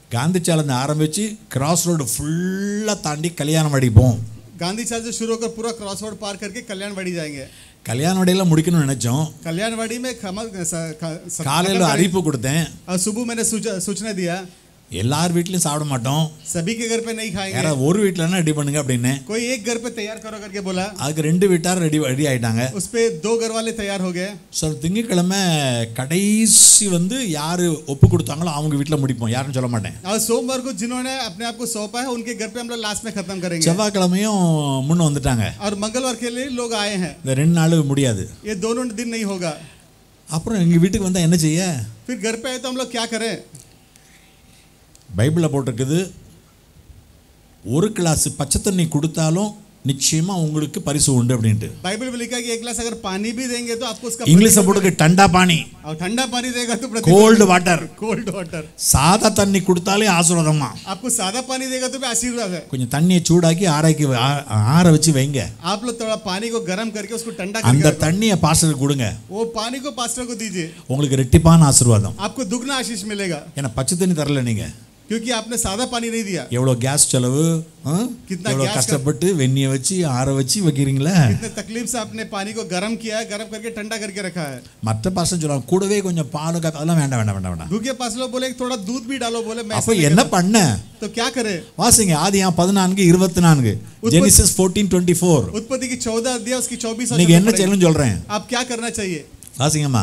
காந்தி சாலை ஆரம்பித்து கிராஸ் ரோடு ஃபுல்லாக தாண்டி கல்யாணவாடி போவோம் गांधी चाल से शुरू होकर पूरा क्रॉस रोड पार करके कल्याणवाड़ी जाएंगे கல்யாணவாடியில் முடிக்கணும்னு நினச்சோம் कल्याणवाड़ी में खमा स- ख- स- காலையில் அறிவிப்பு கொடுத்தேன் और सुबह मैंने सूच- सूचना दिया எல்லார் வீட்லையும் சாப்பிட மாட்டோம் सभी के घर पे नहीं खाएंगे யாராவது ஒரு வீட்டிலன்னா ரெடி பண்ணுங்க அப்படின்னு कोई एक घर पे तैयार करो करके बोला அதுக்கு ரெண்டு வீட்டார் ரெடி ரெடி ஆயிட்டாங்க उस पे दो घर वाले तैयार हो गए ஸோ திங்கக்கிழமை கடைசி வந்து யார் ஒப்பு கொடுத்தாங்களோ அவங்க வீட்டில் முடிப்போம் யாருன்னு சொல்ல மாட்டேன் और सोमवार को जिन्होंने अपने आप को सौंपा है उनके घर पे हम लोग लास्ट में खत्म करेंगे செவ்வாய்க்கிழமையும் முன்ன வந்துட்டாங்க और मंगलवार के लिए लोग आए हैं இந்த ரெண்டு நாள் முடியாது ये दोनों दिन नहीं होगा அப்புறம் எங்கள் வீட்டுக்கு வந்தால் என்ன செய்ய फिर घर पे आए तो हम लोग क्या करें பைபிளில் போட்டிருக்குது ஒரு கிளாஸ் பச்சை தண்ணி கொடுத்தாலும் நிச்சயமாக உங்களுக்கு பரிசு உண்டு அப்படின்ட்டு बाइबल में लिखा है कि एक गिलास अगर पानी भी देंगे तो आपको उसका இங்கிலீஷில் போட்டிருக்கு டண்டா பாணி और ठंडा पानी देगा तो கோல்டு வாட்டர் कोल्ड वाटर சாதா தண்ணி கொடுத்தாலே ஆசீர்வாதமா आपको सादा पानी देगा तो भी आशीर्वाद है கொஞ்சம் தண்ணியை சூடாக்கி ஆராய்க்கு ஆ- ஆற வச்சு வைங்க आप लोग थोड़ा पानी को गर्म करके उसको ठंडा அந்த करके தண்ணியை பாஸ்டருக்கு கொடுங்க वो पानी को पास्टर को दीजिए உங்களுக்கு ரெட்டிப்பான ஆசீர்வாதம் आपको दुगना आशीष मिलेगा ஏன்னா பச்சை தண்ணி தரல நீங்க क्योंकि आपने सादा पानी नहीं दिया எவ்வளோ கேஸ் செலவு ஆ? कितना எவ்வளோ gas का- கஷ்டப்பட்டு வெந்நியை வச்சு ஆற வச்சு வைக்கிறீங்களா इतने तकलीफ से आपने पानी को गर्म किया है गर्म करके ठंडा करके रखा है மற்ற பாசம் சொல்லுவாங்க கூடவே கொஞ்சம் பால் காப்பி அதெல்லாம் வேண்டாம் வேண்டாம் வேண்டாம் வேண்டாம் दूध के पास लोग बोले थोड़ा दूध भी डालो बोले मैं அப்போ ऐसा नहीं என்ன करता। பண்ண तो क्या करे வாசிங்க ஆதியா பதினான்கு இருபத்தி நான்கு ஜெனிசஸ் ஃபோர்டீன் டுவெண்ட்டி ஃபோர் उत्पत्ति की चौदह अध्याय उसकी चौबीस இன்னைக்கு என்ன செய்யணும்னு சொல்றேன் आप क्या करना चाहिए வாசிங்கம்மா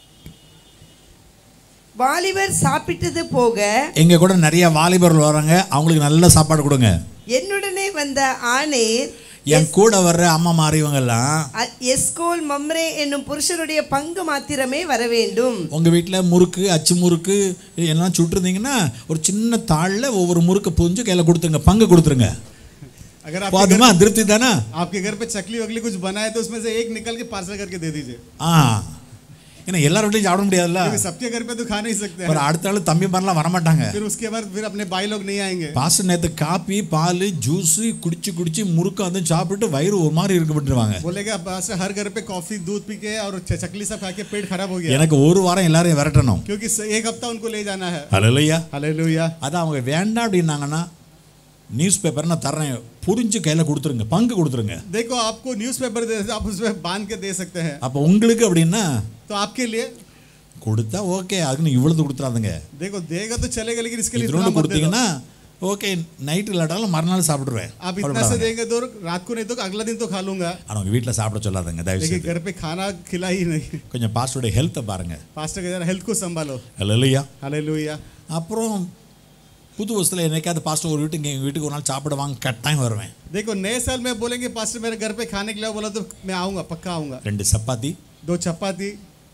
வாலிபர் சாப்பிட்டது போக எங்க கூட நிறைய வாலிபர்கள் வராங்க அவங்களுக்கு நல்ல சாப்பாடு கொடுங்க என்னுடனே வந்த ஆணேர் என் கூட வர்ற அம்மா மாறிவங்கெல்லாம் அ- எஸ்கோல் மம்ரே என்னும் புருஷருடைய பங்கு மாத்திரமே வர வேண்டும் உங்க வீட்டில் முறுக்கு அச்சு முறுக்கு எல்லாம் சுட்டுருந்தீங்கன்னா ஒரு சின்ன தாளில் ஒவ்வொரு முறுக்கு புரிஞ்சு கையில் கொடுத்துருங்க பங்கு கொடுத்துருங்க अगर आपके घर, போதுமா திருப்தி தானே आपके घर पे चकली वकली कुछ बना है तो उसमें से एक निकल के पार्सल करके दे दीजिए ஆ ஏன்னா எல்லார் வீட்லையும் சாப்பிட முடியாதுல்ல क्योंकि सबके घर पे तो खा नहीं सकते हैं ஒரு அடுத்த ஆள் தம்பி மாதிரிலாம் வரமாட்டாங்க फिर उसके बाद फिर अपने भाई लोग नहीं आएंगे பாஸ்டர் நேற்று காப்பி பால் ஜூஸு குடிச்சு குடிச்சு முறுக்கு வந்து சாப்பிட்டு வயிறு ஒரு மாதிரி இருக்கு விட்டுருவாங்க बोलेगा पास्टर हर घर पे कॉफी दूध पी के और च- चकली सब खा के पेट खराब हो गया எனக்கு ஒரு வாரம் எல்லாரையும் விரட்டணும் क्योंकि स- एक हफ्ता उनको ले जाना है அல்லையா हालेलुया அதான் அவங்க வேண்டாம் அப்படின்னாங்கன்னா நியூஸ் பேப்பர் நான் தர்றேன் புரிஞ்சு கையில் கொடுத்துருங்க பங்கு கொடுத்துருங்க देखो आपको न्यूज़पेपर दे आप उसमें बांध के दे सकते हैं அப்போ உங்களுக்கு அப்படின்னா तो आपके लिए கொடுத்தா ஓகே அதுக்குன்னு இவ்வளவு கொடுத்துறாதுங்க देखो देगा तो चलेगा लेकिन इसके लिए इतना இதோட मत दे दो। கொடுத்தீங்கன்னா ஓகே நைட்டு இல்லாட்டாலும் மறுநாள் சாப்பிடுவேன் आप इतना से देंगे तो रात को नहीं तो अगला दिन तो खा लूंगा ஆனால் உங்கள் வீட்டில் சாப்பிட சொல்லாதுங்க தயவு लेकिन செய்து घर पे खाना खिला ही नहीं கொஞ்சம் பாஸ்டருடைய ஹெல்த்தை பாருங்க पास्टर के जरा हेल्थ को संभालो இல்லையா हालेलुया அப்புறம் புது வருஷத்தில் என்னைக்காவது பாஸ்டர் ஒரு வீட்டுக்கு எங்கள் வீட்டுக்கு ஒரு நாள் சாப்பிட வாங்க கட்டாயம் வருவேன் देखो नए साल में बोलेंगे पास्टर मेरे घर पे खाने के लिए बोला तो मैं आऊंगा पक्का आऊंगा ரெண்டு சப்பாத்தி दो चपाती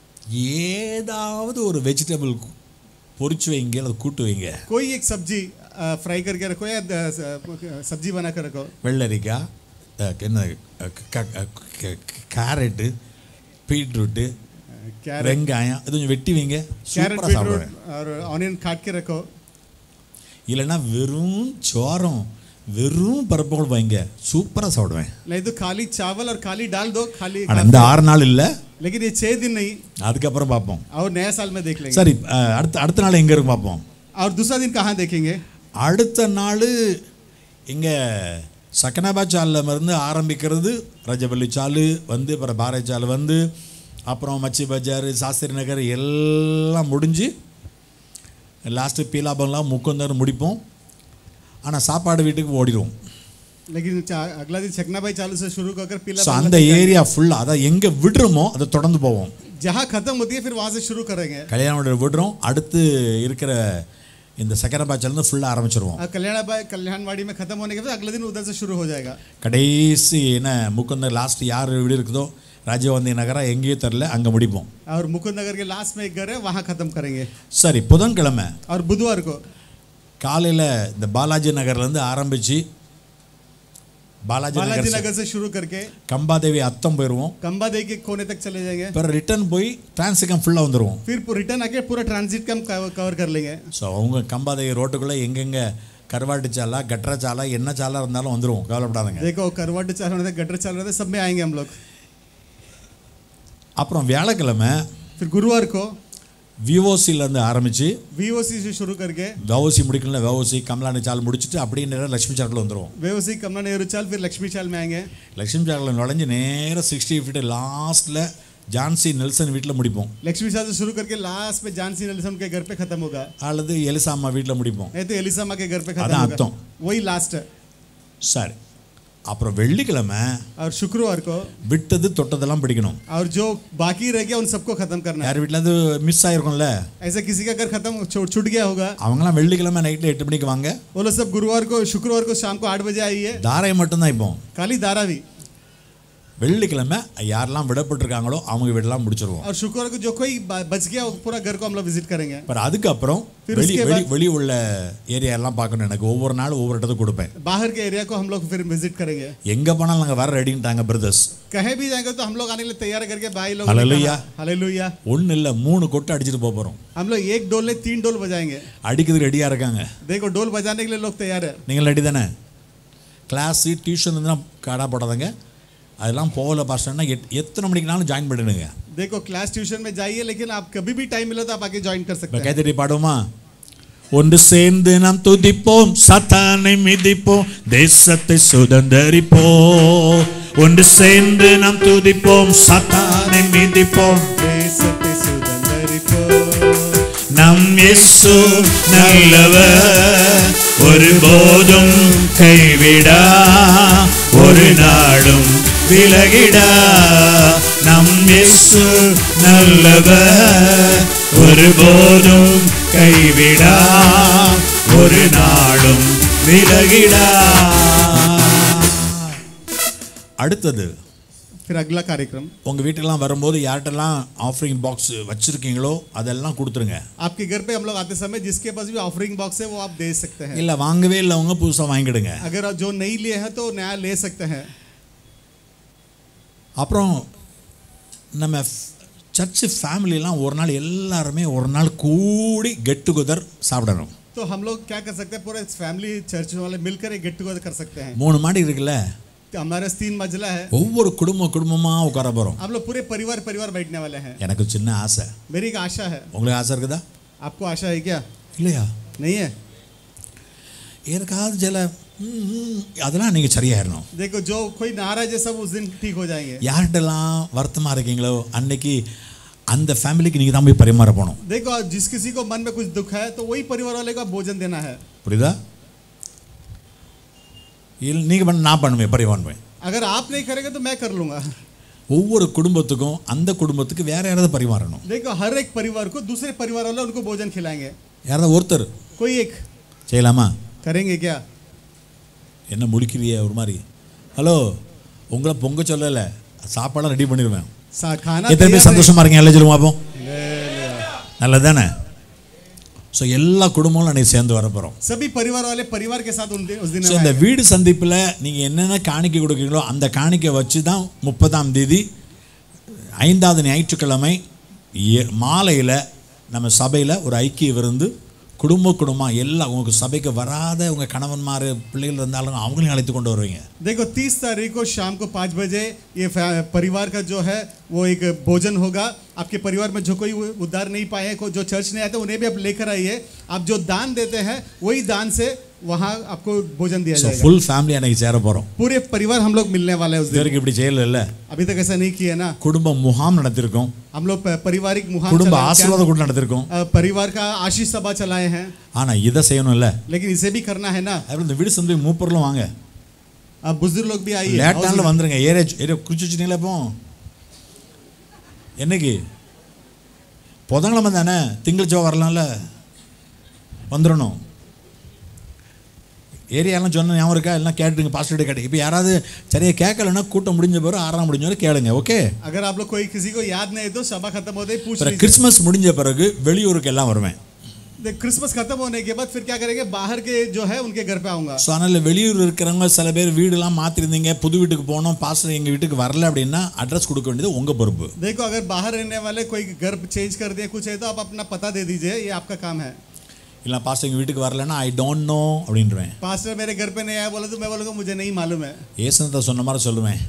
ஏதாவது ஒரு வெஜிடபிள் பொரிச்சு வைங்க அல்லது கூட்டு வைங்க कोई एक सब्जी फ्राई करके रखो या द- स- सब्जी बना कर रखो வெள்ளரிக்காய் அஹ், என்ன அஹ், க- க- க- கேரட்டு பீட்ரூட்டு कैरेट வெங்காயம் இது கொஞ்சம் வெட்டி வைங்க कैरेट சூப்பராக சாப்பிடுவேன் बीटरूट और ऑनियन काट के रखो இல்லைன்னா வெறும் சோரம் வெறும் பருப்புகள் வைங்க சூப்பராக சாப்பிடுவேன் नहीं तो खाली चावल और खाली डाल दो खाली ஆனால் இந்த ஆறு நாள் இல்லை लेकिन ये छह दिन नहीं அதுக்கப்புறம் பார்ப்போம் और नया साल में देख लेंगे சரி அஹ், அடுத்த அடுத்த நாள் எங்கே இருக்கு பார்ப்போம் और दूसरा दिन कहाँ देखेंगे அடுத்த நாள் இங்கே சக்கனாபாத் சாலில் இருந்து ஆரம்பிக்கிறது ரஜபள்ளி சாலு வந்து அப்புறம் பாறை சாலு வந்து அப்புறம் மச்சி பஜார் சாஸ்திரி நகர் எல்லாம் முடிஞ்சு லாஸ்ட்டு பீலாபம்லாம் முக்குந்தர் முடிப்போம் ஆனால் சாப்பாடு வீட்டுக்கு ஓடிடுவோம் लेकिन चा- अगला दिन छकना भाई चालू से शुरू कर पीला ஸோ அந்த ஏரியா ஃபுல்லாக அதான் எங்கே விடுறோமோ அதை தொடர்ந்து போவோம் जहाँ खत्म होती है फिर वहाँ से शुरू करेंगे கல்யாண வீடு விடுறோம் அடுத்து இருக்கிற இந்த சக்கரபாச்சிலேருந்து ஃபுல்லாக ஆரம்பிச்சிருவோம் और कल्याण भाई कल्याणवाड़ी में खत्म होने के बाद अगले दिन उधर से शुरू हो जाएगा கடைசி என்ன முக்குந்தர் லாஸ்ட் யார் வீடு இருக்குதோ ராஜீவ்காந்தி நகரா எங்கேயோ தெரில அங்கே முடிப்போம் और मुकुंद नगर के लास्ट में एक घर है वहाँ खत्म करेंगे சரி புதன்கிழமை और बुधवार को காலையில் இந்த பாலாஜி நகர்லேருந்து ஆரம்பித்து பாலாஜி बालाजी நகர் नगर से शुरू करके கம்பாதேவி அத்தம் போயிடுவோம் कंबा दे के कोने तक चले जाएंगे அப்புறம் ரிட்டர்ன் போய் டிரான்சிகம் ஃபுல்லாக வந்துடுவோம் फिर रिटर्न आके पूरा ट्रांजिट कम कवर कर लेंगे ஸோ அவங்க கம்பாதேவி ரோட்டுக்குள்ளே எங்கெங்கே கருவாட்டு சாலா கட்டுற சாலா என்ன சாலா இருந்தாலும் வந்துடுவோம் கவலைப்படாதுங்க देखो करवट चल रहे थे गटर चल रहे थे सब में आएंगे हम लोग அப்புறம் வியாழக்கிழமை फिर गुरुवार को விஓசியிலேருந்து ஆரம்பித்து वीओसी से शुरू करके வஓசி முடிக்கல வஓசி கமலானி சால் முடிச்சுட்டு அப்படியே நேரம் லக்ஷ்மி சாக்கில் வந்துடுவோம் वेओसी कमला नेहरू चाल फिर लक्ष्मी चाल में आएंगे லக்ஷ்மி சாக்கில் நுழைஞ்சு நேராக சிக்ஸ்டி ஃபீட்டு லாஸ்ட்டில் ஜான்சி நெல்சன் வீட்டில் முடிப்போம் लक्ष्मी चाल से शुरू करके लास्ट में जानसी नेल्सन के घर पे खत्म होगा அல்லது எலிசாம்மா வீட்டில் முடிப்போம் नहीं तो एलिसा माँ के घर पे खत्म अदा होगा अर्थम। वही लास्ट है சரி அப்புறம் வெள்ளிக்கிழமை और शुक्रवार को விட்டது தொட்டதெல்லாம் பிடிக்கணும் और जो बाकी रह गया उन सबको खत्म करना है யார் வீட்டில் மிஸ் ஆயிருக்கும்ல ऐसे किसी का घर खत्म छूट छूट गया होगा அவங்களாம் வெள்ளிக்கிழமை நைட்டில் எட்டு மணிக்கு வாங்க वो लोग सब गुरुवार को शुक्रवार को शाम को आठ बजे आइए தாரை மட்டும்தான் இப்போ खाली धारावी வெள்ளிக்கிழமை யாரெல்லாம் விடப்பட்டிருக்காங்களோ அவங்க வீடெல்லாம் முடிச்சிருவோம் और शुक्रवार को जो कोई ब- बच गया वो पूरा घर को हम लोग विजिट करेंगे அப்புறம் அதுக்கப்புறம் फिर வெளி उसके வெளி बाद- வெளி உள்ள ஏரியா எல்லாம் பார்க்கணும் எனக்கு ஒவ்வொரு நாள் ஒவ்வொரு இடத்துக்கு கொடுப்பேன் बाहर के एरिया को हम लोग फिर विजिट करेंगे எங்க போனாலும் நாங்கள் வர ரெடின்ட்டாங்க பிரதர்ஸ் कहीं भी जाएंगे तो हम लोग आने के लिए तैयार करके भाई लोग हालेलुया। हालेलुया ஒன்றும் இல்லை மூணு கொட்டு அடிச்சுட்டு போக போகிறோம் हम लोग एक डोल ले तीन डोल बजाएंगे அடிக்கிறதுக்கு ரெடியாக இருக்காங்க देखो डोल बजाने के लिए लोग तैयार है நீங்கள் ரெடி தானே கிளாஸு டியூஷன் இருந்தால் கடா போடாதங்க அதெல்லாம் போகல பாஸ்டர்னா எத் எத்தனை மணிக்குனாலும் ஜாயின் பண்ணிடுங்க देखो क्लास ट्यूशन में जाइए लेकिन आप कभी भी टाइम मिले तो आप आके ज्वाइन कर सकते இப்போ हैं கைத்தறி பாடுவோமா ஒன்று சேர்ந்து நாம் துதிப்போம் சத்தானை மிதிப்போம் தேசத்தை சுதந்தரிப்போம் ஒன்று சேர்ந்து நாம் துதிப்போம் சத்தானை மிதிப்போம் தேசத்தை சுதந்தரிப்போம் நம் இயேசு நல்லவர் ஒருபோதும் கைவிடா ஒரு நாளும் விலகிடா நம் இயேசு நல்லவர் ஒருபோதும் கைவிடா ஒரு நாளும் விலகிடா அடுத்தது फिर अगला कार्यक्रम உங்கள் வீட்டுக்கெல்லாம் வரும்போது யார்கிட்டலாம் ஆஃபரிங் பாக்ஸ் வச்சுருக்கீங்களோ அதெல்லாம் கொடுத்துருங்க आपके घर पे हम लोग आते समय जिसके पास भी ऑफरिंग बॉक्स है वो आप दे सकते हैं இல்லை வாங்கவே இல்லைவங்க புதுசாக வாங்கிடுங்க अगर आप जो नहीं लिए हैं तो नया ले सकते हैं அப்புறம் நம்ம சர்ச்சு ஃபேமிலிலாம் ஒரு நாள் எல்லாருமே ஒரு நாள் கூடி கெட் டுகெதர் சாப்பிடணும் तो हम लोग क्या कर सकते हैं पूरे फैमिली चर्च वाले मिलकर एक गेट टुगेदर कर सकते हैं மூணு மாடி இருக்குல்ல तो हमारे पास तीन मंजिला है ஒவ்வொரு குடும்ப குடும்பமாக உட்கார போகிறோம் हम लोग पूरे परिवार परिवार बैठने वाले हैं எனக்கு சின்ன ஆசை मेरी एक आशा है உங்களுக்கு ஆசை இருக்குதா आपको आशा है क्या இல்லையா नहीं है எனக்காவது சில ம், ம், அதெல்லாம் நீங்கள் சரியாயிடணும் देखो जो कोई नाराज है सब उस दिन ठीक हो जाएंगे யார்கிட்டலாம் வருத்தமாக இருக்கீங்களோ அன்னைக்கு அந்த ஃபேமிலிக்கு நீங்கள் தான் போய் பரிமாற போகணும் देखो आज जिस किसी को मन में कुछ दुख है तो वही परिवार वाले को आप भोजन देना है புரியுதா இல்லை நீங்கள் பண்ண நான் பண்ணுவேன் பரிமாறுவேன் अगर आप नहीं करेंगे तो मैं कर लूंगा ஒவ்வொரு குடும்பத்துக்கும் அந்த குடும்பத்துக்கு வேற யாராவது பரிமாறணும் देखो हर एक परिवार को दूसरे परिवार वाले उनको भोजन खिलाएंगे யாராவது ஒருத்தர் कोई एक செய்யலாமா करेंगे क्या என்ன முடிக்கிறிய ஒரு மாதிரி ஹலோ உங்களை பொங்க சொல்லலை சாப்பாடெல்லாம் ரெடி பண்ணிடுவேன் सा- खाना எத்தனை तैयार பேர் है। சந்தோஷமா இருக்கீங்க எல்லாம் சொல்லுவோம் அப்போ நல்லது தானே ஸோ எல்லா குடும்பங்களும் அன்னைக்கு சேர்ந்து வர போகிறோம் सभी परिवार वाले परिवार के साथ उन दिन उस दिन ஸோ இந்த வீடு சந்திப்பில் நீங்கள் என்னென்ன காணிக்கை கொடுக்குறீங்களோ அந்த காணிக்கை வச்சு தான் முப்பதாம் தேதி ஐந்தாவது ஞாயிற்றுக்கிழமை மாலையில் நம்ம சபையில் ஒரு ஐக்கிய விருந்து குடும்ப குடும்பம் எல்லாம் உங்களுக்கு சபைக்கு வராத உங்கள் கணவன்மார் பிள்ளைகள் இருந்தாலும் அவங்களையும் அழைத்து கொண்டு வருவீங்க देखो तीस तारीख को शाम को पाँच बजे ये फै- परिवार का जो है वो एक भोजन होगा आपके परिवार में जो कोई उद्धार नहीं पाए हैं, कोई जो चर्च नहीं आते उन्हें भी आप लेकर आइए आप जो दान देते हैं वही दान से वहाँ आपको भोजन दिया ஸோ जाएगा ஃபுல் ஃபேமிலி அன்னைக்கு சேர போகிறோம் पूरे परिवार हम लोग मिलने वाले हैं उस दिन இதற்கு இப்படி செய்யல अभी तक ऐसा नहीं किया ना குடும்ப முகாம் நடத்திருக்கோம் हम लोग प- पारिवारिक मुहाम குடும்ப चलाए- ஆசீர்வாத கூட்டம் நடத்திருக்கோம் अ, परिवार का आशीष सभा चलाए हैं ஆனால் இதை செய்யணும்ல लेकिन इसे भी करना है ना அப்புறம் இந்த வீடு சந்தை மூப்பர்களும் வாங்க अब बुजुर्ग लोग भी आइए லேட் நாளில் வந்துருங்க ஏரியா ஏரியா குறிச்சு வச்சுட்டீங்களா இப்போ என்னைக்கு புதன்கிழமை தானே திங்கள் செவ்வாய் வரலாம்ல வந்துடணும் ஏரியாலாம் சொன்ன ஞாபகம் இருக்கா எல்லாம் கேட்டுங்க பாஸ்டர்டே கேட்டு இப்போ யாராவது சரியாக கேட்கலன்னா கூட்டம் முடிஞ்ச பிறகு ஆறாம் முடிஞ்ச பிறகு கேளுங்க ஓகே अगर आप लोग कोई किसी को याद नहीं है तो सभा खत्म होते ही पूछ அப்புறம் लीजिए கிறிஸ்மஸ் முடிஞ்ச பிறகு வெளியூருக்கு எல்லாம் வருவேன் देख, क्रिसमस खत्म होने के बाद फिर क्या करेंगे बाहर के जो है उनके घर पे आऊंगा ஸோ அதனால் வெளியூர் இருக்கிறவங்க சில பேர் வீடுலாம் மாற்றிருந்தீங்க புது வீட்டுக்கு போனோம் பாஸ்டர் எங்கள் வீட்டுக்கு வரல அப்படின்னா அட்ரஸ் கொடுக்க வேண்டியது உங்கள் பொறுப்பு देखो अगर बाहर रहने वाले कोई घर चेंज कर दिए कुछ है तो आप अपना पता दे दीजिए ये आपका काम है இல்லை பாஸ்டர் எங்கள் வீட்டுக்கு வரலன்னா ஐ டோன்ட் நோ அப்படின்றவேன் पास्टर मेरे घर पे नहीं आया बोला तो मैं बोलूँगा मुझे नहीं मालूम है ஏசனத்தை சொன்ன மாதிரி சொல்லுவேன்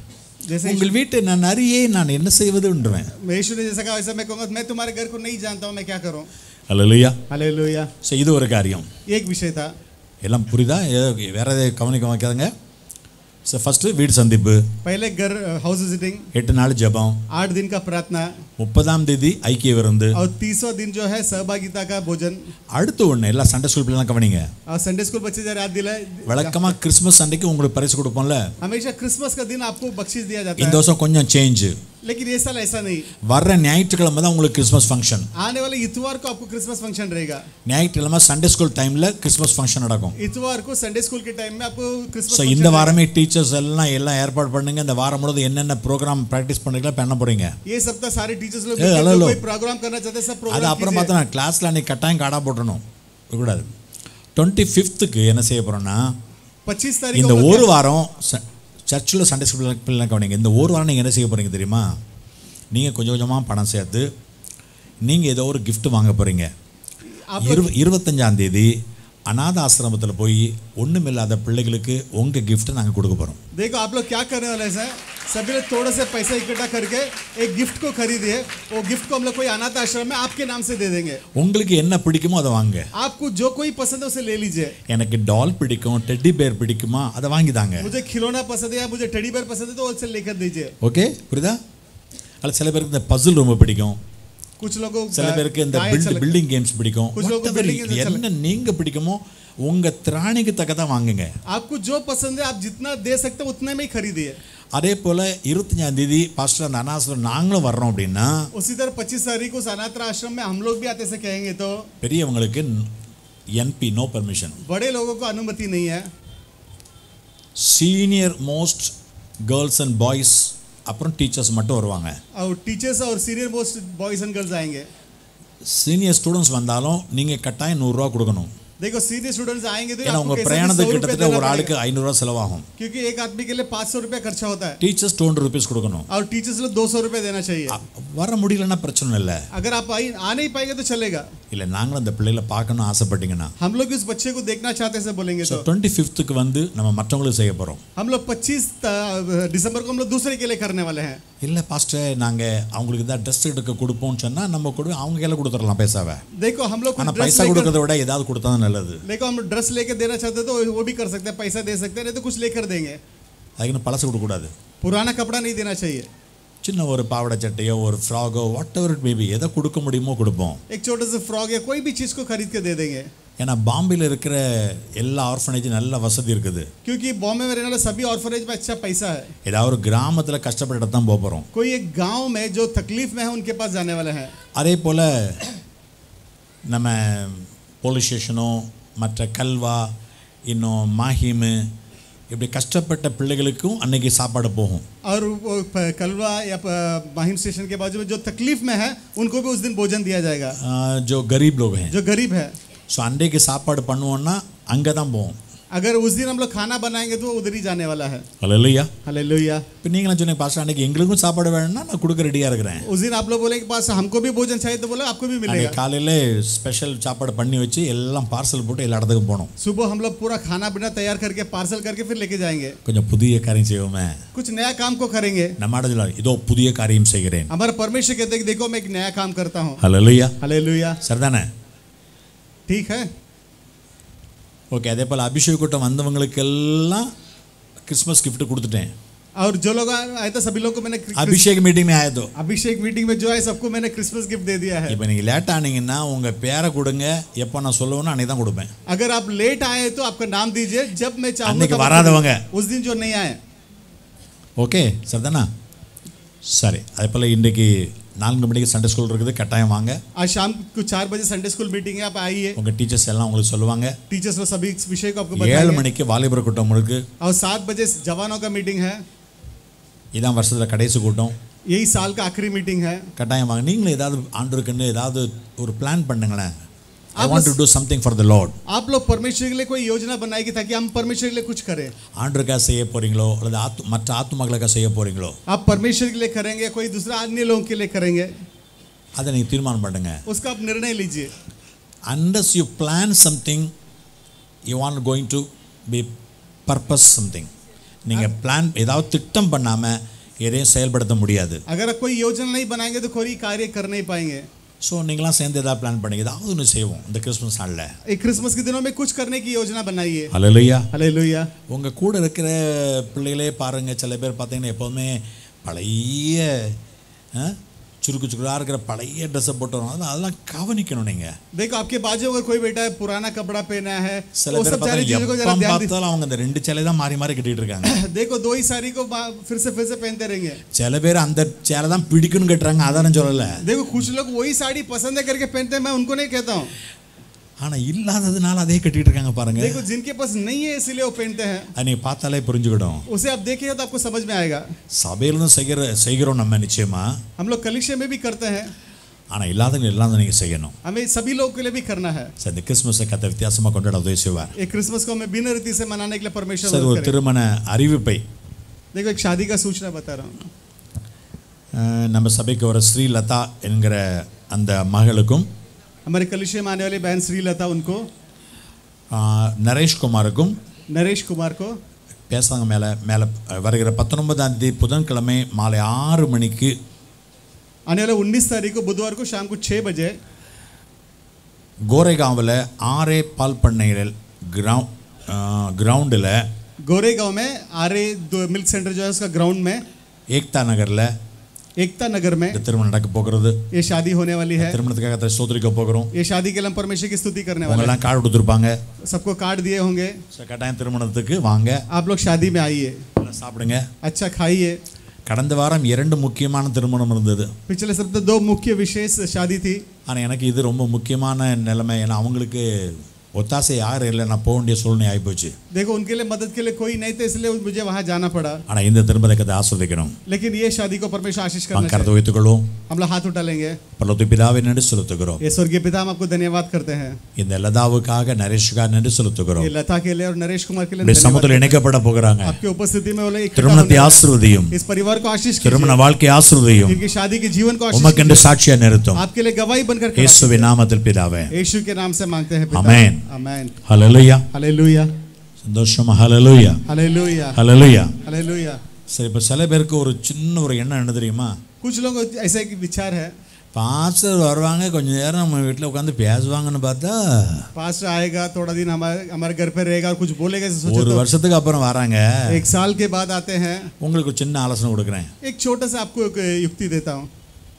जैसे உங்கள் வீட்டை நான் அறியே நான் என்ன செய்வதுன்றேன் मैं यीशु ने जैसा कहा वैसा मैं कहूँगा मैं तुम्हारे घर को नहीं जानता हूँ मैं क्या करूँ அல்லையா हालेलुया ஸோ இது ஒரு காரியம் एक विषय था எல்லாம் புரியுதா ஏதோ வேற எதாவது கவனிக்க வைக்காதுங்க ஸோ ஃபஸ்ட்டு வீடு சந்திப்பு पहले घर हाउस विजिटिंग எட்டு நாள் ஜெபம் आठ दिन का प्रार्थना முப்பதாம் தேதி ஐக்கிய விருந்து और तीसवा दिन जो है सहभागिता का भोजन அடுத்து ஒன்று எல்லாம் சண்டே ஸ்கூல் பிள்ளைலாம் கவனிங்க और संडे स्कूल बच्चे जरा याद दिलाए வழக்கமாக கிறிஸ்மஸ் அன்னைக்கு உங்களுக்கு பரிசு கொடுப்போம்ல हमेशा क्रिसमस का दिन आपको बख्शीश दिया जाता இந்த है வருஷம் கொஞ்சம் சேஞ்சு लेकिन ये साल ऐसा नहीं வர்ற ஞாயிற்றுக்கிழமை தான் உங்களுக்கு கிறிஸ்மஸ் ஃபங்க்ஷன் आने वाले इतवार को आपको क्रिसमस फंक्शन रहेगा ஞாயிற்றுக்கிழமை சண்டே ஸ்கூல் டைமில் கிறிஸ்மஸ் ஃபங்க்ஷன் நடக்கும் इतवार को संडे स्कूल के टाइम में आपको क्रिसमस ஸோ இந்த வாரமே டீச்சர்ஸ் எல்லாம் எல்லாம் ஏற்பாடு பண்ணுங்க இந்த வாரம் முழுவதும் என்னென்ன ப்ரோக்ராம் ப்ராக்டிஸ் பண்ணுறீங்களா பண்ண போறீங்க ये सप्ताह सारे टीचर्स लोग ए, मिलकर हेलो, जो हेलो। कोई प्रोग्राम करना चाहते हैं सब அது प्रोग्राम அப்புறம் कीजिए। பார்த்தா நான் கிளாஸில் அன்னைக்கு கட்டாயம் காடா போட்டணும் கூடாது டுவெண்ட்டி ஃபிஃப்த்துக்கு என்ன செய்ய போகிறோன்னா 25 तारीख இந்த को ஒரு வாரம் சர்ச்சில் சண்டே ஸ்கூல் பிள்ளை கவனிங்க இந்த ஒரு வாரம் நீங்கள் என்ன செய்ய போகிறீங்க தெரியுமா நீங்கள் கொஞ்சம் கொஞ்சமாக பணம் சேர்த்து நீங்கள் ஏதோ ஒரு gift வாங்க போகிறீங்க இரு இருபத்தஞ்சாம் தேதி அநாத ஆசிரமத்தில் போய் ஒன்றுமில்லாத பிள்ளைகளுக்கு உங்கள் கிஃப்ட்டை நாங்கள் கொடுக்க போகிறோம் देखो आप लोग क्या करने वाले हैं सभी लोग थोड़ा से पैसा इकट्ठा करके एक गिफ्ट को खरीदिए वो गिफ्ट को हम लोग कोई अनाथ आश्रम में आपके नाम से दे देंगे உங்களுக்கு என்ன பிடிக்குமோ அதை வாங்க आपको जो कोई पसंद है उसे ले लीजिए எனக்கு டால் பிடிக்கும் டெட்டி பேர் பிடிக்குமா அதை வாங்கி தாங்க मुझे खिलौना पसंद है या मुझे टेडी बेयर पसंद है तो उसे लेकर दीजिए ஓகே புரியுதா அதில் சில பேருக்கு இந்த பசில் ரொம்ப பிடிக்கும் कुछ लोगों को சில गाय- பேருக்கு இந்த गाय பில்ட் अच्छा लगता है। பில்டிங் கேம்ஸ் பிடிக்கும் कुछ लोगों को Whatever building games अच्छा என்ன நீங்க பிடிக்குமோ உங்க திராணிக்கு தக்கதான் வாங்குங்க आपको जो पसंद है आप जितना दे सकते हो उतने में ही खरीदिए அதே போல இருபத்தஞ்சாம் தேதி பாஸ்டர் அந்த அனாசில் நாங்களும் வர்றோம் அப்படின்னா उसी तरह 25 तारीख को अनाथ आश्रम में हम लोग भी आते से कहेंगे तो பெரியவங்களுக்கு என்பி நோ பர்மிஷன் बड़े लोगों को अनुमति नहीं है senior most girls and boys அப்புறம் டீச்சர்ஸ் மட்டும் வருவாங்க और टीचर्स और senior most boys and girls आएंगे சீனியர் ஸ்டூடெண்ட்ஸ் வந்தாலும் நீங்கள் கட்டாயம் நூறுரூவா கொடுக்கணும் देखो सीनियर स्टूडेंट्स आएंगे तो ஏன்னா आपको உங்கள் कैसे भी பிரயாணத்துக்கு 100 रुपए கிட்டத்தட்ட देना ஒரு पड़ेगा। ஆளுக்கு ஐநூறுரூவா செலவாகும் क्योंकि एक आदमी के लिए 500 रुपया खर्चा होता है டீச்சர்ஸ் டூ ஹண்ட்ரட் ருபீஸ் கொடுக்கணும் और टीचर्स लोग 200 रुपए देना चाहिए வர முடியலன்னா பிரச்சனை இல்லை अगर आप आई आ नहीं पाएंगे तो चलेगा இல்லை நாங்களும் அந்த பிள்ளைகளை பார்க்கணும் ஆசைப்பட்டீங்கன்னா हम लोग इस बच्चे को देखना चाहते हैं बोलेंगे ஸோ तो டுவெண்ட்டி ஃபிஃப்த்துக்கு வந்து நம்ம மற்றவங்களுக்கு செய்ய போகிறோம் हम लोग 25 त- दिसंबर को हम लोग दूसरे के लिए करने वाले हैं இல்லை பாஸ்டர் நாங்கள் அவங்களுக்கு தான் ட்ரெஸ் எடுக்க கொடுப்போம்னு சொன்னால் நம்ம கூட அவங்க கையில் கொடுத்துடலாம் பைசாவை देखो हम लोग ஆனால் ड्रेस பைசா लेकर கொடுக்கறத விட ஏதாவது கொடுத்தா தான் நல்லது देखो हम ड्रेस लेकर देना चाहते हैं तो वो भी कर सकते हैं पैसा दे सकते हैं नहीं तो कुछ लेकर देंगे அதுக்குன்னு பழசு கொடுக்கக்கூடாது पुराना कपड़ा नहीं देना चाहिए சின்ன ஒரு பாவாடை சட்டையோ ஒரு ஃப்ராகோ வாட் எவர் இட் மேபி எதை கொடுக்க முடியுமோ கொடுப்போம் एक छोटे से फ्रॉक या कोई भी चीज़ को खरीद के दे देंगे ஏன்னா பாம்பேல இருக்கிற எல்லா ஆர்ஃபனேஜும் நல்ல வசதி இருக்குது क्योंकि बॉम्बे में रहने वाले सभी ऑर्फनेज में अच्छा पैसा है ஏதாவது ஒரு கிராமத்தில் கஷ்டப்பட்ட இடத்துல தான் போக போகிறோம் कोई एक गांव में जो तकलीफ में है उनके पास जाने वाले हैं அதே போல் நம்ம போலீஸ் ஸ்டேஷனோ மற்ற கல்வா இன்னும் மாஹிமு இப்படி கஷ்டப்பட்ட பிள்ளைகளுக்கும் அன்னைக்கு சாப்பாடு போகும் और वो प- कलवा या प- माहिम स्टेशन के बाजू में जो तकलीफ में है उनको भी उस दिन भोजन दिया जाएगा ஆஹ், जो गरीब लोग हैं जो गरीब है ஸோ அன்றைக்கு சாப்பாடு பண்ணுவோன்னா அங்கே தான் போவோம் अगर उस दिन हम लोग खाना बनाएंगे तो वो उधर ही जाने वाला है அல்ல இல்லையா हालेलुया இப்போ நீங்களும் சொன்னீங்க பாஸ்டர் அன்னைக்கு எங்களுக்கும் சாப்பாடு வேணும்னா நான் கொடுக்க ரெடியாக இருக்கிறேன் उस दिन आप लोग बोले कि पास हमको भी भोजन चाहिए तो बोले आपको भी मिलेगा அன்னைக்கு காலையில் ஸ்பெஷல் சாப்பாடு பண்ணி வச்சு எல்லாம் பார்சல் போட்டு எல்லா இடத்துக்கும் போனோம் सुबह हम लोग पूरा खाना पीना तैयार करके पार्सल करके फिर लेके जाएंगे கொஞ்சம் புதிய காரியம் செய்வோமே कुछ नया काम को करेंगे நம்ம ஆட சொல்லலாம் இதோ புதிய காரியம் செய்கிறேன் हमारा परमेश्वर कहते हैं कि देखो मैं एक नया काम करता हूँ ஹலோ இல்லையா हालेलुया சரிதானே ठीक है ஓகே அதே போல் அபிஷேக் கூட்டம் வந்தவங்களுக்கெல்லாம் கிறிஸ்மஸ் gift கொடுத்துட்டேன் और जो लोग आए थे सभी लोगों को मैंने क्रि- அபிஷேக் மீட்டிங் ஆயதோ अभिषेक मीटिंग में जो है सबको मैंने क्रिसमस गिफ्ट दे दिया है இப்போ நீங்கள் லேட் ஆனீங்கன்னா உங்கள் பேரை கொடுங்க எப்போ நான் சொல்லுவேனோ அன்னைக்கு தான் கொடுப்பேன் अगर आप लेट आए तो आपका नाम दीजिए जब मैं चाहूंगा अन्य के तब आपको வராதவங்க. दूंगा। उस दिन जो नहीं आए ஓகே சரிதானா சரி அதே போல் இன்றைக்கு நான்கு மணிக்கு சண்டே ஸ்கூல் இருக்குது கட்டாயம் வாங்க आज शाम को चार बजे संडे स्कूल मीटिंग है आप आइए உங்கள் டீச்சர்ஸ் எல்லாம் உங்களுக்கு சொல்லுவாங்க टीचर्स लोग सभी इस विषय को आपको ஏழு बताएंगे மணிக்கு வாலிபர் கூட்டம் இருக்கு और सात बजे जवानों का मीटिंग है இதான் வருஷத்தில் கடைசி கூட்டம் यही साल का आखिरी मीटिंग है கட்டாயம் வாங்க நீங்களும் ஏதாவது ஆண்டுக்குன்னு ஏதாவது ஒரு பிளான் பண்ணுங்களேன் ஐ आप want to do something for the Lord आप लोग परमेश्वर के लिए कोई योजना बनाएगी ताकि हम परमेश्वर के लिए कुछ करें ஆண்டுக்காக செய்ய போறீங்களோ அல்லது ஆத்து மற்ற ஆத்துமக்களுக்காக செய்ய போறீங்களோ आप परमेश्वर के लिए करेंगे कोई दूसरा अन्य लोगों के लिए करेंगे அதை நீங்கள் தீர்மானம் பண்ணுங்க उसका आप निर्णय लीजिए unless you plan something you want going to be purpose something நீங்கள் பிளான் ஏதாவது திட்டம் பண்ணாமல் எதையும் செயல்படுத்த முடியாது अगर आप कोई योजना नहीं बनाएंगे तो कोई कार्य कर नहीं पाएंगे ஸோ நீங்களாம் சேர்ந்து ஏதாவது பிளான் பண்ணுங்க ஏதாவது ஒன்று செய்வோம் இந்த கிறிஸ்மஸ் நாளில் एक क्रिसमस के दिनों में कुछ करने की योजना बनाइए அலலுயா हालेलुया உங்கள் கூட இருக்கிற பிள்ளைகளே பாருங்கள் சில பேர் பார்த்தீங்கன்னா எப்போதுமே பழைய ஆ, சுருக்கு சுருக்கா இருக்கிற பழைய ட்ரெஸ்ஸை போட்டு வரும் அதெல்லாம் அதெல்லாம் கவனிக்கணும் நீங்கள் देखो आपके बाजू अगर कोई बेटा पुराना कपड़ा पहना है சில वो பேர் सब सारी चीजों को பார்த்தா जरा எப்போ ध्यान दीजिए பார்த்தாலும் அவங்க இந்த ரெண்டு சேலை தான் மாறி மாறி கட்டிட்டு இருக்காங்க देखो दो ही साड़ी को बा- फिर से फिर से पहनते रहेंगे சில பேர் அந்த சேலை தான் பிடிக்குன்னு கட்டுறாங்க அதான் சொல்லலை देखो कुछ लोग वही साड़ी पसंद है करके पहनते हैं मैं उनको नहीं कहता हूँ ஆனால் இல்லாததுனால அதே கட்டிட்டு இருக்காங்க பாருங்க देखो जिनके पास नहीं है इसीलिए वो पहनते हैं அது நீ பார்த்தாலே புரிஞ்சுக்கிடும் उसे आप देखिएगा तो आपको समझ में आएगा சபையிலும் செய்கிற செய்கிறோம் நம்ம நிச்சயமா हम लोग कलिशे में भी करते हैं ஆனால் இல்லாதவங்க இல்லாத நீங்கள் செய்யணும் हमें सभी लोगों के लिए भी करना है சரி இந்த கிறிஸ்மஸை கத்த வித்தியாசமாக கொண்டாட உதவி செய்வார் एक क्रिसमस को हमें बिना रीति से मनाने के लिए परमेश्वर சரி मदद ஒரு करे। திருமண அறிவிப்பை देखो एक शादी का सूचना बता रहा हूँ அஹ், நம்ம சபைக்கு வர ஸ்ரீலதா என்கிற அந்த மகளுக்கும் हमारे कलिशे में आने वाली बहन श्रीलता उनको அஹ், நரேஷ்குமாருக்கும் नरेश कुमार को பேசாங்க மேலே மேலே வருகிற பத்தொன்பதாம் தேதி புதன்கிழமை மாலை ஆறு மணிக்கு आने वाले उन्नीस तारीख को बुधवार को शाम को छः बजे கோரைகாவில் ஆரே பால் பண்ணைகள் கிரவுண்ட் கிரவுண்டில் गोरे गांव में आरे दो- मिल्क सेंटर जो है उसका ग्राउंड में ஏக்தா நகரில் एकता नगर में இந்த திருமணம் நடக்க போகிறது ये शादी होने वाली है திருமணத்துக்காக கர்த்தரை ஸ்தோத்திரிக்க போகிறோம் ये शादी के लिए हम परमेश्वर की स्तुति करने वाले உங்கெல்லாம் கார்டு கொடுத்துருப்பாங்க हैं सबको कार्ड दिए होंगे ஸோ கட்டாயம் திருமணத்துக்கு வாங்க आप लोग शादी में आइए நல்லா சாப்பிடுங்க अच्छा खाइए கடந்த வாரம் இரண்டு முக்கியமான திருமணம் இருந்தது पिछले सप्ताह दो मुख्य विशेष शादी थी ஆனால் எனக்கு இது ரொம்ப முக்கியமான நிலைமை ஏன்னா அவங்களுக்கு ஒத்தாசை யாரும் இல்லை நான் போக வேண்டிய சூழ்நிலை ஆகிப்போச்சு देखो उनके लिए मदद के लिए कोई नहीं था इसलिए मुझे वहां जाना पड़ा ஆனால் இந்த திருமணத்தை ஆஸ்வதிக்கணும் लेकिन ये शादी को परमेश्वर आशीष करना வாங்க चाहिए கருத்தை வைத்துக்கொள்வோம் हम लोग हाथ उठा लेंगे பல்லத்து பிதாவை நன்றி செலுத்துகிறோம் ये स्वर्गीय पिता हम आपको धन्यवाद करते हैं இந்த லதாவுக்காக நரேஷுக்காக நன்றி செலுத்துகிறோம் ये लता के लिए और नरेश कुमार के लिए இப்படி धन्यवाद சமூகத்தில் இணைக்கப்பட போகிறாங்க आपकी उपस्थिति में वो लोग इकट्ठा திருமணத்தை होने ஆசிர்வதியும் वाले हैं। इस परिवार को आशीष திருமண कीजिए வாழ்க்கை ஆசிர்வதியும் इनकी शादी के जीवन को आशीष உமக்கென்று சாட்சியா நிறுத்தும் कीजिए। आपके लिए गवाही बनकर खड़ा இயேசுவின் நாமத்தில் பிதாவே कीजिए। यीशु के नाम से मांगते हैं पिता Amen. आमेन ஹalleluya हालेलुया சந்தோஷமா ஹalleluya हालेलुया ஹalleluya हालेलुया சரி இப்போ சில பேருக்கு ஒரு சின்ன ஒரு எண்ணம் என்ன தெரியுமா कुछ लोगों को ऐसा एक विचार है பாஸ்டர் வருவாங்க கொஞ்ச நேரம் நம்ம வீட்டில் உட்காந்து பேசுவாங்கன்னு பார்த்தா पास्टर आएगा थोड़ा दिन हमारे हमारे घर पे रहेगा और कुछ बोलेगा ऐसे सोचो ஒரு तो வருஷத்துக்கு அப்புறம் வராங்க एक साल के बाद आते हैं உங்களுக்கு ஒரு சின்ன ஆலோசனை கொடுக்குறேன் एक छोटा सा आपको एक युक्ति देता हूँ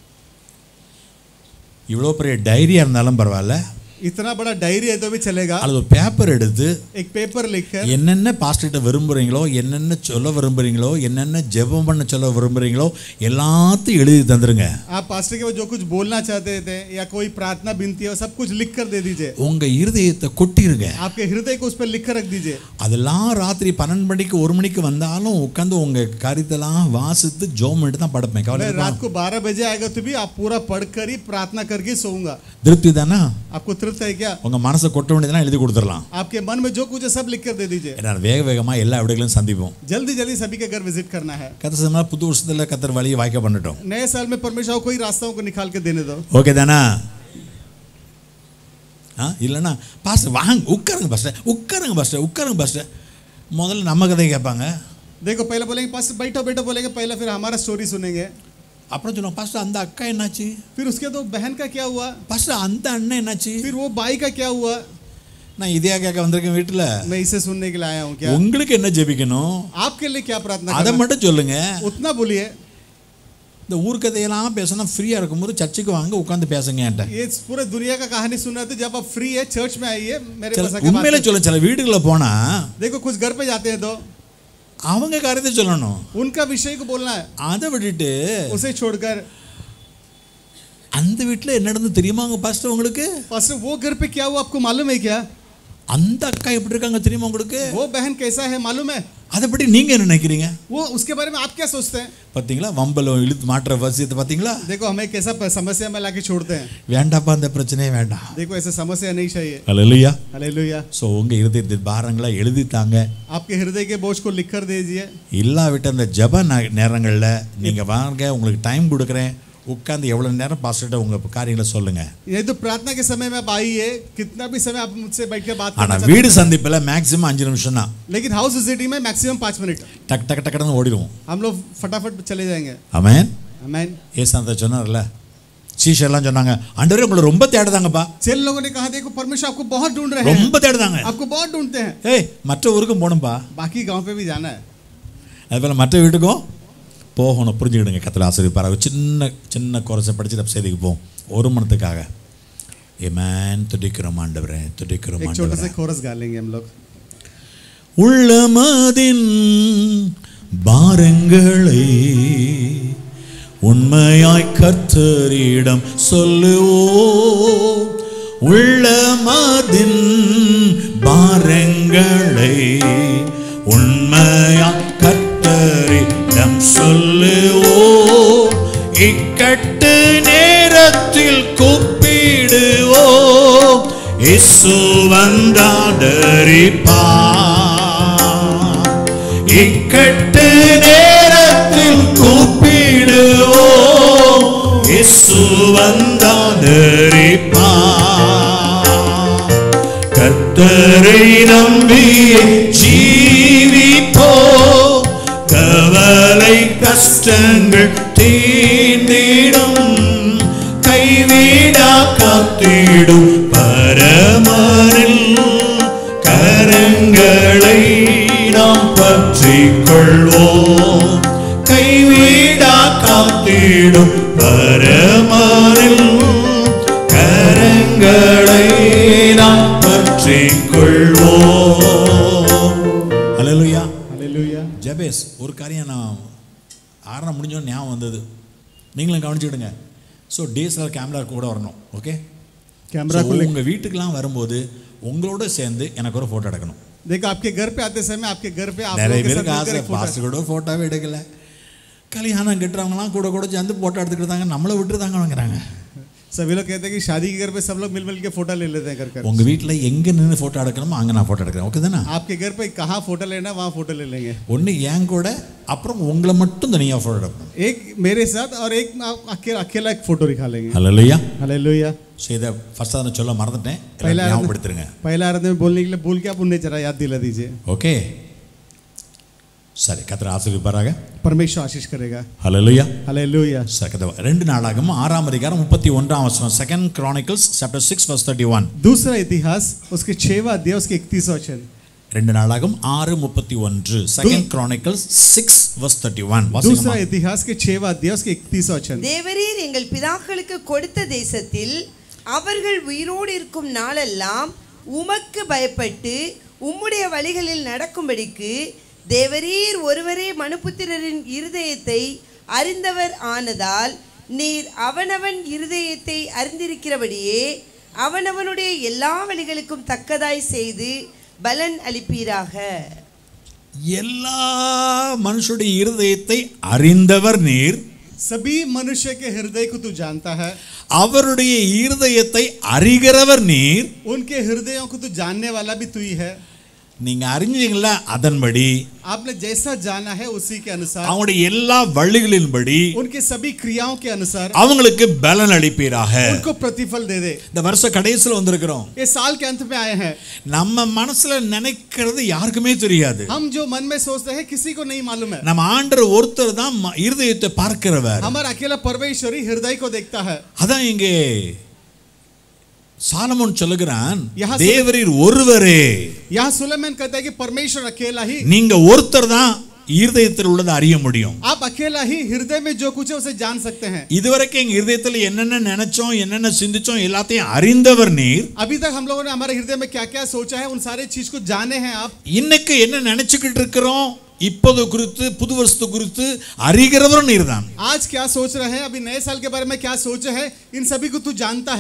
இவ்வளோ பெரிய டைரியாக இருந்தாலும் பரவாயில்ல इतना बड़ा डायरी है तो भी चलेगा அல்லது ஒரு பேப்பர் எடுத்து एक पेपर लिखकर என்னென்ன பாஸ்டர்கிட்ட விரும்புகிறீங்களோ என்னென்ன சொல்ல விரும்புகிறீங்களோ என்னென்ன ஜெபம் பண்ண சொல்ல விரும்புகிறீங்களோ எல்லாத்தையும் எழுதி தந்துருங்க आप पास्टर के वो जो कुछ बोलना चाहते थे या कोई प्रार्थना बिनती है वो सब कुछ लिख कर दे दीजिए உங்கள் இருதயத்தை கொட்டிருங்க आपके हृदय को उस पर लिख कर रख दीजिए அதெல்லாம் ராத்திரி பன்னெண்டு மணிக்கு ஒரு மணிக்கு வந்தாலும் உட்காந்து உங்கள் காரியத்தெல்லாம் வாசித்து ஜோம் பண்ணிட்டு தான் படுப்பேன் கவலை मैं रात को बारह बजे आएगा तो भी आप पूरा पढ़ कर ही प्रार्थना करके सोऊंगा திருப்தி தானே आपको तृप्त है क्या உங்கள் மனசை கொட்ட வேண்டியதெல்லாம் எழுதி கொடுத்துடலாம் आपके मन में जो कुछ है सब लिख कर दे दीजिए ஏன்னா வேக வேகமாக எல்லா விடைகளையும் சந்திப்போம் जल्दी जल्दी सभी के घर विजिट करना है கத்த சமயம் புது வருஷத்தில் கத்தர் வழியை வாய்க்க பண்ணட்டும் नए साल में परमेश्वर को कोई रास्ताओं को निकाल के देने दो ஓகே தானே ஆ இல்லைன்னா பாஸ்டர் வாங்க உட்காருங்க பாஸ்டர் உட்காருங்க பாஸ்டர் உட்காருங்க பாஸ்டர் முதல்ல நம்ம கதை கேட்பாங்க देखो पहले बोलेंगे पास बैठो बैठो बोलेंगे पहले फिर हमारा स्टोरी सुनेंगे அப்புறம் சொல்லுவோம் பாஸ்டர் அந்த அக்கா என்னாச்சு फिर उसके तो बहन का क्या हुआ பாஸ்டர் அந்த அண்ணன் என்னாச்சு फिर वो भाई का क्या हुआ நான் இதே கேட்க வந்திருக்கேன் வீட்டில் मैं इसे सुनने के लिए आया हूँ क्या உங்களுக்கு என்ன ஜெபிக்கணும் आपके लिए क्या प्रार्थना அதை करना? மட்டும் சொல்லுங்க उतना बोलिए இந்த ஊர்க்கதையெல்லாம் பேசினா ஃப்ரீயாக இருக்கும்போது சர்ச்சுக்கு வாங்க உட்காந்து பேசுங்க என்கிட்ட ये पूरे दुनिया का कहानी सुन रहे थे जब आप फ्री है चर्च में आइए मेरे சில पास आके बात உண்மையில करिए। சொல்ல சில வீடுகளில் போனால் देखो कुछ घर पे जाते हैं तो அவங்க காரியத்தை சொல்லணும் उनका विषय को बोलना है அதை விட்டுட்டு उसे छोड़कर அந்த வீட்டில் என்ன நடந்து தெரியுமாங்க பாஸ்டர் உங்களுக்கு पास्टर वो घर पे क्या हुआ आपको मालूम है क्या அந்த அக்கா எப்படி இருக்காங்க தெரியுமா உங்களுக்கு वो बहन कैसा है मालूम है அதை பற்றி நீங்க என்ன நினைக்கிறீங்க वो उसके बारे में आप क्या सोचते हैं பார்த்தீங்களா வம்பலம் இழுத்து மாற்ற வசியத்தை பார்த்தீங்களா देखो हमें कैसा प- समस्या में लाके छोड़ते हैं வேண்டாப்பா அந்த பிரச்சனையே வேண்டாம் देखो ऐसे समस्या नहीं चाहिए அல்லையா हालेलुया ஸோ உங்கள் இருதயத்தின் பாரங்களை எழுதித்தாங்க आपके हृदय के बोझ को लिख कर दीजिए இல்லாவிட்ட அந்த ஜப நே- நேரங்களில் நீங்கள் வாங்க உங்களுக்கு டைம் கொடுக்குறேன் உட்கார்ந்து எவ்வளோ நேரம் பாஸ்டர்கிட்ட உங்கள் காரியங்களை சொல்லுங்கள் ये तो प्रार्थना के समय में आप आइए कितना भी समय आप मुझसे बैठ के बात करना ஆனால் चाहते வீடு சந்திப்பில் மேக்ஸிமம் அஞ்சு நிமிஷம் தான் हैं। लेकिन हाउस विजिटिंग में मैक्सिमम पाँच मिनट டக் டக் டக்குன்னு ஓடிடுவோம் हम लोग फटाफट चले जाएंगे ஆமென் आमेन ஏசாந்த சொன்னார்ல சீஷர்லாம் சொன்னாங்க ஆண்டவரே உங்களை ரொம்ப தேடுதாங்கப்பா चेल लोगों ने कहा देखो परमेश्वर आपको बहुत ढूंढ रहे हैं ரொம்ப தேடுதாங்க आपको बहुत ढूंढते हैं ஏய் மற்ற ஊருக்கும் போகணும்பா बाकी गांव पे भी जाना है அதுபோல் மற்ற வீட்டுக்கும் போகணும் புரிஞ்சுக்கிடுங்க கத்தில் ஆசிரியப்பார் ஒரு சின்ன சின்ன குறைச்ச படிச்சு நம்ம செய்திக்கு போவோம் ஒரு மணத்துக்காக ஏமேன் துடிக்கிறோம் ஆண்டவரே துடிக்கிறோம் एक छोटे से ஆண்டவரே कोरस गा लेंगे हम लोग உள்ளமதின் பாரங்களை உண்மையாய் கத்தரிடம் சொல்லுவோம் உள்ளமதின் பாரங்களை உண்மையாய் கத்தரிடம் சொல்லுவோம் இக்கட்டு நேரத்தில் கூப்பிடுவோம் இசு வந்தாதரிப்பார் இக்கட்டு நேரத்தில் கூப்பிடுவோம் இசு வந்தாதரிப்பார் கத்தரை நம்பி ஜீவிப்போ கவலை கஷ்டங்கள் தீர்ந்திடும் கைவிடா காத்திடும் பரமரில் கரங்களை நாம் பற்றிக் கொள்வோம் கைவிடா காத்திடும் பரமரில் கரங்களை நாம் பற்றிக் கொள்வோம் அல்லேலூயா हालेलुया ஜபேஸ் ஒரு காரியம் நான் ஆறரை முடிஞ்சோன்னு ஞாபகம் வந்தது நீங்களும் கவனிச்சுடுங்க ஸோ டிஎஸ்எல்ஆர் கேமரா கூட வரணும் ஓகே कैमरा को लेकर உங்கள் வீட்டுக்கெலாம் வரும்போது உங்களோட சேர்ந்து எனக்கு ஒரு ஃபோட்டோ எடுக்கணும் देखो आपके घर पे आते समय आपके घर पे आप நிறைய लोगों के பேருக்கு साथ ஆசை मिलकर एक फोटो பாஸ்டர் கூட ஃபோட்டோவே எடுக்கல கல்யாணம் கட்டுறவங்களாம் கூட கூட சேர்ந்து ஃபோட்டோ எடுத்துக்கிட்டாங்க நம்மளை விட்டுருதாங்கங்கிறாங்க सभी लोग कहते हैं कि शादी के घर पे सब लोग मिल मिल के फोटो ले लेते हैं घर घर உங்கள் வீட்டில் எங்கே நின்று ஃபோட்டோ எடுக்கணுமோ அங்கே நான் ஃபோட்டோ எடுக்கிறேன் ஓகே தானே आपके घर पे कहाँ फोटो लेना है वहाँ फोटो ले लेंगे ஒன்று என் கூட அப்புறம் உங்களை மட்டும் தனியாக ஃபோட்டோ எடுக்கணும் एक मेरे साथ और एक आप अकेला अकेला एक फोटो दिखा लेंगे ஹalleluya हालेलुया ஸோ இதை ஃபஸ்ட்டாக நான் சொல்ல மறந்துட்டேன் पहला எல்லாரும் ஞாபகப்படுத்துருங்க पहला आरंभ में बोलने के लिए भूल के आप उन्हें जरा याद दिला दीजिए ஓகே சரி கத்திர ஆசிரியப்பாராக परमेश्वर आशीष करेगा ஹalleluya हालेलुया சரி கதை ரெண்டு நாளாகவும் ஆறாம் அதிகாரம் முப்பத்தி ஒன்றாம் வசனம் second Chronicles chapter six verse thirty one दूसरा इतिहास उसके छेवा अध्याय उसके इकतीस वचन ரெண்டு நாளாகவும் ஆறு முப்பத்தி ஒன்று second Chronicles six verse thirty one दूसरा इतिहास के छेवा अध्याय उसके इकतीस वचन தேவரீர் எங்கள் பிதாக்களுக்கு கொடுத்த தேசத்தில் அவர்கள் உயிரோடு இருக்கும் நாளெல்லாம் உமக்கு பயப்பட்டு உம்முடைய வழிகளில் நடக்கும்படிக்கு தேவரீர் ஒருவரே மனுபுத்திரரின் இருதயத்தை அறிந்தவர் ஆனதால் நீர் அவனவன் இருதயத்தை அறிந்திருக்கிறபடியே அவனவனுடைய எல்லா வழிகளுக்கும் தக்கதாய் செய்து பலன் அளிப்பீராக எல்லா மனுஷருடைய இருதயத்தை அறிந்தவர் நீர் सभी मनुष्य के हृदय को तू जानता है அவருடைய இருதயத்தை அறிகிறவர் நீர் उनके हृदयों को तू जानने वाला भी तू ही है நீங்க அறிஞ்சீங்களா அதன்படி आपने जैसा जाना है उसी के अनुसार அவங்களுடைய எல்லா வழிகளின்படி उनके सभी क्रियाओं के अनुसार அவங்களுக்கு பலன் அளிப்பீராக उनको प्रतिफल दे दे இந்த வருஷ கடைசியில் வந்திருக்கிறோம் ये साल के अंत में आए हैं நம்ம மனசுல நினைக்கிறது யாருக்குமே தெரியாது हम जो मन में सोचते हैं किसी को नहीं मालूम है நம்ம ஆண்டர் ஒருத்தர் தான் ம- இருதயத்தை பார்க்கிறவர் हमारा अकेला परमेश्वरी हृदय को देखता है அதான் இங்கே சாலமோன் சொல்லுகிறான் யஹா தேவரீர் ஒருவரே यहाँ सुलेमान कहता है कि परमेश्वर अकेला ही நீங்க ஒருத்தர் தான் இருதயத்தில் உள்ளதை அறிய முடியும் आप अकेला ही हृदय में जो कुछ है उसे जान सकते हैं இதுவரைக்கும் எங்க இருதயத்தில் என்னென்ன நினைச்சோம் என்னென்ன சிந்திச்சோம் எல்லாத்தையும் அறிந்தவர் நீர் अभी तक हम लोगों ने हमारे हृदय में क्या क्या सोचा है उन सारे चीज को जाने हैं आप இன்னைக்கு என்ன நினைச்சுக்கிட்டு இருக்கிறோம் இப்போது குறித்து புது வருஷத்து குறித்து அறிகிறவரும் நீர் தான் आज क्या सोच रहे हैं अभी नए साल के बारे में क्या सोचे हैं इन सभी को तू जानता है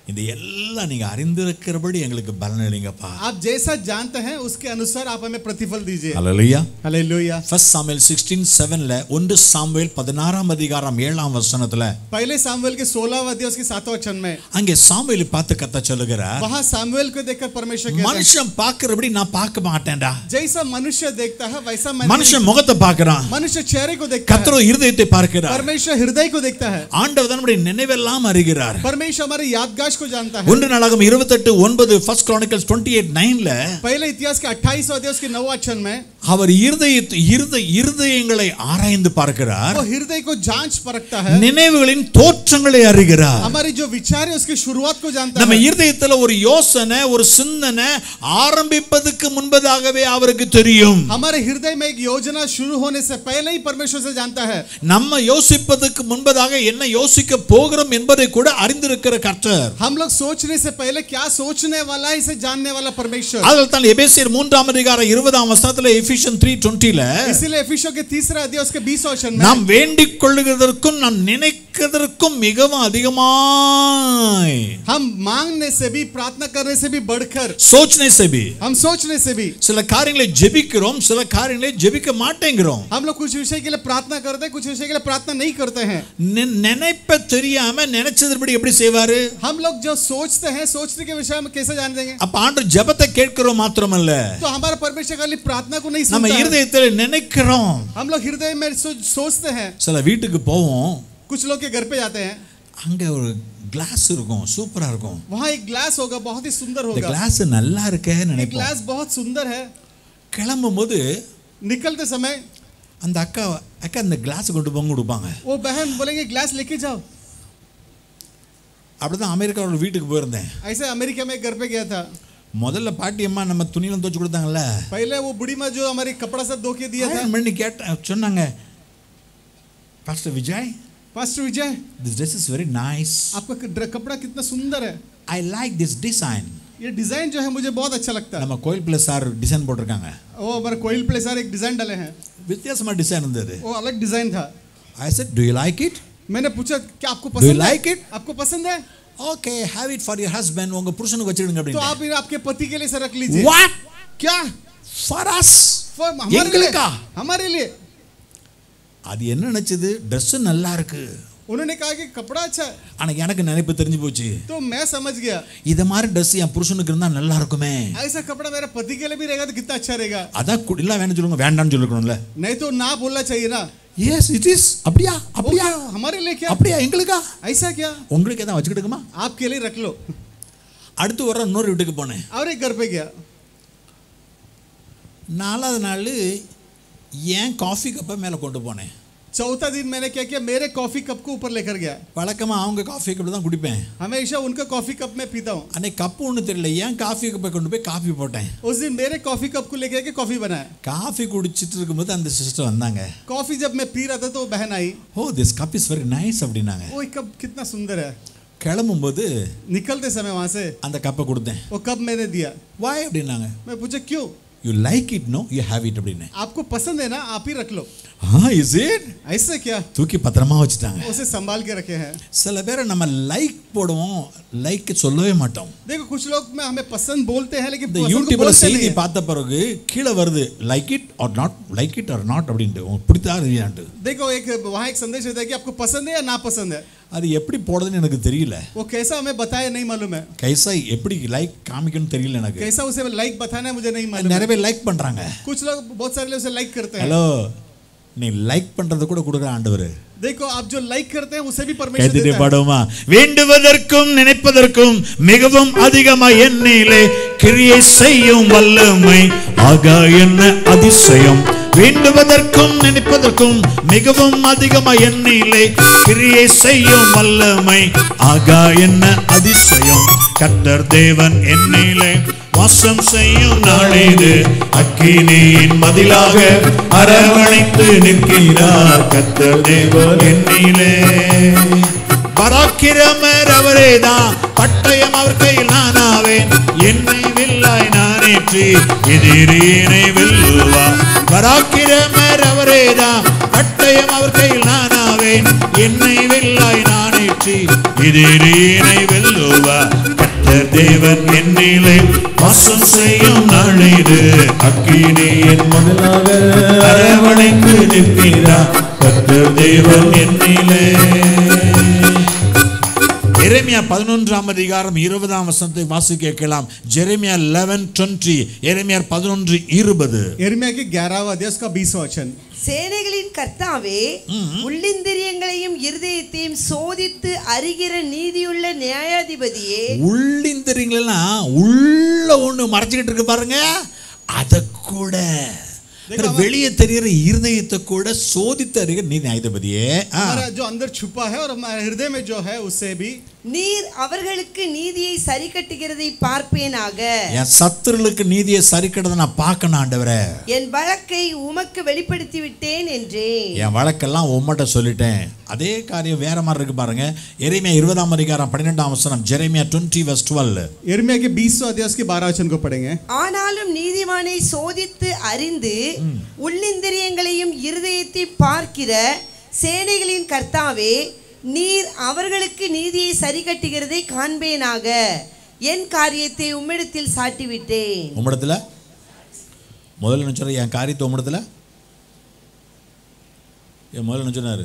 இந்த எல்லாம் நீங்க அறிந்திருக்கிறபடி எங்களுக்கு பலன் இல்லைங்கப்பா आप जैसा जानते हैं उसके अनुसार आप हमें प्रतिफल दीजिए அல்லேலூயா हालेलुया ஃபர்ஸ்ட் சாமுவேல் சிக்ஸ்டீன் செவன்ல ஒன்று சாமுவேல் பதினாறாம் அதிகாரம் ஏழாம் வசனத்துல पहले सामुएल के 16 अध्याय उसके 7वां वचन में அங்கே சாமுவேலை பார்த்து கத்த சொல்லுகிறார் वहां सामुएल को देखकर परमेश्वर कहता है மனுஷன் பார்க்கிறபடி நான் பார்க்க மாட்டேன்டா जैसा मनुष्य देखता है वैसा मैं மனுஷன் முகத்தை பார்க்கறான் मनुष्य चेहरे को देखता है கத்தரோ இருதயத்தை பார்க்கிறார் परमेश्वर हृदय को देखता है ஆண்டவர் தான் நம்முடைய நினைவெல்லாம் அறிகிறார் परमेश्वर हमारे यादगाश को जानता है ஒன்று நாளாகும் இருபத்தெட்டு ஒன்பது ஃபர்ஸ்ட் கிரானிக்கல்ஸ் டுவெண்ட்டி எயிட் நைன்ல पहले इतिहास के 28 अध्याय उसके 9 वचन में அவர் இருதய இருதய இருதயங்களை ஆராய்ந்து பார்க்கிறார் वो हृदय को जांच परखता है நினைவுகளின் தோற்றங்களை அறிகிறார் हमारी जो विचार है उसकी शुरुआत को जानता நம்ம है இருதயத்துல ஒரு யோசனை ஒரு சிந்தனை ஆரம்பிப்பதற்கு முன்பதாகவே அவருக்கு தெரியும் हमारे हृदय में एक योजना शुरू होने से पहले ही परमेश्वर से जानता है நம்ம யோசிப்பதற்கு முன்பதாக என்ன யோசிக்க போகிறோம் என்பதை கூட அறிந்திருக்கிற கர்த்தர் हम लोग सोचने से पहले क्या सोचने वाला है इसे जानने वाला परमेश्वर அதில் தான் எபேசியர் மூன்றாம் அதிகாரம் இருபதாம் வசனத்துல எபிஷியன் த்ரீ டுவெண்ட்டில इसीलिए एफिसियों के तीसरा अध्याय उसके 20 वचन में நாம் வேண்டிக் கொள்ளுகிறதற்கும் நாம் நினைக்கிறதற்கும் மிகவும் அதிகமாய் हम मांगने से भी प्रार्थना करने से भी बढ़कर சோச்சனை செபி हम सोचने से भी சில காரியங்களை ஜெபிக்கிறோம் சில காரியங்களை ஜெபிக்க மாட்டேங்கிறோம் हम लोग कुछ विषय के लिए प्रार्थना करते हैं कुछ विषय के लिए प्रार्थना नहीं करते हैं நி- நினைப்ப தெரியாம நினைச்சதுபடி எப்படி செய்வாரு हम लोग जो सोचते हैं सोचने के विषय में कैसे जान देंगे அப்ப ஆண்டு ஜெபத்தை கேட்கிறோம் மாத்திரமல்ல तो हमारा परमेश्वर खाली प्रार्थना को नहीं நம்ம सुनता है। இருதயத்தில் நினைக்கிறோம் हम लोग हृदय में सो, सोचते हैं சில வீட்டுக்கு போவோம் कुछ लोग के घर पे जाते हैं அங்க ஒரு கிளாஸ் இருக்கும் சூப்பரா இருக்கும் वहाँ एक ग्लास होगा बहुत ही सुंदर இந்த होगा கிளாஸ் நல்லா இருக்கே एक நினைப்போம் ग्लास बहुत सुंदर है கிளம்பும் போது निकलते समय அந்த அக்கா அக்கா இந்த கிளாஸ் கொண்டு போங்க கொடுப்பாங்க वो बहन बोलेंगे ग्लास लेके जाओ அப்படிதான் அமெரிக்காவோட வீட்டுக்கு போயிருந்தேன் ऐसे अमेरिका में एक घर पे गया था முதல்ல பாட்டி அம்மா நம்ம துணியெல்லாம் துவச்சு கொடுத்தாங்கல்ல पहले वो बुढ़ी माँ जो हमारी कपड़ा सब धो के दिया था iron பண்ணி கேட்ட சொன்னாங்க pastor Vijay pastor Vijay this dress is very nice आपका ड्र- कपड़ा कितना सुंदर है ஐ லைக் திஸ் டிசைன் ये डिजाइन जो है मुझे बहुत अच्छा लगता है நம்ம கோயில் பிள்ளை சார் டிசைன் போட்டிருக்காங்க वो हमारे कोयल प्ले सर एक डिजाइन डाले हैं வித்தியாசமா டிசைன் இருந்தது वो अलग डिजाइन था I said to you like it मैंने पूछा क्या आपको Do you पसंद like है it? आपको पसंद है okay have it for your husband உங்க புருஷனுக்கு வச்சிடுங்க तो அப்படின்னு आप इन्हें आपके पति के लिए से रख लीजिए வாட் क्या ஃபார் அஸ் For- हमारे लिए எங்களுக்கா हमारे लिए அது என்ன நினைச்சது Dress நல்லா இருக்கு उन्होंने कहा कि कपड़ा अच्छा है ஆனா எனக்கு நினைப்பு தெரிஞ்சு போச்சு तो मैं समझ गया இத மாதிரி ட்ரெஸ் என் புருஷனுக்கு இருந்தா நல்லா இருக்குமே ऐसा कपड़ा मेरे पति के लिए भी रहेगा तो कितना अच्छा रहेगा அதான் கு- இல்ல வேணும் சொல்லுங்க வேண்டாம்னு சொல்லிருக்கணும்ல नहीं तो ना बोलना चाहिए ना எஸ் இட் இஸ் அப்படியா वो அப்படியா क्या हमारे लिए क्या அப்படியா எங்களுக்கா ऐसा क्या உங்களுக்கு எதாவது வச்சுக்கிட்டுக்குமா आपके लिए रख लो அடுத்து வர இன்னொரு வீட்டுக்கு போனேன் और एक घर पे गया நாலாவது நாள் ஏன் காஃபி கப்பை மேலே கொண்டு போனேன் चौथा दिन मैंने क्या किया मेरे कॉफी कप को ऊपर लेकर गया வழக்கமாக அவங்க காஃபி கப்பு தான் குடிப்பேன் हमेशा उनका कॉफी कप में पीता हूँ அன்னைக்கு கப்பு ஒன்றும் தெரியல ஏன் காஃபி கப்பை கொண்டு போய் காஃபி போட்டேன் उस दिन मेरे कॉफी कप को लेकर के कॉफी बनाया காஃபி குடிச்சிட்டு இருக்கும்போது அந்த சிஸ்டர் வந்தாங்க कॉफी जब मैं पी रहा था तो वो बहन आई oh this cup is very nice அப்படின்னாங்க वो कप कितना सुंदर है கிளம்பும்போது निकलते समय वहां से அந்த கப்பை கொடுத்தேன் वो कप मैंने दिया வாய் அப்படின்னாங்க मैं पूछा क्यों you like it no you have it அப்படின்னு आपको पसंद है ना आप ही रख लो ஆ இஸ் இட் ऐसा क्या தூக்கி பத்திரமா வச்சுட்டாங்க उसे संभाल के रखे हैं சில பேரை நம்ம லைக் போடுவோம் லைக் சொல்லவே மாட்டோம் देखो कुछ लोग में हमें पसंद बोलते हैं लेकिन இந்த पसंद को யூடியூப்ல बोलते செய்தி नहीं हैं। பார்த்த பிறகு கீழே வருது like it or not like it or not அப்படின்ட்டு உங்களுக்கு பிடித்தா இல்லையான்ட்டு देखो एक वहाँ एक संदेश होता है कि आपको पसंद है या ना पसंद है அது எப்படி போடுறதுன்னு எனக்கு தெரியல वो कैसा हमें बताया नहीं मालूम है கைசா எப்படி லைக் காமிக்கணும்னு தெரியல எனக்கு कैसा उसे लाइक बताना है मुझे नहीं मालूम நிறைய பேர் லைக் பண்றாங்க कुछ लोग बहुत सारे लोग उसे लाइक करते हैं ஹலோ நீ லைக் பண்றது கூட கொடுக்குற ஆண்டவர் देखो आप जो लाइक करते हैं उसे भी परमेश्वर கைதிட்டு देता है பாடுவோமா வேண்டுவதற்கும் நினைப்பதற்கும் மிகவும் அதிகமாய் என்னிலே கிரியை செய்யும் வல்லமை ஆகா என்ன அதிசயம் வேண்டுவதற்கும் நினைப்பதற்கும் மிகவும் அதிகமாய் என்னிலே கிரியை செய்யும் வல்லமை ஆகா என்ன அதிசயம் கர்த்தர் தேவன் என்னிலே வாசம் செய்யும் நாளேது அக்கினியின் மதிலாக அரவணைத்து நிற்கிறார் கர்த்தர் தேவன் என்னிலே பராக்கிரமர் அவரேதான் பட்டயம் அவர் கையில் நானாவேன் என்னை வில்லாய் நானேற்றி எதிரியினை வெல்லுவா பராக்கிரமர் அவரேதான் பட்டயம் அவர் கையில் நானாவேன் வெல்லுவேன் என்னை வெல்லாய் நானேற்றி எதிரியினை வெல்லுவா கர்த்தர் தேவன் என்னிலே வாசம் செய்யும் நாளிது அக்கினி என் முதலாக அரவணைக்கு நிற்கிறா கர்த்தர் தேவன் என்னிலே எரேமியா பதினொன்றாம் அதிகாரம் இருபதாம் வசனத்தை வாசிக்க கேட்கலாம் ஜெரேமியா லெவன் டுவெண்ட்டி எரேமியார் பதினொன்று இருபது यिर्मयाह के ग्यारहवा अध्याय का बीसवा वचन சேனைகளின் கர்த்தாவே உள்ளிந்திரியங்களையும் இருதயத்தையும் சோதித்து அறிகிற நீதியுள்ள நியாயாதிபதியே உள்ளிந்திரியங்களெல்லாம் உள்ள ஒண்ணு மறைச்சிக்கிட்டு இருக்கு பாருங்க அத கூட வெளியே தெரிகிற இருதயத்தை கூட சோதித்து அறிகிற நீ நியாயாதிபதியே ஆ. हमारा जो अंदर छुपा है और हमारे हृदय में जो है उससे भी நீர் அவர்களுக்கு நீதியை சரி கட்டுகிறதை பார்ப்பேனாக என் சத்துருளுக்கு நீதியை சரிக்கிடதை நான் பார்க்கணும் ஆண்டவரே என் வழக்கை உமக்கு வெளிப்படுத்தி விட்டேன் என்றேன் என் வழக்கெல்லாம் உம்மட்ட சொல்லிட்டேன் அதே காரியம் வேற மாதிரி இருக்கு பாருங்க எரேமியா இருபதாம் அதிகாரம் பன்னிரெண்டாம் வசனம் ஜெரேமியா டுவெண்ட்டி வஸ் டுவெல் यिर्मयाह के बीसवा अध्याय के बारह वचन को पढ़ेंगे ஆனாலும் நீதிமானை சோதித்து அறிந்து உள்ளிந்திரியங்களையும் இருதயத்தை பார்க்கிற சேனைகளின் கர்த்தாவே நீர் அவர்களுக்கு நீதியை சரி கட்டுகிறதை காண்பேனாக என் காரியத்தை உம்மிடத்தில் சாட்டிவிட்டேன் உம்மிடத்துல முதல்ல என்ன சொல்ற என் காரியத்தை உம்மிடத்துல என் முதல்ல என்ன சொன்னாரு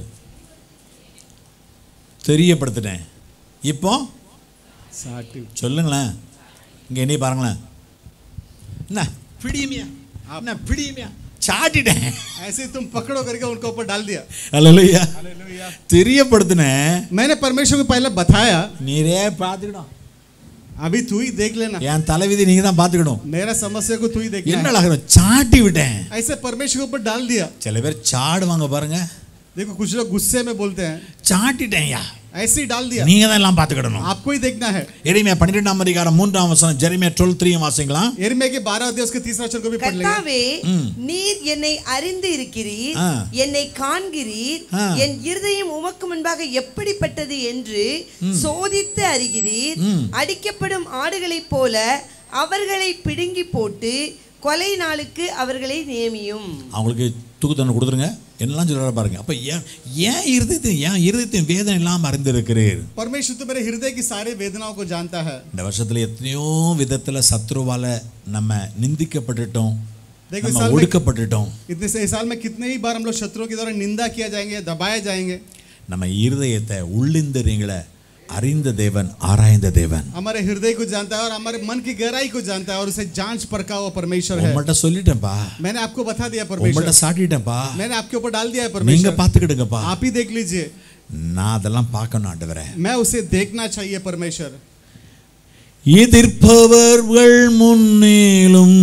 தெரியப்படுத்திட்டேன் இப்போ சொல்லுங்களேன் இங்க என்னைய பாருங்களேன் என்ன பிடியுமியா என்ன பிடியுமியா சாட்டிட்டேன் ऐसे तुम पकड़ो करके उनके ऊपर डाल दिया அல்லையா தெரியப்படுத்தினேன் मैंने परमेश्वर को पहले बताया நீரே பார்த்துக்கணும் अभी तू ही देख लेना என் தலைவிதி நீங்க தான் பார்த்துக்கணும் मेरा समस्या को तू ही देखना என்ன है। அழகா சாட்டி விட்டேன் ऐसे परमेश्वर के ऊपर डाल दिया சில பேர் சாடுவாங்க பாருங்க देखो कुछ लोग गुस्से में बोलते हैं சாட்டிட்டேன்யா ऐसे ही डाल दिया நீங்க தான் எல்லாம் பார்த்துக்கிடணும் आपको ही देखना है எரிமையா பன்னிரெண்டாம் அதிகாரம் மூன்றாம் வசனம் ஜெரிமையா டுவெல் த்ரீ வாசிங்களா एरमिया के बारह अध्याय उसके तीसरा वचन को भी पढ़ लेंगे கர்த்தாவே நீர் என்னை அறிந்து இருக்கிறீர் ஆ. என்னை காண்கிறீர் ஆ. என் இருதயம் உமக்கு முன்பாக எப்படிப்பட்டது என்று சோதித்து அறிகிறீர் அடிக்கப்படும் ஆடுகளைப் போல அவர்களை பிடுங்கி போட்டு கொலை நாளுக்கு அவர்களை நியமியும் அவங்களுக்கு தூக்கு தண்டனை கொடுத்துருங்க என்னெல்லாம் சொல்றாரு பாருங்க அப்ப ஏன் ஏன் இருதயத்தை ஏன் இருதயத்தின் வேதனை இல்லாமல் அறிந்திருக்கிறீர் परमेश्वर तो मेरे हृदय की सारी वेदनाओं को जानता है இந்த வருஷத்துல எத்தனையோ விதத்துல சத்ருவால நம்ம நிந்திக்கப்பட்டுட்டோம் देखो, நம்ம साल में- ஒடுக்கப்பட்டுட்டோம் इतने से इस साल में कितने ही बार हम लोग शत्रुओं के द्वारा निंदा किया जाएंगे दबाए जाएंगे நம்ம இருதயத்தை உள்ளிந்தரியங்களை அறிந்த தேவன் ஆராய்ந்த தேவன் हमारे हृदय को जानता है और हमारे मन की गहराई को जानता है और उसे जांच परखा हुआ परमेश्वर है உங்கள்கிட்ட சொல்லிட்டேன்ப்பா मैंने आपको बता दिया உங்கள்கிட்ட परमेश्वर சாட்டிட்டேன்ப்பா मैंने आपके ऊपर डाल दिया है நீங்க परमेश्वर பார்த்துக்கிடுங்கப்பா आप ही देख लीजिए நான் அதெல்லாம் பார்க்கணும் ஆண்டவரே मैं उसे देखना चाहिए परमेश्वर எதிர்ப்பவர்கள் முன்னிலும்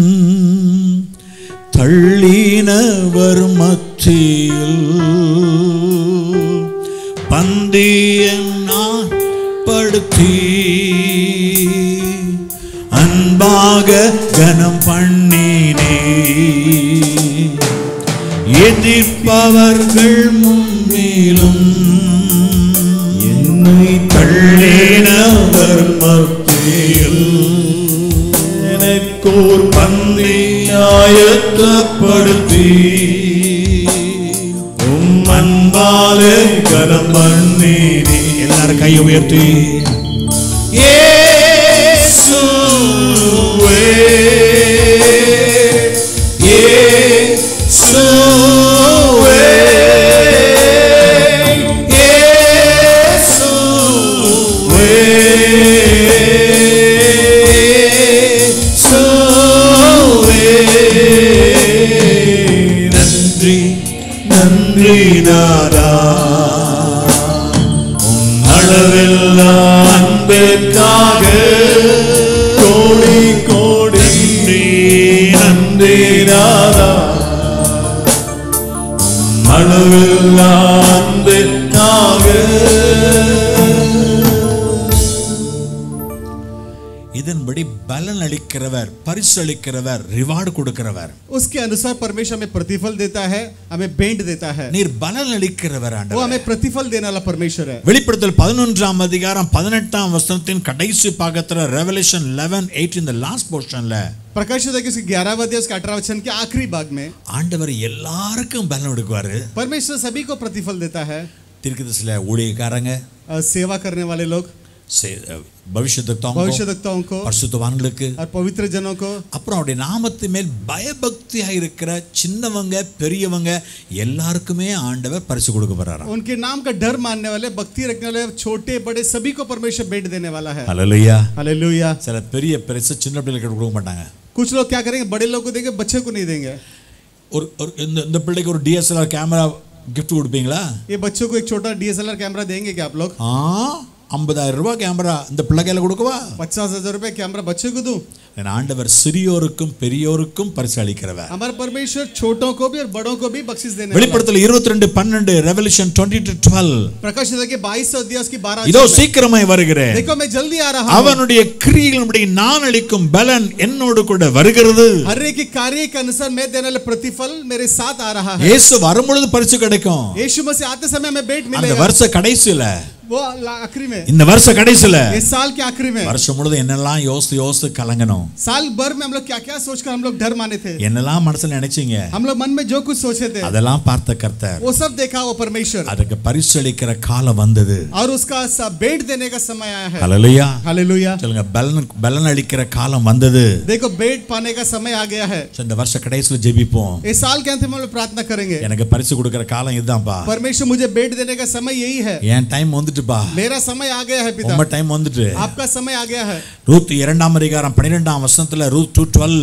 தள்ளினவர் மத்தியில் பந்தியன் படுத்தி அன்பாக கனம் பண்ணினே எதிர்ப்பவர்கள் முன்னிலும் என்னை தள்ளினவர் மத்தியில் எனக்கோர் பந்தி ஆயத்தப்படுத்தி உம் அன்பாலே கனம் பண்ணினே எல்லாரும் கையை உயர்த்தி இயேசுவே இயேசுவே இயேசுவே இயேசுவே நன்றி நன்றி நாதா உன் அளவில்லா அன்பிற்காக கோடி கோடி நன்றி நன்றி நாதா உன் அளவில்லா அன்பிற்காக இதன் செய்யும்படி பலன் அளிக்கிறவர் பரிசளிக்கிறவர் ரிவார்டு கொடுக்கிறவர் उसके अनुसार परमेश्वर हमें प्रतिफल देता है हमें बेंड देता है நீர் பலன் அளிக்கிறவர் वो ஆண்டவர் हमें प्रतिफल देने वाला परमेश्वर है வெளிப்படுத்தல் பதினொன்றாம் அதிகாரம் பதினெட்டாம் வசனத்தின் கடைசி பாகத்துல ரெவலேஷன் லெவன் எயிட் இந்த லாஸ்ட் போர்ஷன்ல प्रकाशित है कि उसके ग्यारह अध्याय उसके अठारह वचन के आखिरी भाग में ஆண்டவர் எல்லாருக்கும் பலன் கொடுக்குவாரு परमेश्वर सभी को प्रतिफल देता है தீர்க்கதரிசில ஊழியக்காரங்க अ, सेवा करने वाले लोग பவிஷ்யத்துக்கு भविष्यवक्ताओं को பரிசுத்தவான்களுக்கு और पवित्र जनों को அப்புறம் அவருடைய நாமத்து மேல் பயபக்தியா இருக்கிற சின்னவங்க பெரியவங்க எல்லாருக்குமே ஆண்டவர் பரிசு கொடுக்க போறாராம் उनके नाम का डर मानने वाले भक्ति रखने वाले छोटे बड़े सभी को परमेश्वर बेंट देने वाला है ஹalleluya हालेलुया சில பெரிய பரிசு சின்ன பிள்ளைகளுக்கு கொடுக்க மாட்டாங்க कुछ लोग क्या करेंगे बड़े लोग को देंगे बच्चे को नहीं देंगे ஒரு ஒரு இந்த இந்த பிள்ளைக்கு ஒரு டிஎஸ்எல்ஆர் கேமரா gift கொடுப்பீங்களா ये बच्चों को एक छोटा डीएसएलआर कैमरा देंगे क्या आप लोग ஆ ஐம்பதாயிரம் ரூபாய் கேமரா இந்த பிள்ளை கையில கொடுக்கவா पचास हजार रुपए कैमरा बच्चे को दूं என் ஆண்டவர் சிறியோருக்கும் பெரியோருக்கும் பரிசு அளிக்கிறவர் हमारा परमेश्वर छोटों को भी और बड़ों को भी बख्शिश देने वाला है। வெளிப்படுத்தல் இருபத்தி ரெண்டு பன்னெண்டு ரெவல்யூஷன் டுவெண்ட்டி டு டுவெல் प्रकाशित के बाईस अध्याय की बारह இதோ சீக்கிரமாய் வருகிறேன் देखो मैं जल्दी आ रहा हूँ அவனுடைய கிரியைகளின்படி நான் அளிக்கும் பலன் என்னோடு கூட வருகிறது हर एक के कार्य के अनुसार मैं देने वाला प्रतिफल मेरे साथ आ रहा है இயேசு வரும்பொழுது பரிசு கிடைக்கும் यीशु मसीह आते समय हमें बेट அந்த मिलेगा வருஷ கடைசியில वो ला- आखिरी में இந்த வருஷ கடைசியில इस साल के आखिरी में வருஷம் முழுதும் என்னெல்லாம் யோசித்து யோசித்து கலங்கணும் साल भर में हम लोग क्या क्या सोचकर हम लोग डर माने थे என்னெல்லாம் மனசுல நினைச்சீங்க हम लोग मन में जो कुछ सोचे थे அதெல்லாம் பார்த்த கர்த்தர் वो सब देखा वो परमेश्वर அதுக்கு பரிசளிக்கிற காலம் வந்தது और उसका सा- बेट देने का समय आया है ஹalleluya हालेलुया சொல்லுங்க பலன் பலன் அளிக்கிற காலம் வந்தது देखो बेट पाने का समय आ गया है So, இந்த வருஷ கடைசியில ஜெபிப்போம் इस साल के अंत में हम लोग प्रार्थना करेंगे எனக்கு பரிசு கொடுக்கிற காலம் இதுதான்ப்பா परमेश्वर मुझे बेट देने का समय यही है என் டைம் வந்துட்டுப்பா मेरा समय आ गया है पिता உங்க டைம் வந்துட்டு आपका समय आ गया है ரூத் இரண்டாம் அதிகாரம் பன்னிரெண்டாம் வசனத்துல ரூத் டூ டுவெல்ல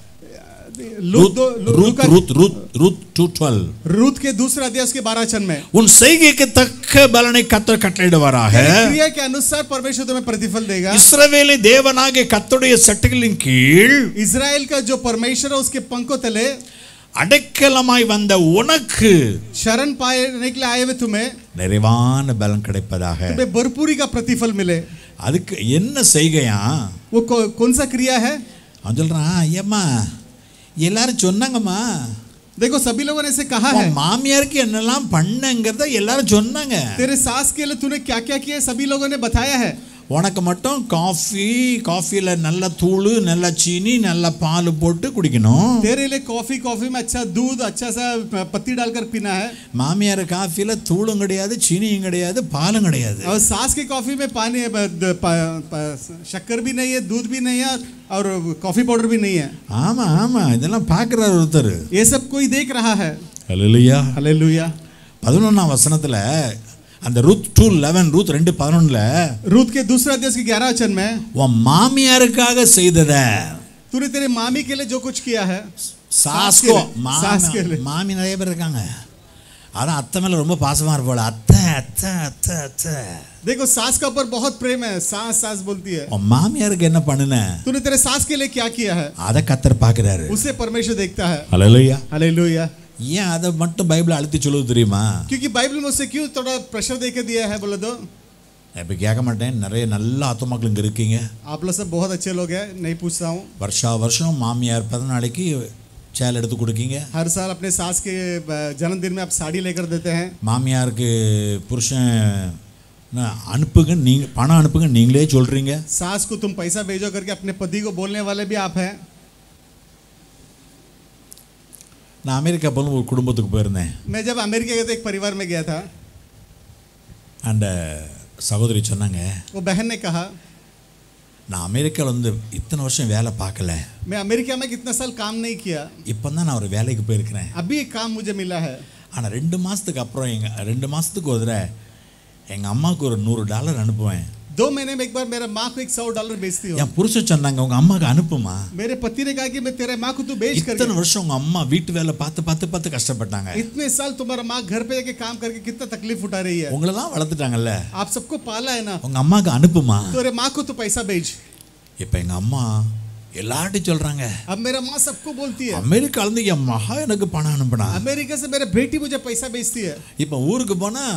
लूत ரூத் दो लू- ரூத் लूका- Ruth Ruth Ruth two twelve Ruth के दूसरे अध्याय के बारह चन में உன் செய்கைக்கு தக்க பலனை கத்தர் கட்டளையிடுவாராக तेरी क्रिया के अनुसार परमेश्वर तुम्हें प्रतिफल देगा இஸ்ரவேலை தேவனாகிய கத்தருடைய சட்டங்களின் கீழ் इज़राइल का जो परमेश्वर है उसके पंखों तले அடைக்கலமாய் வந்த உனக்கு शरण पाने के लिए आए हुए तुम्हें நிறைவான பலன் கிடைப்பதாக तुम्हें भरपूरी का प्रतिफल मिले அதுக்கு என்ன செய்கையா वो कौ- कौन सा क्रिया है அவன் சொல்றான் ஐயம்மா எல்லாரும் சொன்னாங்கம்மா देखो सभी लोगों ने इसे कहा है உன் மாமியாருக்கு என்னெல்லாம் பண்ணங்கிறத எல்லாரும் சொன்னாங்க तेरे सास के लिए तूने क्या क्या किया है सभी लोगों ने बताया है உனக்கு மட்டும் காஃபி காஃபியில் நல்ல தூள் நல்ல சீனி நல்ல பால் போட்டு குடிக்கணும் तेरे लिए कॉफी कॉफी में अच्छा दूध अच्छा सा पत्ती डालकर पीना है மாமியார் காஃபியில் தூளும் கிடையாது சீனியும் கிடையாது பாலும் கிடையாது और सास की कॉफी में पानी प- द- प- प- शक्कर भी नहीं है दूध भी नहीं है और कॉफी पाउडर भी नहीं है ஆமா ஆமா இதெல்லாம் பார்க்குறாரு ஒருத்தர் ये सब कोई देख रहा है அல்லையா हालेलुया பதினொன்றாம் வசனத்துல அந்த ரூத் டூ லெவன் ரூத் ரெண்டு பதினொன்னுல रूत के दूसरे अध्याय के ग्यारह वचन में உன் மாமியாருக்காக செய்தத तूने तेरे मामी के लिए जो कुछ किया है சாஸ்கோ சாஸ் के लिए। மாமி நிறைய பேர் இருக்காங்க அதான் அத்தை மேல ரொம்ப பாசமா இருப்பாள் அத்தை அத்தை அத்தை அத்தை देखो सास का ऊपर बहुत प्रेम है सास सास बोलती है உன் மாமியாருக்கு என்ன பண்ணுன तूने तेरे सास के लिए क्या किया है அதை கத்தர் பார்க்குறாரு उसे परमेश्वर देखता है அல்லையா हालेलुया ஏன் அதை மட்டும் பைபிள் அழுத்தி சொல்லுது தெரியுமா क्योंकि बाइबल में उसे क्यों थोड़ा प्रेशर दे के दिया है बोले तो இப்போ கேட்க மாட்டேன் நிறைய நல்ல ஆத்துமாக்கள் இங்கே இருக்கீங்க आप लोग सब बहुत अच्छे लोग हैं नहीं पूछता हूँ வருஷா வருஷம் மாமியார் பிறந்த நாளைக்கு சேல் எடுத்து கொடுக்கீங்க हर साल अपने सास के अ, जन्मदिन में आप साड़ी लेकर देते हैं மாமியாருக்கு புருஷன் என்ன, அனுப்புங்க நீங்க பணம் அனுப்புங்க நீங்களே சொல்றீங்க सास को तुम पैसा भेजो करके अपने पति को बोलने वाले भी आप हैं நான் அமெரிக்கா போலும் ஒரு குடும்பத்துக்கு போயிருந்தேன் मैं जब अमेरिका गया था एक परिवार में गया था அந்த சகோதரி சொன்னாங்க वो बहन ने कहा நான் அமெரிக்காவில் வந்து இத்தனை வருஷம் வேலை பார்க்கல मैं अमेरिका में कितना साल काम नहीं किया இப்போ தான் நான் ஒரு வேலைக்கு போயிருக்கிறேன் अभी एक काम मुझे मिला है ஆனால் ரெண்டு மாதத்துக்கு அப்புறம் எங்கள் ரெண்டு மாதத்துக்கு ஒரு தடவை எங்கள் அம்மாவுக்கு ஒரு நூறு டாலர் அனுப்புவேன் दो महीने में एक बार मेरा माँ को एक सौ डॉलर बेचती हूँ என் புருஷன் சொன்னாங்க உங்கள் அம்மாவுக்கு அனுப்புமா मेरे पति ने कहा कि मैं तेरे माँ को तू बेच இத்தனை करके வருஷம் உங்கள் அம்மா வீட்டு வேலை பார்த்து பார்த்து பார்த்து கஷ்டப்பட்டாங்க इतने साल तुम्हारा माँ घर पे जाके काम करके कितना तकलीफ उठा रही है உங்களெல்லாம் வளர்த்துட்டாங்கல்ல आप सबको पाला है ना உங்கள் अம்மாவுக்கு அனுப்புமா तेरे माँ को तू पैसा भेज இப்போ எங்கள் அம்மா எல்லார்ட்டையும் சொல்கிறாங்க अब मेरा माँ सबको बोलती है அமெரிக்காலேருந்து என் மகா எனக்கு பணம் அனுப்புனா अमेरिका से मेरे बेटी मुझे पैसा भेजती है இப்போ ஊருக்கு போனால்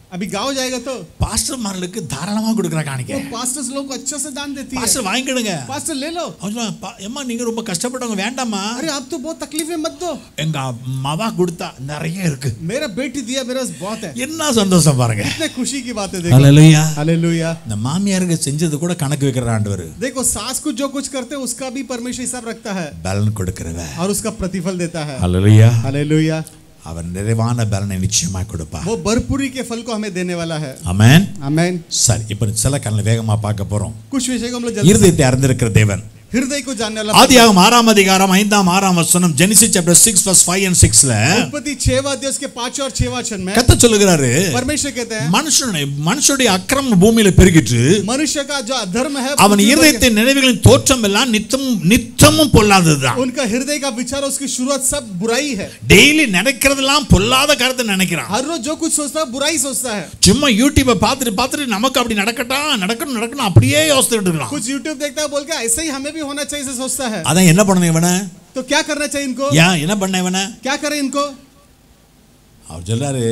अभी गांव जाएगा तो பாஸ்டர்மார்களுக்கு தாராளமாக கொடுக்குற காணிக்க वो पास्टर्स लोग को अच्छा से दान देती है பாஸ்டர் வாங்கிடுங்க पास्टर ले लो அவன் சொல்லுவான், "பா- ஏம்மா நீங்க ரொம்ப கஷ்டப்பட்டவங்க வேண்டாம்மா अरे आप तो बहुत तकलीफ में मत दो எங்க மவா கொடுத்தா நிறைய இருக்கு मेरा बेटी दिया मेरे पास बहुत है என்ன சந்தோஷம் பாருங்க कितने खुशी की बात है देखो ஹalleluya हालेलुया இந்த மாமியாருக்கு செஞ்சது கூட கணக்கு வைக்கிற ஆண்டவர் देखो सास को जो कुछ करते हैं उसका भी परमेश्वर हिसाब रखता है பலன் கொடுக்கிறவ और उसका प्रतिफल देता है ஹalleluya हालेलुया அவர் நிறைவான பலனை நிச்சயமா கொடுப்பார் वो भरपूरी के फल को हमें देने वाला है ஆமென் आमेन சரி இப்போ சில காரணம் வேகமா பார்க்க போறோம் कुछ विषय को हम लोग जल्दी இருதயத்தை அறிந்திருக்கிற தேவன் हृदय को जानने वाला ஆதியாகமம் ஆறாம் அதிகாரம் ஐந்தாம் ஆறாம் வசனம் Genesis chapter six verse five and சிக்ஸ்ல उत्पत्ति छह अध्याय के पांच और छह वचन में கத்த சொல்லுகிறாரு परमेश्वर कहते हैं மனுஷனை மனுஷனுடைய அக்கிரமம் பூமியில பெருகிட்டு मनुष्य का जो अधर्म है அவன் पृथ्वी पर- இருதயத்தின் நினைவுகளின் தோற்றம் எல்லாம் நித்தமும் நித்தமும் பொல்லாததுதான் उनका हृदय का विचार उसकी शुरुआत सब बुराई है டெய்லி நினைக்கிறதெல்லாம் பொல்லாத கருத்தை நினைக்கிறான் हर रोज जो कुछ सोचता है बुराई सोचता है சும்மா யூடியூபை பார்த்துட்டு பார்த்துட்டு நமக்கு அப்படி நடக்கட்டும் நடக்கணும் நடக்கணும் அப்படியே யோசிச்சுட்டு இருக்கலாம் कुछ यूट्यूब देखता है बोल के ऐसे ही हमें भी होना चाहिए ऐसे सोचता है அதான் என்ன பண்ணணும் இவனை तो क्या करना चाहिए इनको ஏன் என்ன பண்ண இவனை क्या करें इनको அவர் சொல்றாரு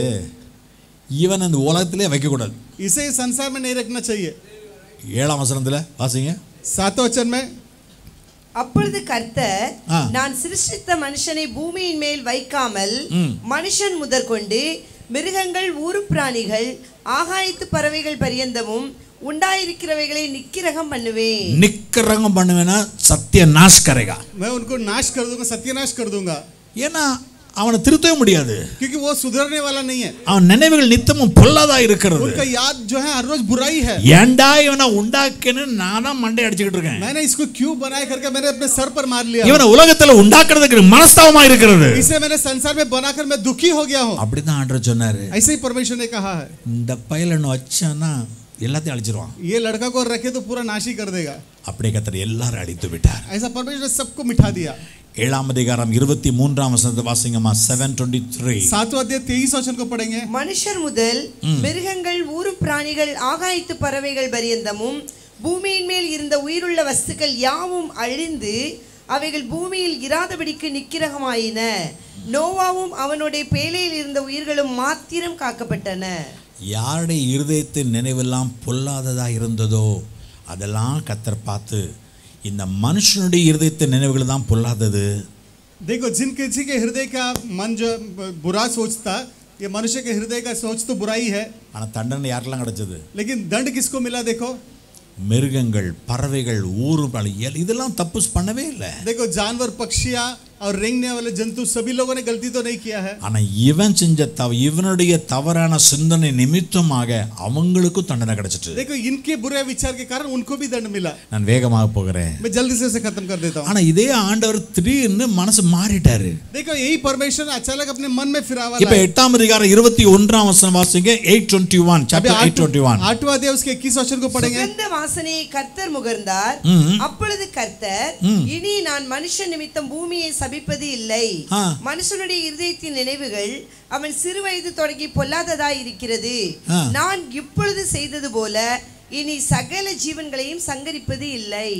இவன் அந்த உலகத்திலே வைக்கக்கூடாது इसे इस संसार में नहीं रखना चाहिए ஏழாம் வசனத்துல வாசிங்க सातों वचन में அப்பொழுது கர்த்தர் ஆ. நான் சிருஷ்டித்த மனுஷனை பூமியின் மேல் வைக்காமல் மனுஷன் முதற்கொண்டு மிருகங்கள் ஊரு பிராணிகள் ஆகாயத்து பறவைகள் பரியந்தமும் உண்டாயிருக்கிறவைகளை நிக்கிரகம் பண்ணுவேன் நிக்கிறவங்க பண்ணுவேன்னா சத்திய நாஷ் கரைகா मैं उनको नाश कर दूंगा सत्यानाश कर दूंगा ஏன்னா அவனை திருத்தவே முடியாது क्योंकि वो सुधरने वाला नहीं है அவன் நினைவுகள் நித்தமும் பொல்லாதா இருக்கிறது उनका याद जो है हर रोज बुराई है ஏன்டா இவனை உண்டாக்குன்னு நானா மண்டை அடிச்சுக்கிட்டு இருக்கேன் मैंने इसको क्यों बनाया करके मैंने अपने सर पर मार लिया இவனை உலகத்துல உண்டாக்குறதுக்கு மனஸ்தாபமா இருக்கிறது इसे मैंने संसार में बनाकर मैं दुखी हो गया हूँ அப்படிதான் ஆண்டவர் சொன்னாரு ऐसे ही परमेश्वर ने कहा है இந்த பையலன்னு வச்சான்னா எல்லாத்தையும் அழிச்சிருவான் ये लड़का को रखे तो पूरा नाश ही कर देगा அப்படியே கத்தர் எல்லாரும் அழித்து விட்டார் ऐसा परमेश्वर ने सबको मिठा दिया ஏழாம் அதிகாரம் இருபத்தி மூன்றாம் வசனத்தை வாசிங்கம்மா செவன் டுவெண்ட்டி த்ரீ सातवां अध्याय तेईस वचन को पढ़ेंगे மனுஷர் முதல் மிருகங்கள் ஊரு பிராணிகள் ஆகாயத்து பறவைகள் பரியந்தமும் பூமியின் மேல் இருந்த உயிருள்ள வஸ்துக்கள் யாவும் அழிந்து அவைகள் பூமியில் இராதபடிக்கு நிக்கிரகமாயின நோவாவும் அவனுடைய பேழையில் இருந்த உயிர்களும் மாத்திரம் காக்கப்பட்டன யாருடைய இருதயத்தின் நினைவெல்லாம் பொல்லாததா இருந்ததோ அதெல்லாம் கத்தர் பார்த்து இந்த மனுஷனுடைய இருதயத்தின் நினைவுகள் தான் பொல்லாதது देखो जिन किसी के हृदय का मन जो बुरा सोचता ये मनुष्य के हृदय का सोच तो बुराई है ஆனா தண்டனை யாருக்கெல்லாம் கிடைச்சது लेकिन दंड किसको मिला देखो மிருகங்கள் பறவைகள் ஊறுபாடு இதெல்லாம் தப்பு பண்ணவே இல்லை देखो जानवर पक्षियाँ और रेंगने वाले जंतु सभी लोगों ने गलती तो नहीं किया है ஆனா இவன் செஞ்ச தவ இவனுடைய தவறான சிந்தனை நிமித்தமாக அவங்களுக்கும் தண்டனை கிடைச்சிட்டு देखो इनके बुरे विचार के कारण उनको भी दंड मिला நான் வேகமாக போகிறேன் मैं जल्दी से इसे खत्म कर देता हूँ ஆனா இதே ஆண்டவர் திடீர்னு மனசு மாறிட்டாரு देखो यही परमेश्वर अचानक अपने मन में फिरावा இப்ப लाया। எட்டாம் அதிகாரம் இருபத்தி ஒன்றாம் வசனம் வாசிங்க எயிட் டுவெண்ட்டி ஒன் अभी சாப்டர் எயிட் டுவெண்ட்டி ஒன் आठ- आठवां अध्याय उसके इक्कीस वचन को पढ़ेंगे சுகந்த வாசனையை கர்த்தர் முகர்ந்தார் அப்பொழுது கர்த்தர் இனி நான் மனுஷன் நிமித்தம் பூமியை சபிப்பது இல்லை ஆ. மனுஷனுடைய இருதயத்தின் நினைவுகள் அவன் சிறு வயது தொடங்கி பொல்லாததாய் இருக்கிறது ஆ. நான் இப்பொழுது செய்தது போல இனி சகல ஜீவன்களையும் சங்கரிப்பது இல்லை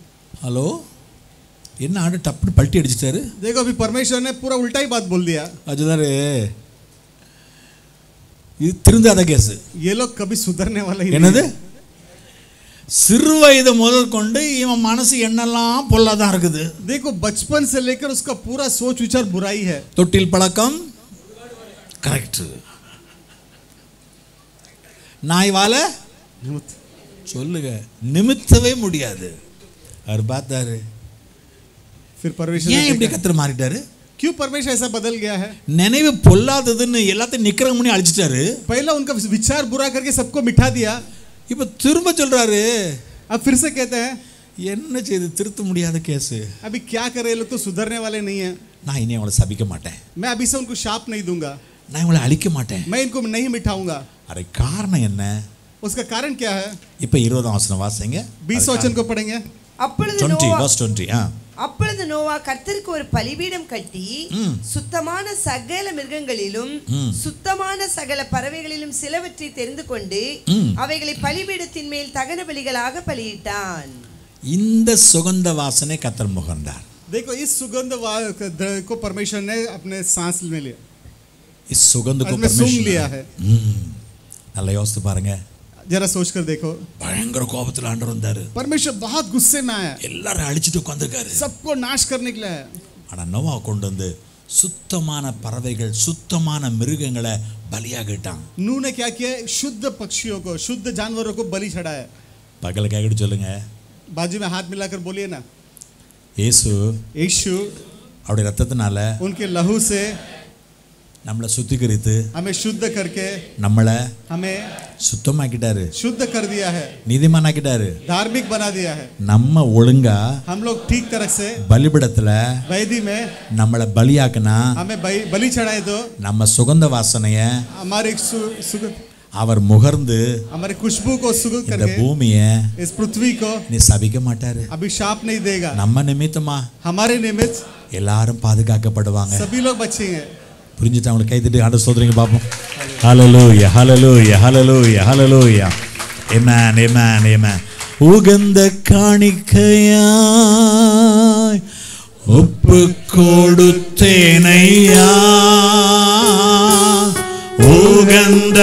ஹலோ என்ன ஆண்டு டப்புனு பல்ட்டி அடிச்சிட்டாரு देखो अभी परमेश्वर ने पूरा उल्टा ही बात बोल दिया அதுதாரு இது திருந்தாத கேஸ் ये लोग कभी सुधरने वाला ही என்னது नहीं है। சிறு வயது முதல் கொண்டு இவன் மனசு என்னெல்லாம் பொல்லாதான் இருக்குது देखो बचपन से लेकर उसका पूरा सोच विचार बुराई है தொட்டில் பழக்கம் கரெக்ட் நாய் வாழ சொல்லுங்க நிமித்தவே முடியாது அவர் பார்த்தாரு फिर परमेश्वर ஏன் ने இப்படி देखा, கத்திர மாறிட்டாரு क्यों परमेश्वर ऐसा बदल गया है நினைவு பொல்லாததுன்னு எல்லாத்தையும் நிக்கிற பண்ணி அழிச்சிட்டாரு पहला उनका विचार बुरा करके सबको मिठा दिया இப்ப திரும்ப சொல்றாரு अब फिर से कहते हैं என்ன செய்து திருத்த முடியாத கேஸ் अभी क्या करे ये लोग तो सुधरने वाले नहीं है நான் இனி அவங்கள சபிக்க மாட்டேன் मैं अभी से उनको शाप नहीं दूंगा நான் இவங்களை அழிக்க மாட்டேன் मैं इनको नहीं मिठाऊंगा அரை காரணம் என்ன उसका कारण क्या है இப்ப இருபதாம் வசனம் வாசிங்க बीस वचन को पढ़ेंगे அப்பொழுது டுவெண்ட்டி நோவா வர்ஸ் டுவெண்ட்டி ஆ அப்பொழுது நோவா கர்த்தருக்கு ஒரு பலிபீடம் கட்டி சுத்தமான சகல மிருகங்களிலும் சுத்தமான சகல பறவைகளிலும் சிலவற்றை தெரிந்து கொண்டு அவைகளை பலிபீடத்தின் மேல் தகன பலிகளாக பலியிட்டான் இந்த சுகந்த வாசனை கத்தர் முகர்ந்தார் देखो इस सुगंध वा- क- को परमेश्वर ने अपने सांस में लिया इस सुगंध को उसमें सूंघ परमेश्वर लिया है हम्म, நல்லா யோசித்து பாருங்க जरा सोच कर देखो பயங்கர கோபத்தில் ஆண்டவர் வந்தாரு परमेश्वर बहुत गुस्से में आया எல்லாரும் அழிச்சிட்டு உட்காந்துருக்காரு सबको नाश करने के लिए आया। ஆனா நோவா கொண்டு வந்து சுத்தமான பறவைகள் சுத்தமான மிருகங்களை பலியாகிட்டான் नूह ने क्या किया शुद्ध पक्षियों को शुद्ध जानवरों को बलि चढ़ाया பக்கல கேக்கிட்டு சொல்லுங்க बाजू में हाथ मिलाकर बोलिए ना இயேசு यीशु அவருடைய ரத்தத்தினால उनके लहू से நம்மளை சுத்திகரித்து हमें शुद्ध करके நம்மளை हमें சுத்தமாக்கிட்டாரு शुद्ध कर दिया है நீதிமானாக்கிட்டாரு धार्मिक बना दिया है நம்ம ஒழுங்கா हम लोग ठीक तरह से பலிபிடத்துல वैदी में நம்மளை பலியாக்குனா हमें बलि बलि चढ़ाए तो நம்ம சுகந்த வாசனைய हमारे सु- सुगंध அவர் முகர்ந்து हमारे खुशबू को सुगंध இந்த करके பூமிய इस पृथ्वी को நீ சபிக்க மாட்டாரு अभिशाप नहीं देगा நம்ம நிமித்தமா हमारे निमित्त எல்லாரும் பாதுகாக்கப்படுவாங்க सभी लोग बचेंगे புரிஞ்சுட்டு அவங்களை கைத்தட்டி ஆண்டு சோதரிங்க பார்ப்போம் ஹalleluya ஹalleluya ஹalleluya ஹalleluya amen amen amen உகந்த காணிக்கையாய் ஒப்பு கொடுத்தேனையா உகந்த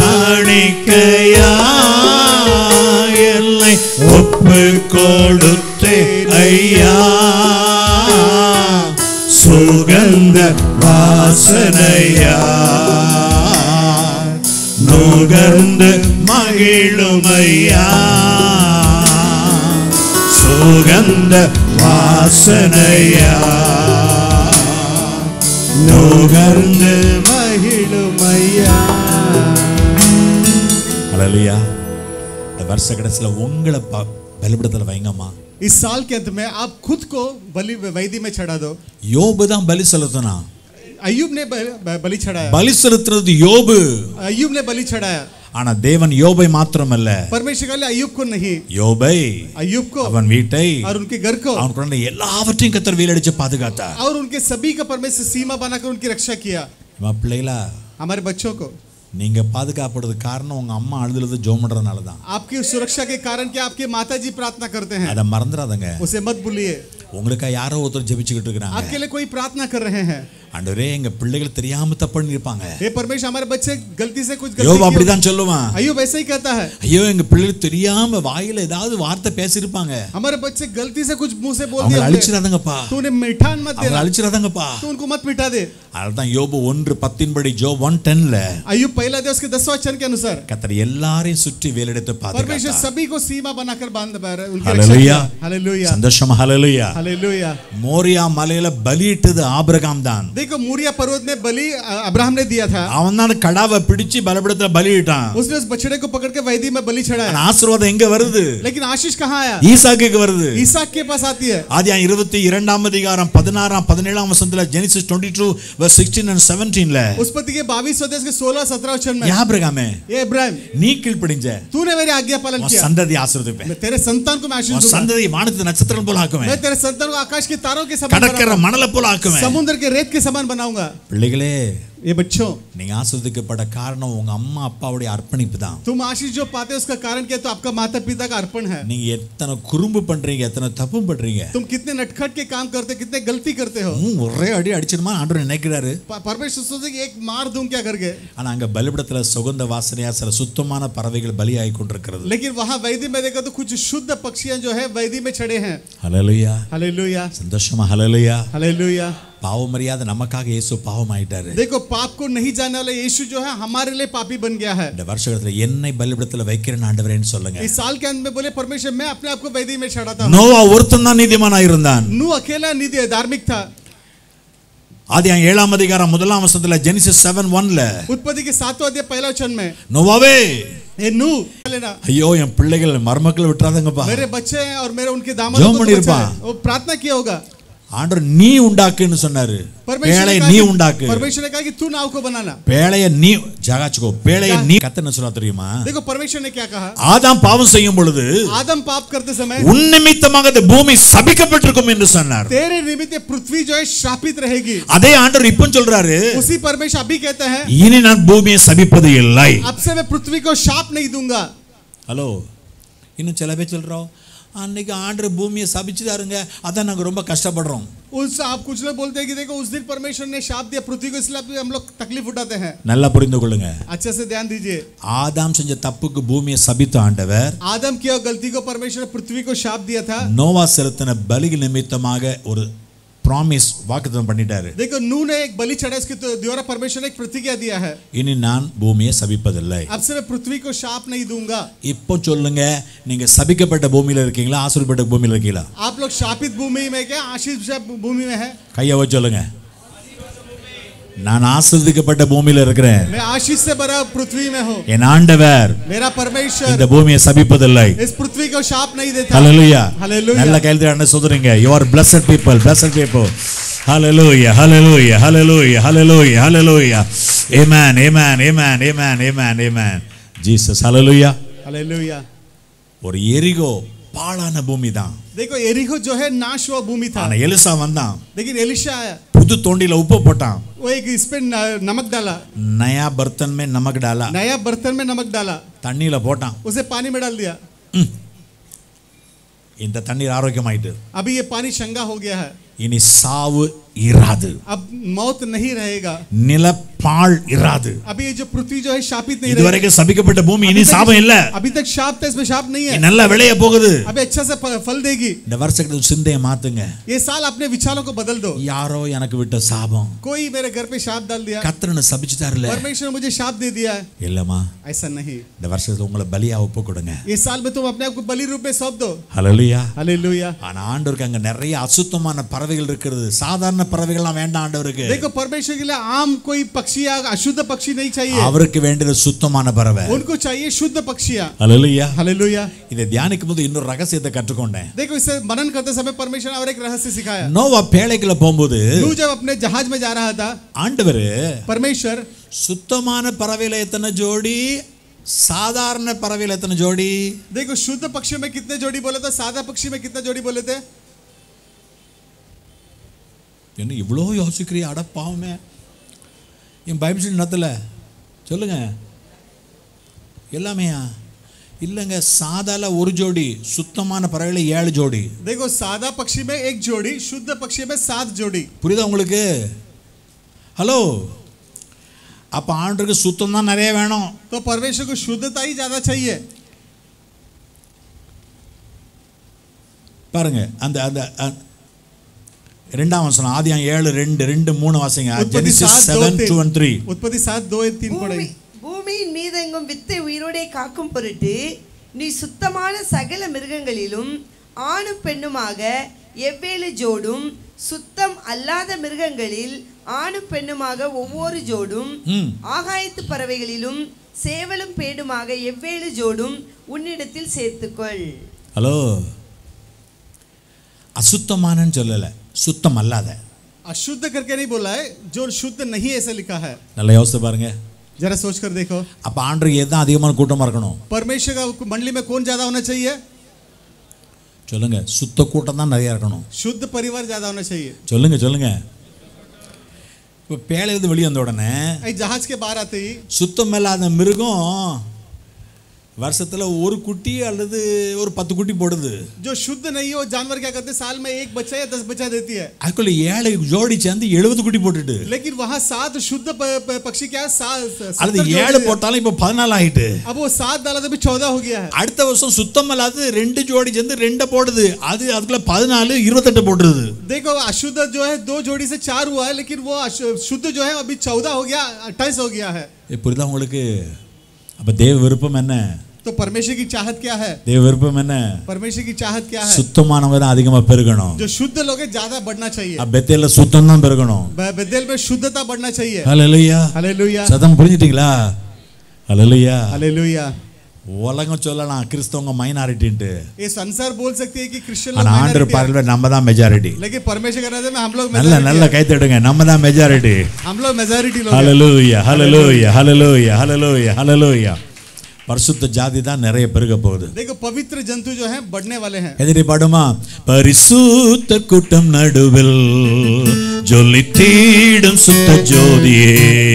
காணிக்கையாய் எல்லை ஒப்பு கொடுத்தே ஐயா சுகந்த வாசனையா நுகர்ந்து மகிழுமையா சுகந்த வாசனையா நுகர்ந்து மகிழுமையா அழலியா இந்த வருஷ கடைசியில் உங்களை ப- பலிபடத்தில் வைங்கம்மா इस साल के अंत में आप खुद को बलि वैदी में चढ़ा दो யோபு தான் பலி செலுத்தினா अयुब ने ब- ब- बलि चढ़ाया பலி செலுத்துறது யோபு अयुब ने बलि चढ़ाया ஆனா தேவன் யோபை மாத்திரமல்ல परमेश्वर का अयुब को नहीं யோபை अयुब को அவன் வீட்டை और उनके घर को அவன் குழந்தை எல்லாவற்றையும் கத்தர் வீலடிச்சு பாதுகாத்தார் और उनके सभी का परमेश्वर सीमा बनाकर उनकी रक्षा किया இம்மா பிள்ளைகளா हमारे बच्चों को நீங்க பாதுகாப்படுறதுக்கு காரணம் உங்க அம்மா அழுதுறது ஜோம் பண்றதுனால தான் आपकी सुरक्षा के कारण क्या आपके माता जी प्रार्थना करते हैं அதை மறந்துடாதங்க उसे मत भूलिए உங்களுக்கா யாரோ ஒருத்தர் ஜெபிச்சுக்கிட்டு இருக்கிறாங்க आपके लिए कोई प्रार्थना कर रहे हैं ஆண்டவரே எங்க பிள்ளைகள் தெரியாம தப்பு பண்ணிருப்பாங்க हे परमेश्वर हमारे बच्चे गलती से कुछ யோபு गलती की அப்படிதான் சொல்லுவான் अयुब ऐसा ही कहता है ஐயோ எங்க பிள்ளைகள் தெரியாம வாயில ஏதாவது வார்த்தை பேசியிருப்பாங்க हमारे बच्चे गलती से कुछ मुंह से बोल அவங்களை दिया होंगे। அழிச்சிடாதங்கப்பா तू उन्हें मिठान मत அவங்களை देना அழிச்சிடாதங்கப்பா तू उनको मत मिटा दे அதுதான் யோபு ஒன்று பத்தின்படி ஜோ ஒன் டென்ல अयुब पहला दिवस के दसवां वचन के अनुसार கத்தர் எல்லாரையும் சுற்றி வேலெடுத்து परमेश्वर பாதுகாத்தார் सभी को सीमा बनाकर बांध उनकी हालेलुया। हालेलुया சந்தோஷம் ஹalleluya हालेलुया மோரியா மலையில பலியிட்டது ஆபிரகாம் தான் देखो मूरिया पर्वत में बलि अ, अब्राहम ने दिया था அவன் தான் கடாவை பிடிச்சு பலபடத்துல பலியிட்டான் उसने उस बछड़े को पकड़ के वैदी में बलि चढ़ाया ஆனா ஆசீர்வாதம் எங்க வருது लेकिन आशीष कहाँ आया ஈசாக்குக்கு வருது ईसाक के पास आती है ஆதியா இருபத்தி இரண்டாம் அதிகாரம் பதினாறாம் பதினேழாம் வசனத்துல Genesis twenty two sixteen and செவன்டீன்ல उसपति के बाईस स्वदेश के सोलह सत्रह वचन में ஆபிரகாமே ये इब्राहिम நீ கீழ்ப்படிஞ்ச तूने मेरी आज्ञा पालन உன் किया சந்ததி ஆசீர்வதிப்பேன் मैं तेरे संतान को मैं आशीष உன் दूंगा சந்ததி வானத்து நட்சத்திரம் போல ஆக்குவேன் मैं तेरे संतान को आकाश के तारों के समान கடற்கரை बनाऊंगा। மணலை போல ஆக்குவேன் समुद्र के रेत के समान बनाऊंगा பிள்ளைகளே ये बच्चों நீங்க ஆசீர்வதிக்கப்பட்ட காரணம் உங்க அம்மா அப்பாவுடைய அர்ப்பணிப்பு தான் तुम आशीष जो पाते हो उसका कारण क्या है? तो आपका माता पिता का अर्पण है நீங்க எத்தனை குறும்பு பண்றீங்க எத்தனை தப்பு பண்றீங்க तुम कितने नटखट के काम करते हो कितने गलती करते हो ம், ஒரே அடி அடிச்சிருமா ஆண்டவர் நினைக்கிறாரு प- परमेश्वर सोचते कि एक मार दूं क्या करके ஆனா அங்க பலிபிடத்துல சுகந்த வாசனையா சில சுத்தமான பறவைகள் பலியாகி கொண்டிருக்கிறது लेकिन वहां वैदी में देखा तो कुछ शुद्ध पक्षियां जो है वैदी में चढ़े हैं ஹalleluya हालेलुया சந்தோஷமா ஹalleluya हालेलुया பாவம் அறியாத நமக்காக இயேசு பாவம் ஆயிட்டாரு देखो पाप को नहीं जानने वाला यीशु जो है हमारे लिए पापी बन गया है இந்த வருஷத்துல என்னை பலிபிடத்துல வைக்கிறேன் ஆண்டவரேன்னு சொல்லுங்க इस साल के अंत में बोले परमेश्वर मैं अपने आप को वैदी में चढ़ाता हूँ நோவா ஒருத்தன் தான் நீதிமானா இருந்தான் नू अकेला निधि धार्मिक था ஆதி ஏழாம் அதிகாரம் முதலாம் வசனத்துல ஜெனிசிஸ் செவன் ஒன்ல उत्पत्ति के सातवां अध्याय पहला वचन में நோவாவே ए नू लेना ஐயோ என் பிள்ளைகள் மருமக்கள் விட்டுறாதங்கப்பா मेरे बच्चे हैं और मेरे उनके दामाद जॉन को तो मणिर बचा पा। है। वो प्रार्थना किया होगा ஆண்டவர் நீ உண்டாக்குன்னு சொன்னாரு परमेश्वर பேழையை ने कहा நீ कि- உண்டாக்கு परमेश्वर ने कहा कि तू नाव को बनाना பேழைய நீ ஜகாச்சுக்கோ பேழைய நீ கத்தன சொல்ல தெரியுமா देखो परमेश्वर ने क्या कहा ஆதாம் பாவம் செய்யும் பொழுது आदम पाप करते समय உன் நிமித்தமாக இந்த பூமி சபிக்கப்பட்டிருக்கும் என்று சொன்னார் तेरे निमित्त ये पृथ्वी जो है श्रापित रहेगी அதே ஆண்டவர் இப்போ சொல்றாரு उसी परमेश्वर अभी कहते हैं இனி நான் பூமியை சபிப்பது இல்லை अब से मैं पृथ्वी को शाप नहीं दूंगा ஹலோ இன்னும் சில பேர் சொல்றோம் அன்னைக்கு ஆண்டர் பூமியை சபிச்சுதாருங்க அதான் நாங்க ரொம்ப கஷ்டப்படுறோம் उस आप कुछ लोग बोलते हैं कि देखो उस दिन परमेश्वर ने शाप दिया पृथ्वी को इसलिए आप- हम लोग तकलीफ उठाते हैं நல்லா புரிந்து கொள்ளுங்க अच्छे से ध्यान दीजिए ஆதாம் செஞ்ச தப்புக்கு பூமியை சபித்த ஆண்டவர் आदम की और गलती को परमेश्वर ने पृथ्वी को शाप दिया था நோவா செலுத்தின பலிகள் நிமித்தமாக ஒரு ப்ராமிஸ் வாக்குத்தம் பண்ணிட்டாரு देखो नू ने एक बलि चढ़ा इसके तो द्वारा परमेश्वर ने एक प्रतिज्ञा दिया है இனி நான் பூமியை சபிப்பதில்லை अब से मैं पृथ्वी को शाप नहीं दूंगा இப்போ சொல்லுங்க நீங்க சபிக்கப்பட்ட பூமியில இருக்கீங்களா ஆசீர்வப்பட்ட பூமியில இருக்கீங்களா आप लोग शापित भूमि में क्या आशीष भूमि में है கையை வச்சு சொல்லுங்க நான் ஆசிர்வதிக்கப்பட்ட பூமியில இருக்கிறேன் मैं आशीष से भरा पृथ्वी में हूँ என் ஆண்டவர் मेरा परमेश्वर இந்த பூமியை சபிப்பதில்லை इस पृथ्वी को शाप नहीं देता ஹalleluya Hallelujah. நல்ல கையில் அண்ணன் சொல்றீங்க you are blessed people blessed people hallelujah hallelujah hallelujah hallelujah hallelujah amen amen amen amen amen amen jesus hallelujah हालेलुया ஒரு எரிகோ பாழான பூமி தான் देखो एरिको जो है नाश हुआ भूमि था ஆனா எலிசா வந்தான் लेकिन एलिशा आया புது தோண்டில உப்பு போட்டான் वो एक इस पे न- नमक डाला நயா बर्तन में नमक डाला नया बर्तन में नमक डाला தண்ணியில போட்டான் उसे पानी में डाल दिया இந்த தண்ணீர் ஆரோக்கியமாயிட்டு अभी ये पानी शंगा हो गया है இனி சாவு இராது अब मौत नहीं रहेगा நிலப்பாழ் இராது अभी ये जो पृथ्वी जो है शापित नहीं रहेगी இதுவரைக்கும் சபிக்கப்பட்ட பூமி இனி சாபம் இல்ல अभी तक शाप था इसमें शाप नहीं है நல்ல விளைய போகுது अभी अच्छा से फ- फल देगी இந்த வருஷத்துக்கு சிந்தையை மாத்துங்க ये साल अपने विचारों को बदल दो யாரோ எனக்கு விட்ட சாபம் कोई मेरे घर पे शाप डाल दिया கத்திரனை சபிச்சுட்டாருல परमेश्वर ने मुझे शाप दे दिया है இல்லம்மா ऐसा नहीं இந்த வருஷத்துல உங்களை பலியா ஒப்பு கொடுங்க ये साल में तुम अपने आप को बलि रूप में सौंप दो ஹalleluya हालेलुया ஆனா ஆண்டவருக்கு அங்க நிறைய அசுத்தமான பறவைகள் இருக்கிறது சாதாரண பறவைகள்லாம் வேண்டாம் ஆண்டவருக்கு देखो परमेश्वर के लिए आम कोई पक्षी या अशुद्ध पक्षी नहीं चाहिए அவருக்கு வேண்டியது சுத்தமான பறவை उनको चाहिए शुद्ध पक्षियां ஹalleluya हालेलुया இதை தியானிக்கும் போது இன்னொரு ரகசியத்தை கற்றுக்கொண்டேன் देखो इसे मनन करते समय परमेश्वर ने और एक रहस्य सिखाया நோவா பேழைக்குள்ள போகும்போது नू जब अपने जहाज में जा रहा था ஆண்டவர் परमेश्वर சுத்தமான பறவையில எத்தனை ஜோடி சாதாரண பறவையில எத்தனை ஜோடி देखो शुद्ध पक्षियों में कितने जोड़ी बोले थे सादा पक्षी में कितने जोड़ी बोले थे என்ன இவ்வளோ யோசிக்கிறிய அடப்பாவுமே என் பைபிள் என்னத்தில் சொல்லுங்க எல்லாமேயா இல்லைங்க சாதால ஒரு ஜோடி சுத்தமான பறவையில ஏழு ஜோடி देखो सादा पक्षी में एक जोड़ी शुद्ध पक्षी में सात जोड़ी புரியுதா உங்களுக்கு ஹலோ அப்போ ஆண்டுக்கு சுத்தம் தான் நிறைய வேணும் तो परमेश्वर को शुद्धता ही ज्यादा चाहिए பாருங்க அந்த அந்த அ- ரெண்டாம் வசனம் ஆதியாம் ஏழு ரெண்டு ரெண்டு மூணு வாசிங்க उत्पत्ति ஜெனிசிஸ் सात दो செவன் டூ அண்ட் த்ரீ तीन उत्पत्ति सात दो एक तीन பூமி पढ़ेंगे பூமியின் மீதெங்கும் வித்தை உயிரோடே காக்கும் பொருட்டு நீ சுத்தமான சகல மிருகங்களிலும் ஆணும் பெண்ணுமாக எவ்வேழு ஜோடும் சுத்தம் அல்லாத மிருகங்களில் ஆணும் பெண்ணுமாக ஒவ்வொரு ஜோடும் ம் ஆகாயத்து பறவைகளிலும் சேவலும் பேடுமாக எவ்வேழு ஜோடும் உன்னிடத்தில் சேர்த்துக்கொள் ஹலோ அசுத்தமானன்னு சொல்லலை சுத்தம் அல்லாத अशुद्ध करके नहीं बोला है जो शुद्ध नहीं ऐसा लिखा है நல்லா யோசித்து பாருங்க जरा सोच कर देखो அப்போ ஆண்டுக்கு எதான் அதிகமான கூட்டமாக இருக்கணும் परमेश्वर का मंडली में कौन ज्यादा होना चाहिए சொல்லுங்க சுத்த கூட்டம் தான் நிறையா இருக்கணும் शुद्ध परिवार ज्यादा होना चाहिए சொல்லுங்க சொல்லுங்க இப்போ பேழையிலிருந்து வெளியே வந்த உடனே ऐ जहाज के बाहर आते ही சுத்தம் இல்லாத மிருகம் வருஷத்தில் ஒரு குட்டி அல்லது ஒரு பத்து குட்டி போடுது जो शुद्ध नहीं है वो जानवर क्या करते हैं? साल में एक बच्चा या दस बच्चा देती है அதுக்குள்ள ஏழை ஜோடி சேர்ந்து எழுபது குட்டி போட்டுட்டு लेकिन वहाँ सात शुद्ध प- प- पक्षी क्या है? सा- அல்லது सत्तर ஏழு जोड़ी है। போட்டாலும் இப்போ பதினாலு ஆயிட்டு अब वो सात डाला तो भी चौदह हो गया है அடுத்த வருஷம் சுத்தம் இல்லாத ரெண்டு ஜோடி சேர்ந்து ரெண்டை போடுது அது அதுக்குள்ள பதினாலு இருபத்தெட்டு போட்டுருது देखो अशुद्ध जो है दो जोड़ी से चार हुआ है लेकिन वो अशु- शुद्ध जो है अभी चौदह हो गया अट्ठाईस हो गया है இது புரியுதா உங்களுக்கு அப்ப தேவ விருப்பம் என்ன तो परमेश्वर की चाहत क्या है தேவ விருப்பம் என்ன परमेश्वर की चाहत क्या है சுத்தமானவங்க தான் அதிகமா பெருகணும் जो शुद्ध लोग हैं ज्यादा बढ़ना चाहिए அப்ப பெத்தேல சுத்தம் தான் பெருகணும் ब- बेतेल में शुद्धता बढ़ना चाहिए ஹalleluya हालेलुया சத்தம் புரிஞ்சிட்டீங்களா ஹalleluya हालेलुया உலகம் சொல்லலாம் கிறிஸ்தவங்க மைனாரிட்டின்ட்டு ये संसार बोल सकती है कि क्रिश्चियन ஆனா लोग ஆண்டர் minority है। பார்வையில நம்ம தான் மெஜாரிட்டி लेकिन परमेश्वर का राज में हम लोग நல்ல majority நல்ல है। கை தட்டுங்க நம்ம தான் மெஜாரிட்டி हम लोग मेजोरिटी लोग हैं। ஹalleluya ஹalleluya ஹalleluya ஹalleluya ஹalleluya பரிசுத்த ஜாதி தான் நிறைய பெருக போகுது देखो पवित्र जंतु जो हैं बढ़ने वाले हैं எதிரி பாடுமா பரிசுத்த கூட்டம் நடுவில் ஜொல்லி தீடும் சுத்த ஜோதியே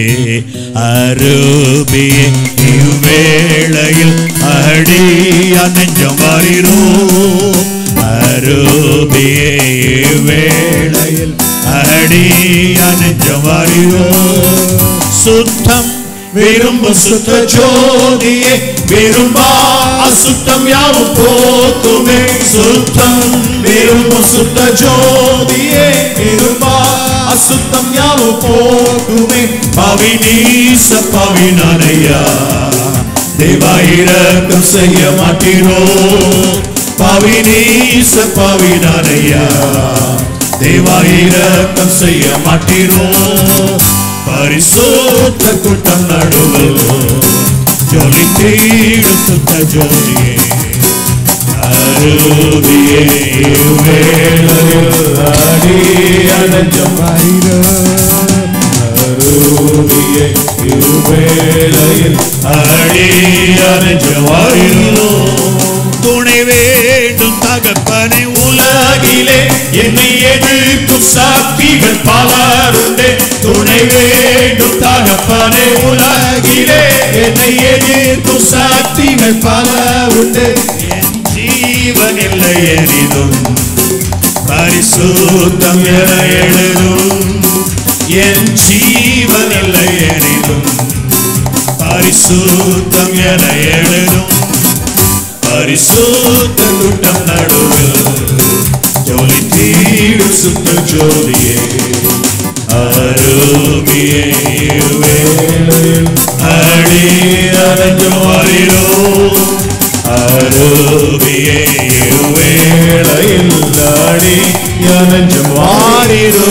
அருபியே இவ்வேளையில் அடியா நெஞ்சம் வாரிரும் அருபியே இவ்வேளையில் வேளையில் அடியான ஜவாரியோ சுத்தம் விரும்பும் சுத்த ஜோதியே விரும்பா அசுத்தம் யாவும் போக்குமே சுத்தம் விரும்பும் சுத்த ஜோதியே விரும்பா அசுத்தம் யாவும் போக்குமே பவினீச பவினனையா தேவா இரக்கம் செய்ய மாட்டீரோ பவினீச பவினனையா தேவா இரக்கம் செய்ய மாட்டீரோ பரிசுத்த கூட்டம் நடுவில் ஜொலி தீடும் சுத்த ஜோதியே அருதியே வேளையில் அடி அடைஞ்சம் அருதியே வேளையில் அடி அடைஞ்சவாயிரோ துணை வேண்டும் தகப்பனை உலகிலே என்னை எதிர்க்கும் சாட்சிகள் பலருண்டே துணை வேண்டும் தகப்பனை உலகிலே என்னை எதிர்க்கும் சாட்சிகள் பலருண்டே என் ஜீவன் இல்லை எனினும் பரிசுத்தம் என எழுதும் என் ஜீவன் இல்லை எனினும் பரிசுத்தம் என எழுதும் பரிசுத்த கூட்டம் நடுவில் ஜோலி தீடும் சுத்த ஜோதியே அருமியே வேளையில் அடி அடைஞ்சம் அறிரோ அருமியே வேளையில் அடி அடைஞ்சம் வாரிரோ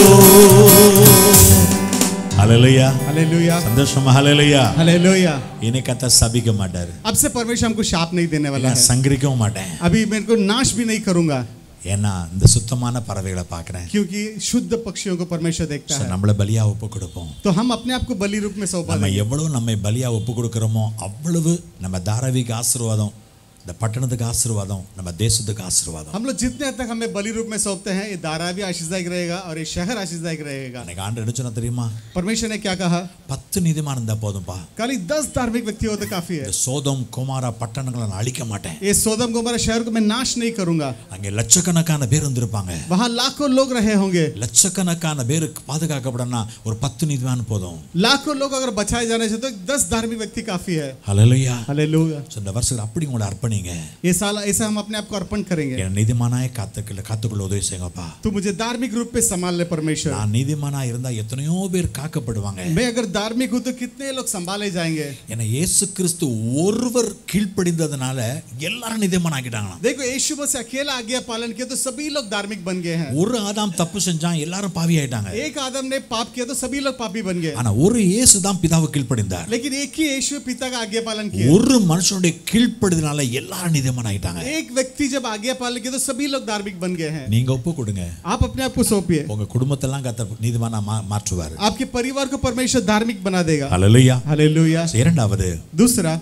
ஹalleluya हालेलुया சந்தோஷமா ஹalleluya हालेलुया இனி கத்த சபிக்க மாட்டாரு अब से परमेश्वर हमको शाप नहीं देने वाला நான் है சங்கரிக்கவும் மாட்டேன் अभी मेरे को नाश भी नहीं करूंगा ஏன்னா இந்த சுத்தமான பறவைகளை பார்க்கிறேன் क्योंकि शुद्ध पक्षियों को परमेश्वर देखता So, है நம்மள பலியா ஒப்பு கொடுப்போம் तो हम अपने आप को बलि रूप में सौंपा நம்ம देंगे எவ்வளவு நம்மை பலியா ஒப்பு கொடுக்கிறோமோ அவ்வளவு நம்ம தாராவிக ஆசீர்வாதம் இந்த பட்டணத்துக்கு ஆசீர்வாதம் நம்ம தேசத்துக்கு ஆசீர்வாதம் हम लोग जितने हद तक हमें बलि रूप में सौंपते हैं ये दारा भी आशीषदायक रहेगा और ये शहर आशीषदायक रहेगा அன்னைக்கு ஆண்டு என்ன சொன்னா தெரியுமா परमेश्वर ने क्या कहा பத்து நீதிமான் இருந்தா போதும்பா खाली दस धार्मिक व्यक्ति हो तो काफी है இந்த சோதம் குமாரா பட்டணங்களை நான் அழிக்க மாட்டேன் ये सोदम गोमरा शहर को मैं नाश नहीं करूंगा அங்கே லட்சக்கணக்கான பேர் வந்திருப்பாங்க वहां लाखों लोग रहे होंगे லட்சக்கணக்கான பேருக்கு பாதுகாக்கப்படனா ஒரு பத்து நீதிமான் போதும் लाखों लोग अगर बचाए जाने चाहिए तो दस धार्मिक व्यक्ति काफी है ஹalleluya हालेलुया So, இந்த வருஷத்துல அப்படி உங்களை அர்ப்பணிங்க ये साल ऐसा हम अपने आप को अर्पण करेंगे என் நீதிமானாய காத்துக்கல காத்துக்குள்ள உதவி செய்யுங்கப்பா तू मुझे धार्मिक रूप में संभाल ले परमेश्वर நான் நீதிமானா இருந்தா எத்தனையோ பேர் காக்கப்படுவாங்க मैं अगर धार्मिक हूं तो कितने लोग संभाले जाएंगे ஏன்னா இயேசு கிறிஸ்து ஒருவர் கீழ்ப்படிந்ததுனால எல்லாரும் நீதிமான் ஆக்கிட்டாங்களாம் देखो यीशु मसीह अकेला आज्ञा पालन किया तो सभी लोग धार्मिक बन गए हैं ஒரு ஆதாம் தப்பு செஞ்சான் எல்லாரும் பாவி ஆயிட்டாங்க एक आदम ने पाप किया तो सभी लोग पापी बन गए ஆனா ஒரு இயேசு தான் பிதாவை கீழ்ப்படிந்தார் लेकिन एक ही यीशु पिता का आज्ञा पालन किया ஒரு மனுஷனுடைய கீழ்ப்படுதனால எல்லாரும் நீதிமான் ஆயிட்டாங்க एक व्यक्ति जब आज्ञा पालन किया तो सभी लोग धार्मिक बन गए हैं நீங்க ஒப்பு கொடுங்க आप अपने आप को सौंपिए உங்க குடும்பத்தெல்லாம் கத்த நீதிமானா மா- மாற்றுவார் आपके परिवार को परमेश्वर धार्मिक बना देगा ஹalleluya हालेलुया இரண்டாவது दूसरा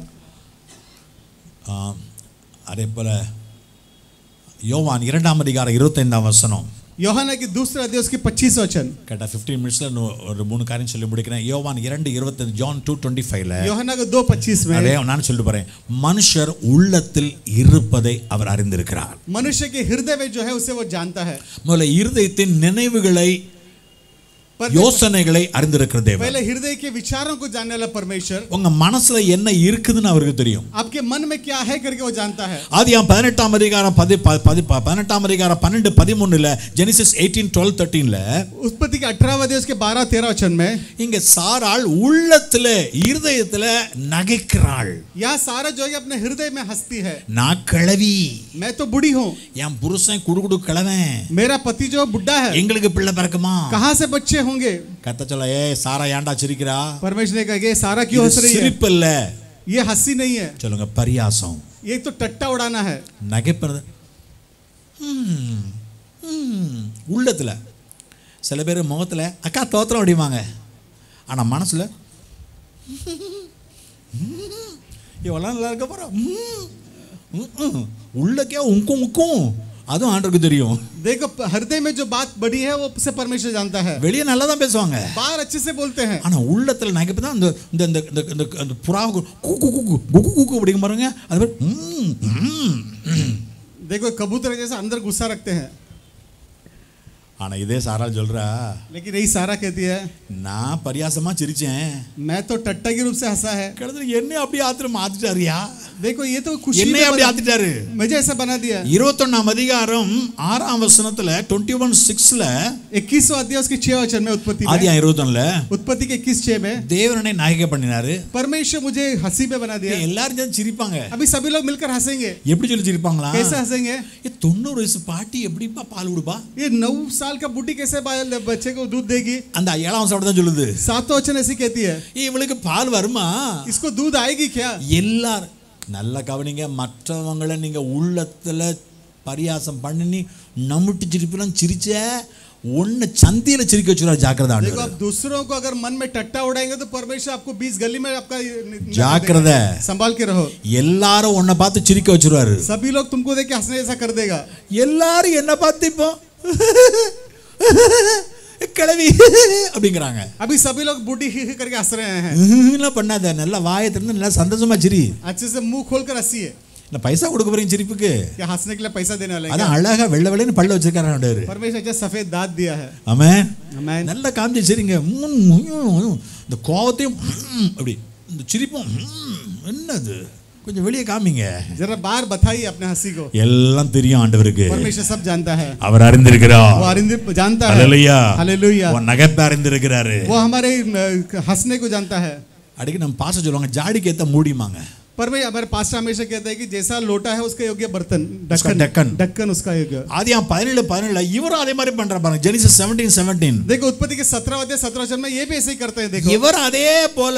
ஆ, அதே போல யோவான் இரண்டாம் அதிகாரம் இருபத்தைந்தாம் வசனம் योहाना की दूसरा अध्याय उसके 25 वचन கேட்டா ஃபிஃப்டீன் மினிட்ஸ்ல ஒரு மூணு காரியம் சொல்லி முடிக்கிறேன் யோவான் இரண்டு இருபத்தஞ்சு ஜான் டூ டுவெண்ட்டி ஃபைவ்ல योहाना को 2:25 में அதே நான் சொல்லிட்டு போறேன் மனுஷர் உள்ளத்தில் இருப்பதை அவர் அறிந்திருக்கிறார் मनुष्य के हृदय में जो है उसे वो जानता है முதல்ல இருதயத்தின் நினைவுகளை पर யோசனைகளை அறிந்திருக்கிற தேவன் पहले हृदय के विचारों को जानने वाला परमेश्वर உங்க மனசுல என்ன இருக்குதுன்னு அவருக்கு தெரியும் आपके मन में क्या है करके वो जानता है ஆதியாம் பதினெட்டாம் அதிகாரம் பதி ப- பதி ப- பதினெட்டாம் அதிகாரம் பன்னெண்டு பதிமூணுல ஜெனிசிஸ் எயிட்டீன் டுவெல் தேர்ட்டீன்ல उत्पत्ति के 18 अध्याय उसके 12 13 वचन में இங்க சாராள் உள்ளத்துல இருதயத்துல நகைக்கிறாள் यहाँ सारा जो है अपने हृदय में हंसती है நான் கிழவி मैं तो बूढ़ी हूँ என் புருஷன் குடுகுடு கிழவன் मेरा पति जो बुढ़ा है எங்களுக்கு பிள்ளை பிறக்குமா कहाँ से बच्चे होंगे கத்த சொல்ல ஏ சாரா ஏன்டா சிரிக்கிறா परमेश्वर ने कहा कि ये सारा क्यों हंस இது रही है சிரிப்பு இல்ல ये हंसी नहीं है சொல்லுங்க பரியாசம் ये तो टट्टा उड़ाना है நகைப்பது ம், ம், உள்ளத்துல சில பேர் முகத்துல அக்கா தோத்திரம் அப்படிவாங்க ஆனா மனசுல இவெல்லாம் நல்லா இருக்க போறா ம், ம், ம். உள்ளக்கே உக்கும் உக்கும் அதுவும் ஆண்டருக்கு தெரியும் देखो हृदय में जो बात बड़ी है वो उसे परमेश्वर जानता है வெளியே நல்லா தான் பேசுவாங்க बाहर अच्छे से बोलते हैं ஆனா உள்ளத்துல நகைப்பு தான் இந்த இந்த இந்த இந்த இந்த அந்த புறாவுக்கு குக்கு குக்கு குக்கு குக்கு அப்படிங்க பாருங்க அது மாதிரி ம், ம், ம். देखो कबूतर जैसे अंदर गुस्सा रखते हैं ஆனா இதே சாரால் சொல்றா लेकिन यही सारा कहती है நான் பரியாசமா சிரிச்சேன் मैं तो टट्टा के रूप से हंसा है கிடத்துல என்ன அப்படியே ஆத்திரம் மாத்திட்டாருயா देखो ये तो खुशी என்னை में அப்படி बना- ஆத்திட்டாரு मुझे ऐसा बना दिया இருபத்தொன்னாம் அதிகாரம் ஆறாம் வசனத்துல டுவெண்ட்டி ஒன் சிக்ஸ்ல इक्कीसवा अध्याय उसके छह वचन में उत्पत्ति में ஆதியா இருபத்தொன்னுல उत्पत्ति के इक्कीस छह में தேவனனை நாயக பண்ணினாரு परमेश्वर मुझे हंसी में बना दिया எல்லாரும் சேர்ந்து சிரிப்பாங்க अभी सभी लोग मिलकर हंसेंगे எப்படி சொல்லி சிரிப்பாங்களா कैसे हंसेंगे ஏ, தொண்ணூறு வயசு பாட்டி எப்படிப்பா பால் விடுப்பா ये नौ साल का बुढ़ी कैसे बा- बच्चे को दूध देगी அந்த ஏழாம் வசனம் தான் சொல்லுது सातों वचन ऐसी कहती है ஏ, இவளுக்கு பால் வருமா इसको दूध आएगी क्या எல்லாரும் நல்லா கவனிங்க மற்றவங்களை நீங்க உள்ளத்துல பரியாசம் பண்ணி நமுட்டு சிரிப்பெல்லாம் சிரிச்ச ஒன்னு சந்தியில சிரிக்க வச்சுருவார் ஜாக்கிரதா देखो ஆண்டவர். आप दूसरों को अगर मन में टट्टा उड़ाएंगे तो परमेश्वर आपको बीस गली में आपका ये नि- नि- ஜாக்கிரதை संभाल के रहो எல்லாரும் உன்னை பார்த்து சிரிக்க வச்சிருவாரு सभी लोग तुमको देख के हंसने जैसा कर देगा எல்லாரும் என்ன பார்த்து இப்போ கிளவி அப்படிங்கிறாங்க अभी सभी लोग बूढ़ी ही ही करके हंस रहे हैं எல்லாம் பண்ணாத நல்லா வாயை திறந்து நல்லா சந்தோஷமா சிரி अच्छे से मुंह खोल कर हंसी है இந்த பைசா கொடுக்க போறீங்க சிரிப்புக்கு क्या हंसने के लिए पैसा देने वाले हैं அதான் அழகா வெள்ளை வெள்ளைன்னு பல்ல வச்சிருக்காரு ஆண்டவர் क्या? परमेश्वर अच्छा सफेद दांत दिया है ஆமென் Amen. நல்லா காமிச்சு சரிங்க ம், ம், இந்த கோவத்தையும் ம், அப்படி இந்த சிரிப்பும் ம், என்னது கொஞ்சம் வெளியே காமிங்க जरा बाहर बताइए अपने हंसी को எல்லாம் தெரியும் ஆண்டவருக்கு परमेश्वर सब जानता है அவர் அறிந்திருக்கிறார் वो अरिंद जानता है ஹalleluya हालेलुया உன் நகைப்பை அறிந்திருக்கிறாரு वो हमारे अ, हंसने को जानता है அடிக்கடி நம்ம பாச சொல்லுவாங்க ஜாடிக்கு ஏத்த மூடிமாங்க पर भाई हमारे पास्टर हमेशा कहते हैं कि जैसा लोटा है उसका योग्य बर्तन उसका ढक्कन ढक्कन। ढक्कन उसका योग्य ஆதியாம் பதினேழு பதினேழு இவரும் அதே மாதிரி பண்ற பாருங்க ஜெனிசஸ் செவன்டீன் செவன்டீன் देखो उत्पत्ति के सत्रह अध्याय सत्रह वचन में ये भी ऐसे ही करते हैं देखो இவர் அதே போல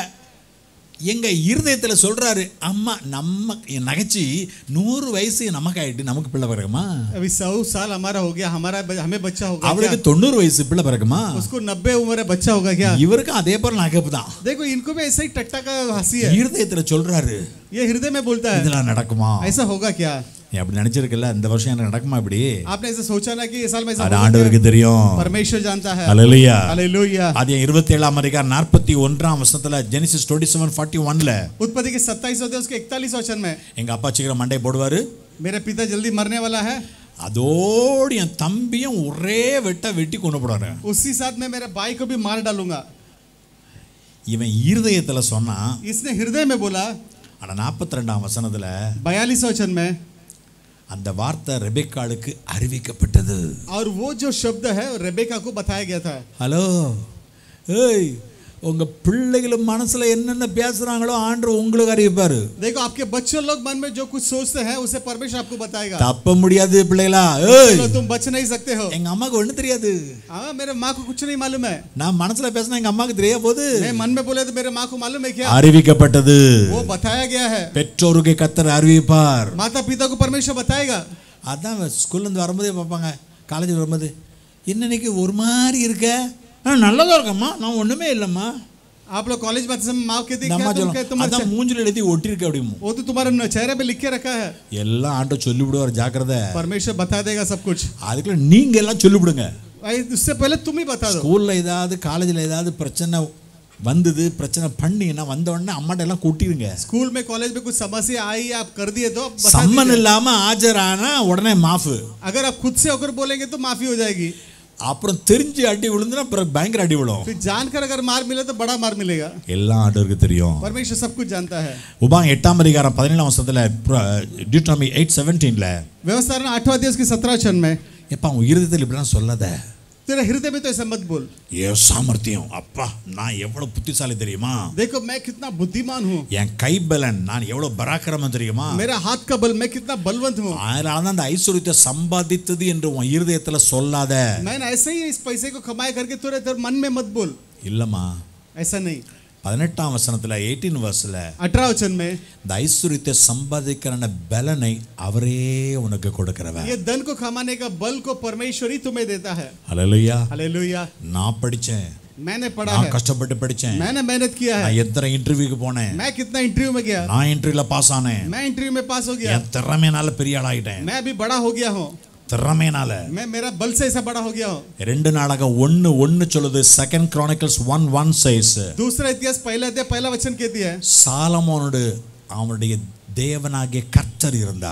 எங்க இருதயத்துல சொல்றாரு அம்மா நம்ம என் நகைச்சி நூறு வயசு நமக்கு ஆயிட்டு நமக்கு பிள்ளை பிறகுமா अभी सौ साल हमारा हो गया हमारा हमें बच्चा होगा அவளுக்கு क्या? தொண்ணூறு வயசு பிள்ளை பிறகுமா उसको नब्बे उम्र है बच्चा होगा क्या இவருக்கும் அதே போல நகைப்பு தான் देखो इनको भी ऐसे ही टट्टा का हंसी है இருதயத்துல சொல்றாரு ये हृदय में बोलता है இதெல்லாம் நடக்குமா ऐसा होगा क्या நீ அப்படி நினைச்சிருக்கல இந்த வருஷம் எனக்கு நடக்குமா இப்படி आपने ऐसे सोचा ना कि इस साल में ऐसा அது होगा ஆண்டவருக்கு क्या? தெரியும் परमेश्वर जानता है ஹalleluya हालेलुया அது இருபத்தி ஏழாம் அதிகாரம் நாற்பத்தி ஒன்றாம் வருஷத்துல ஜெனிசிஸ் டுவெண்ட்டி செவன் ஃபார்ட்டி ஒன்ல उत्पत्ति के सत्ताईस अध्याय उसके इकतालीस वचन में எங்க அப்பா சீக்கிரம் மண்டை போடுவாரு मेरा पिता जल्दी मरने वाला है அதோடு என் தம்பியும் ஒரே வெட்ட வெட்டி கொண்டு போடுறாரு उसी साथ में मेरे भाई को भी मार डालूंगा இவன் இருதயத்துல சொன்னா इसने हृदय में बोला ஆனா நாற்பத்தி ரெண்டாம் வசனத்துல बयालीस वचन में அந்த வார்த்தை ரெபெக்காளுக்கு அறிவிக்கப்பட்டது और वो जो शब्द है रेबेका को बताया गया था ஹலோ ஏய் உங்க பிள்ளைகள் மனசுல என்னென்ன பேசுறாங்களோ ஆண்டவர் உங்களுக்கு அறிவிப்பாரு देखो आपके बच्चे लोग मन में जो कुछ सोचते हैं उसे परमेश्वर आपको बताएगा தப்ப முடியாது பிள்ளைகளா ஏய் चलो तुम बच नहीं सकते हो எங்க அம்மாவுக்கு ஒண்ணு தெரியாது हाँ मेरे माँ को कुछ नहीं मालूम है நான் மனசுல பேசினா எங்க அம்மாவுக்கு தெரிய போகுது मैं मन में बोले तो मेरे माँ को मालूम है क्या அறிவிக்கப்பட்டது वो बताया गया है பெற்றோருக்கு கத்தர் அறிவிப்பார் माता पिता को परमेश्वर बताएगा அதான் ஸ்கூல்ல இருந்து வரும்போதே பார்ப்பாங்க காலேஜில் வரும்போது என்ன இன்னைக்கு ஒரு மாதிரி இருக்க ஆ நல்லதா இருக்கம்மா நான் ஒண்ணுமே இல்லைம்மா आप लोग कॉलेज में आते समय माँ कहती இந்த क्या அம்மா तुम சொல்லும் क्या तुम्हारे அதான் மூஞ்சில எழுதி ஒட்டிருக்கு அப்படிமோ वो तो तुम्हारे चेहरे पे लिख के रखा है எல்லாம் ஆண்டவர் சொல்லிவிடுவார் ஜாக்கிரதை परमेश्वर बता देगा सब कुछ அதுக்குள்ள நீங்க எல்லாம் சொல்லிவிடுங்க भाई उससे पहले तुम ही बता दो ஸ்கூல்ல ஏதாவது காலேஜில் ஏதாவது பிரச்சனை வந்தது பிரச்சனை பண்ணீங்கன்னா வந்த உடனே அம்மாட்ட எல்லாம் கொட்டிடுங்க स्कूल में कॉलेज में कुछ समस्या आई आप कर दिए तो बता சம்மன் दीजिए। இல்லாம ஆஜரானா உடனே மாஃபு अगर आप खुद से होकर बोलेंगे तो माफी हो जाएगी அப்புறம் தெரிஞ்சு அடி விழுந்துன்னா அப்புறம் பயங்கர அடி விழும் फिर जानकर अगर मार मिले तो बड़ा मार मिलेगा எல்லாம் ஆண்டவருக்கு தெரியும் परमेश्वर सब कुछ जानता है உபாங் எட்டாம் அதிகாரம் பதினேழாம் வருஷத்துல டியூட்டாமி எயிட் செவன்டீன்ல व्यवस्था आठवां अध्याय उसके सत्रह वचन में எப்பா உன் இருதயத்தில் இப்படிலாம் சொல்லாத तेरे हृदय में तो ऐसा मत बोल ஏ சாமர்த்தியம் அப்பா நான் எவ்வளவு புத்திசாலி தெரியுமா देखो मैं कितना बुद्धिमान हूँ என் கைபலன் நான் எவ்வளவு பராக்கிரமம் தெரியுமா मेरा हाथ का बल मैं कितना बलवंत हूँ அதனால தான் அந்த ஐஸ்வர்யத்தை சம்பாதித்தது என்று உன் இருதயத்துல சொல்லாத मैंने ऐसे ही इस पैसे को कमाई करके तेरे तेरे मन में मत बोल இல்லம்மா ऐसा नहीं பதினெட்டாம் வசனத்துல எயிட்டீன் வர்ஸ்ல अठारह वचन में இந்த ஐஸ்வர்யத்தை சம்பாதிக்கிற பலனை அவரே உனக்கு கொடுக்கிறவன் ये धन को कमाने का बल को परमेश्वर ही तुम्हें देता है ஹalleluya हालेलुया நான் படிச்சேன் मैंने पढ़ा நான் है கஷ்டப்பட்டு படிச்சேன் मैंने मेहनत किया है நான் எத்தனை இன்டர்வியூக்கு போனேன் मैं कितना इंटरव्यू में गया நான் இன்டர்வியூல பாஸ் ஆனேன் मैं इंटरव्यू में पास हो गया என் திறமையினால பெரிய ஆளாயிட்டேன் मैं अभी बड़ा हो गया हूँ திறமையினால मैं मेरा बल से ऐसा बड़ा हो गया हूँ ரெண்டு நாளாக ஒன்னு ஒன்னு சொல்லுது செகண்ட் கிரானிக்கல்ஸ் ஒன் ஒன் சைஸ் दूसरा इतिहास पहला अध्याय पहला वचन कहती है சாலமோனோடு அவனுடைய தேவனாகிய கர்த்தர் இருந்தார்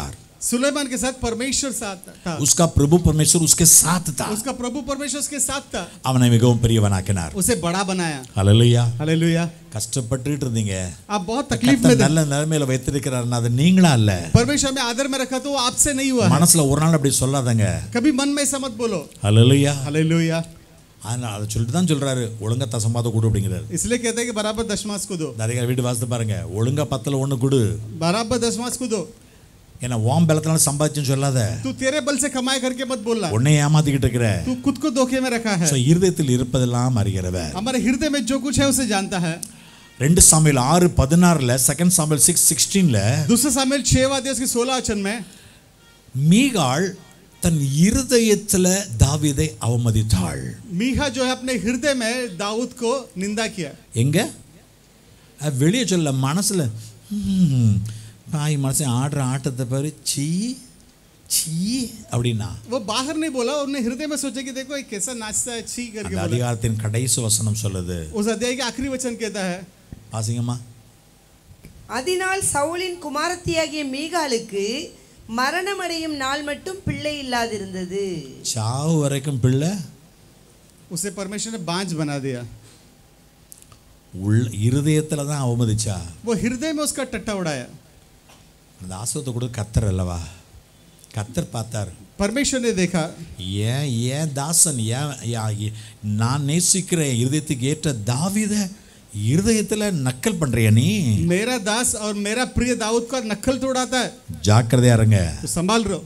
सुलेमान के साथ परमेश्वर साथ था उसका प्रभु परमेश्वर उसके साथ था उसका प्रभु परमेश्वर उसके साथ था அவனை மிகவும் பெரியவனாக்கினார் उसे बड़ा बनाया ஹalleluya हालेलुया கஷ்டப்பட்டுட்டு இருந்தீங்க आप बहुत तकलीफ में கர்த்தர் थे நல்ல நிலைமையில வைத்திருக்கிறாருன்னா அது நீங்களா இல்ல परमेश्वर में आदर में रखा तो वो आपसे नहीं हुआ है மனசுல ஒரு நாள் அப்படி சொல்லாதங்க कभी मन में ऐसा मत बोलो ஹalleluya हालेलुया அதனால அதை சொல்லிட்டு தான் சொல்றாரு ஒழுங்கா தசமாத கொடு அப்படிங்கிறாரு इसलिए कहते हैं कि बराबर दशमास को दो நிறைய வீடு வாசித்து பாருங்க ஒழுங்கா பத்துல ஒண்ணு கொடு बराबर दशमास को दो ஏன்னா ஓம் பலத்தினால சம்பாதிச்சுன்னு சொல்லாத तू तेरे बल से कमाए करके मत बोलना உன்னை ஏமாத்திக்கிட்டு இருக்கிற तू खुद को धोखे में रखा है So, இருதயத்தில் இருப்பதெல்லாம் அறிகிறவர் हमारे हृदय में जो कुछ है उसे जानता है ரெண்டு சாமியில் ஆறு பதினாறுல செகண்ட் சாமியில் சிக்ஸ் சிக்ஸ்டீன்ல दूसरे सामेल छह वाद्य उसकी सोलह वचन में மீகாள் தன் இருதயத்துல தாவீதை அவமதித்தாள் मीहा जो है अपने हृदय में दाऊद को निंदा किया எங்க அது வெளியே சொல்ல மனசுல "ம், பாய் மனசன் ஆடுற ஆட்டத்தை பாரு சீ சீ அப்படின்னா वो बाहर नहीं बोला उन्होंने हृदय में सोचा कि देखो ये कैसा नाचता है छी करके அந்த बोला அதிகாரத்தின் கடைசி வசனம் சொல்லுது उस अध्याय के आखिरी वचन कहता है வாசிங்கம்மா அதனால் சவுலின் குமாரத்தியாகிய மீகாலுக்கு மரணமடையும் நாள் மட்டும் பிள்ளை இல்லாதிருந்தது சாவு வரைக்கும் பிள்ளை उसे परमेश्वर ने बांझ बना दिया உள் இருதயத்துல தான் அவமதிச்சா वो हृदय में उसका टट्टा उड़ाया அந்த ஆசிரத்தை கூட கத்தர் அல்லவா கத்தர் பார்த்தார் परमेश्वर ने देखा ஏன் ஏன் தாசன் ஏன் யா- ஏ- நான் நேசிக்கிற என் இருதயத்துக்கு ஏற்ற தாவித இருதயத்துல நக்கல் பண்றியா நீ मेरा दास और मेरा प्रिय दाऊद का नकल तो उड़ाता है ஜாக்கிரதையா இருங்க तो संभाल रहे हो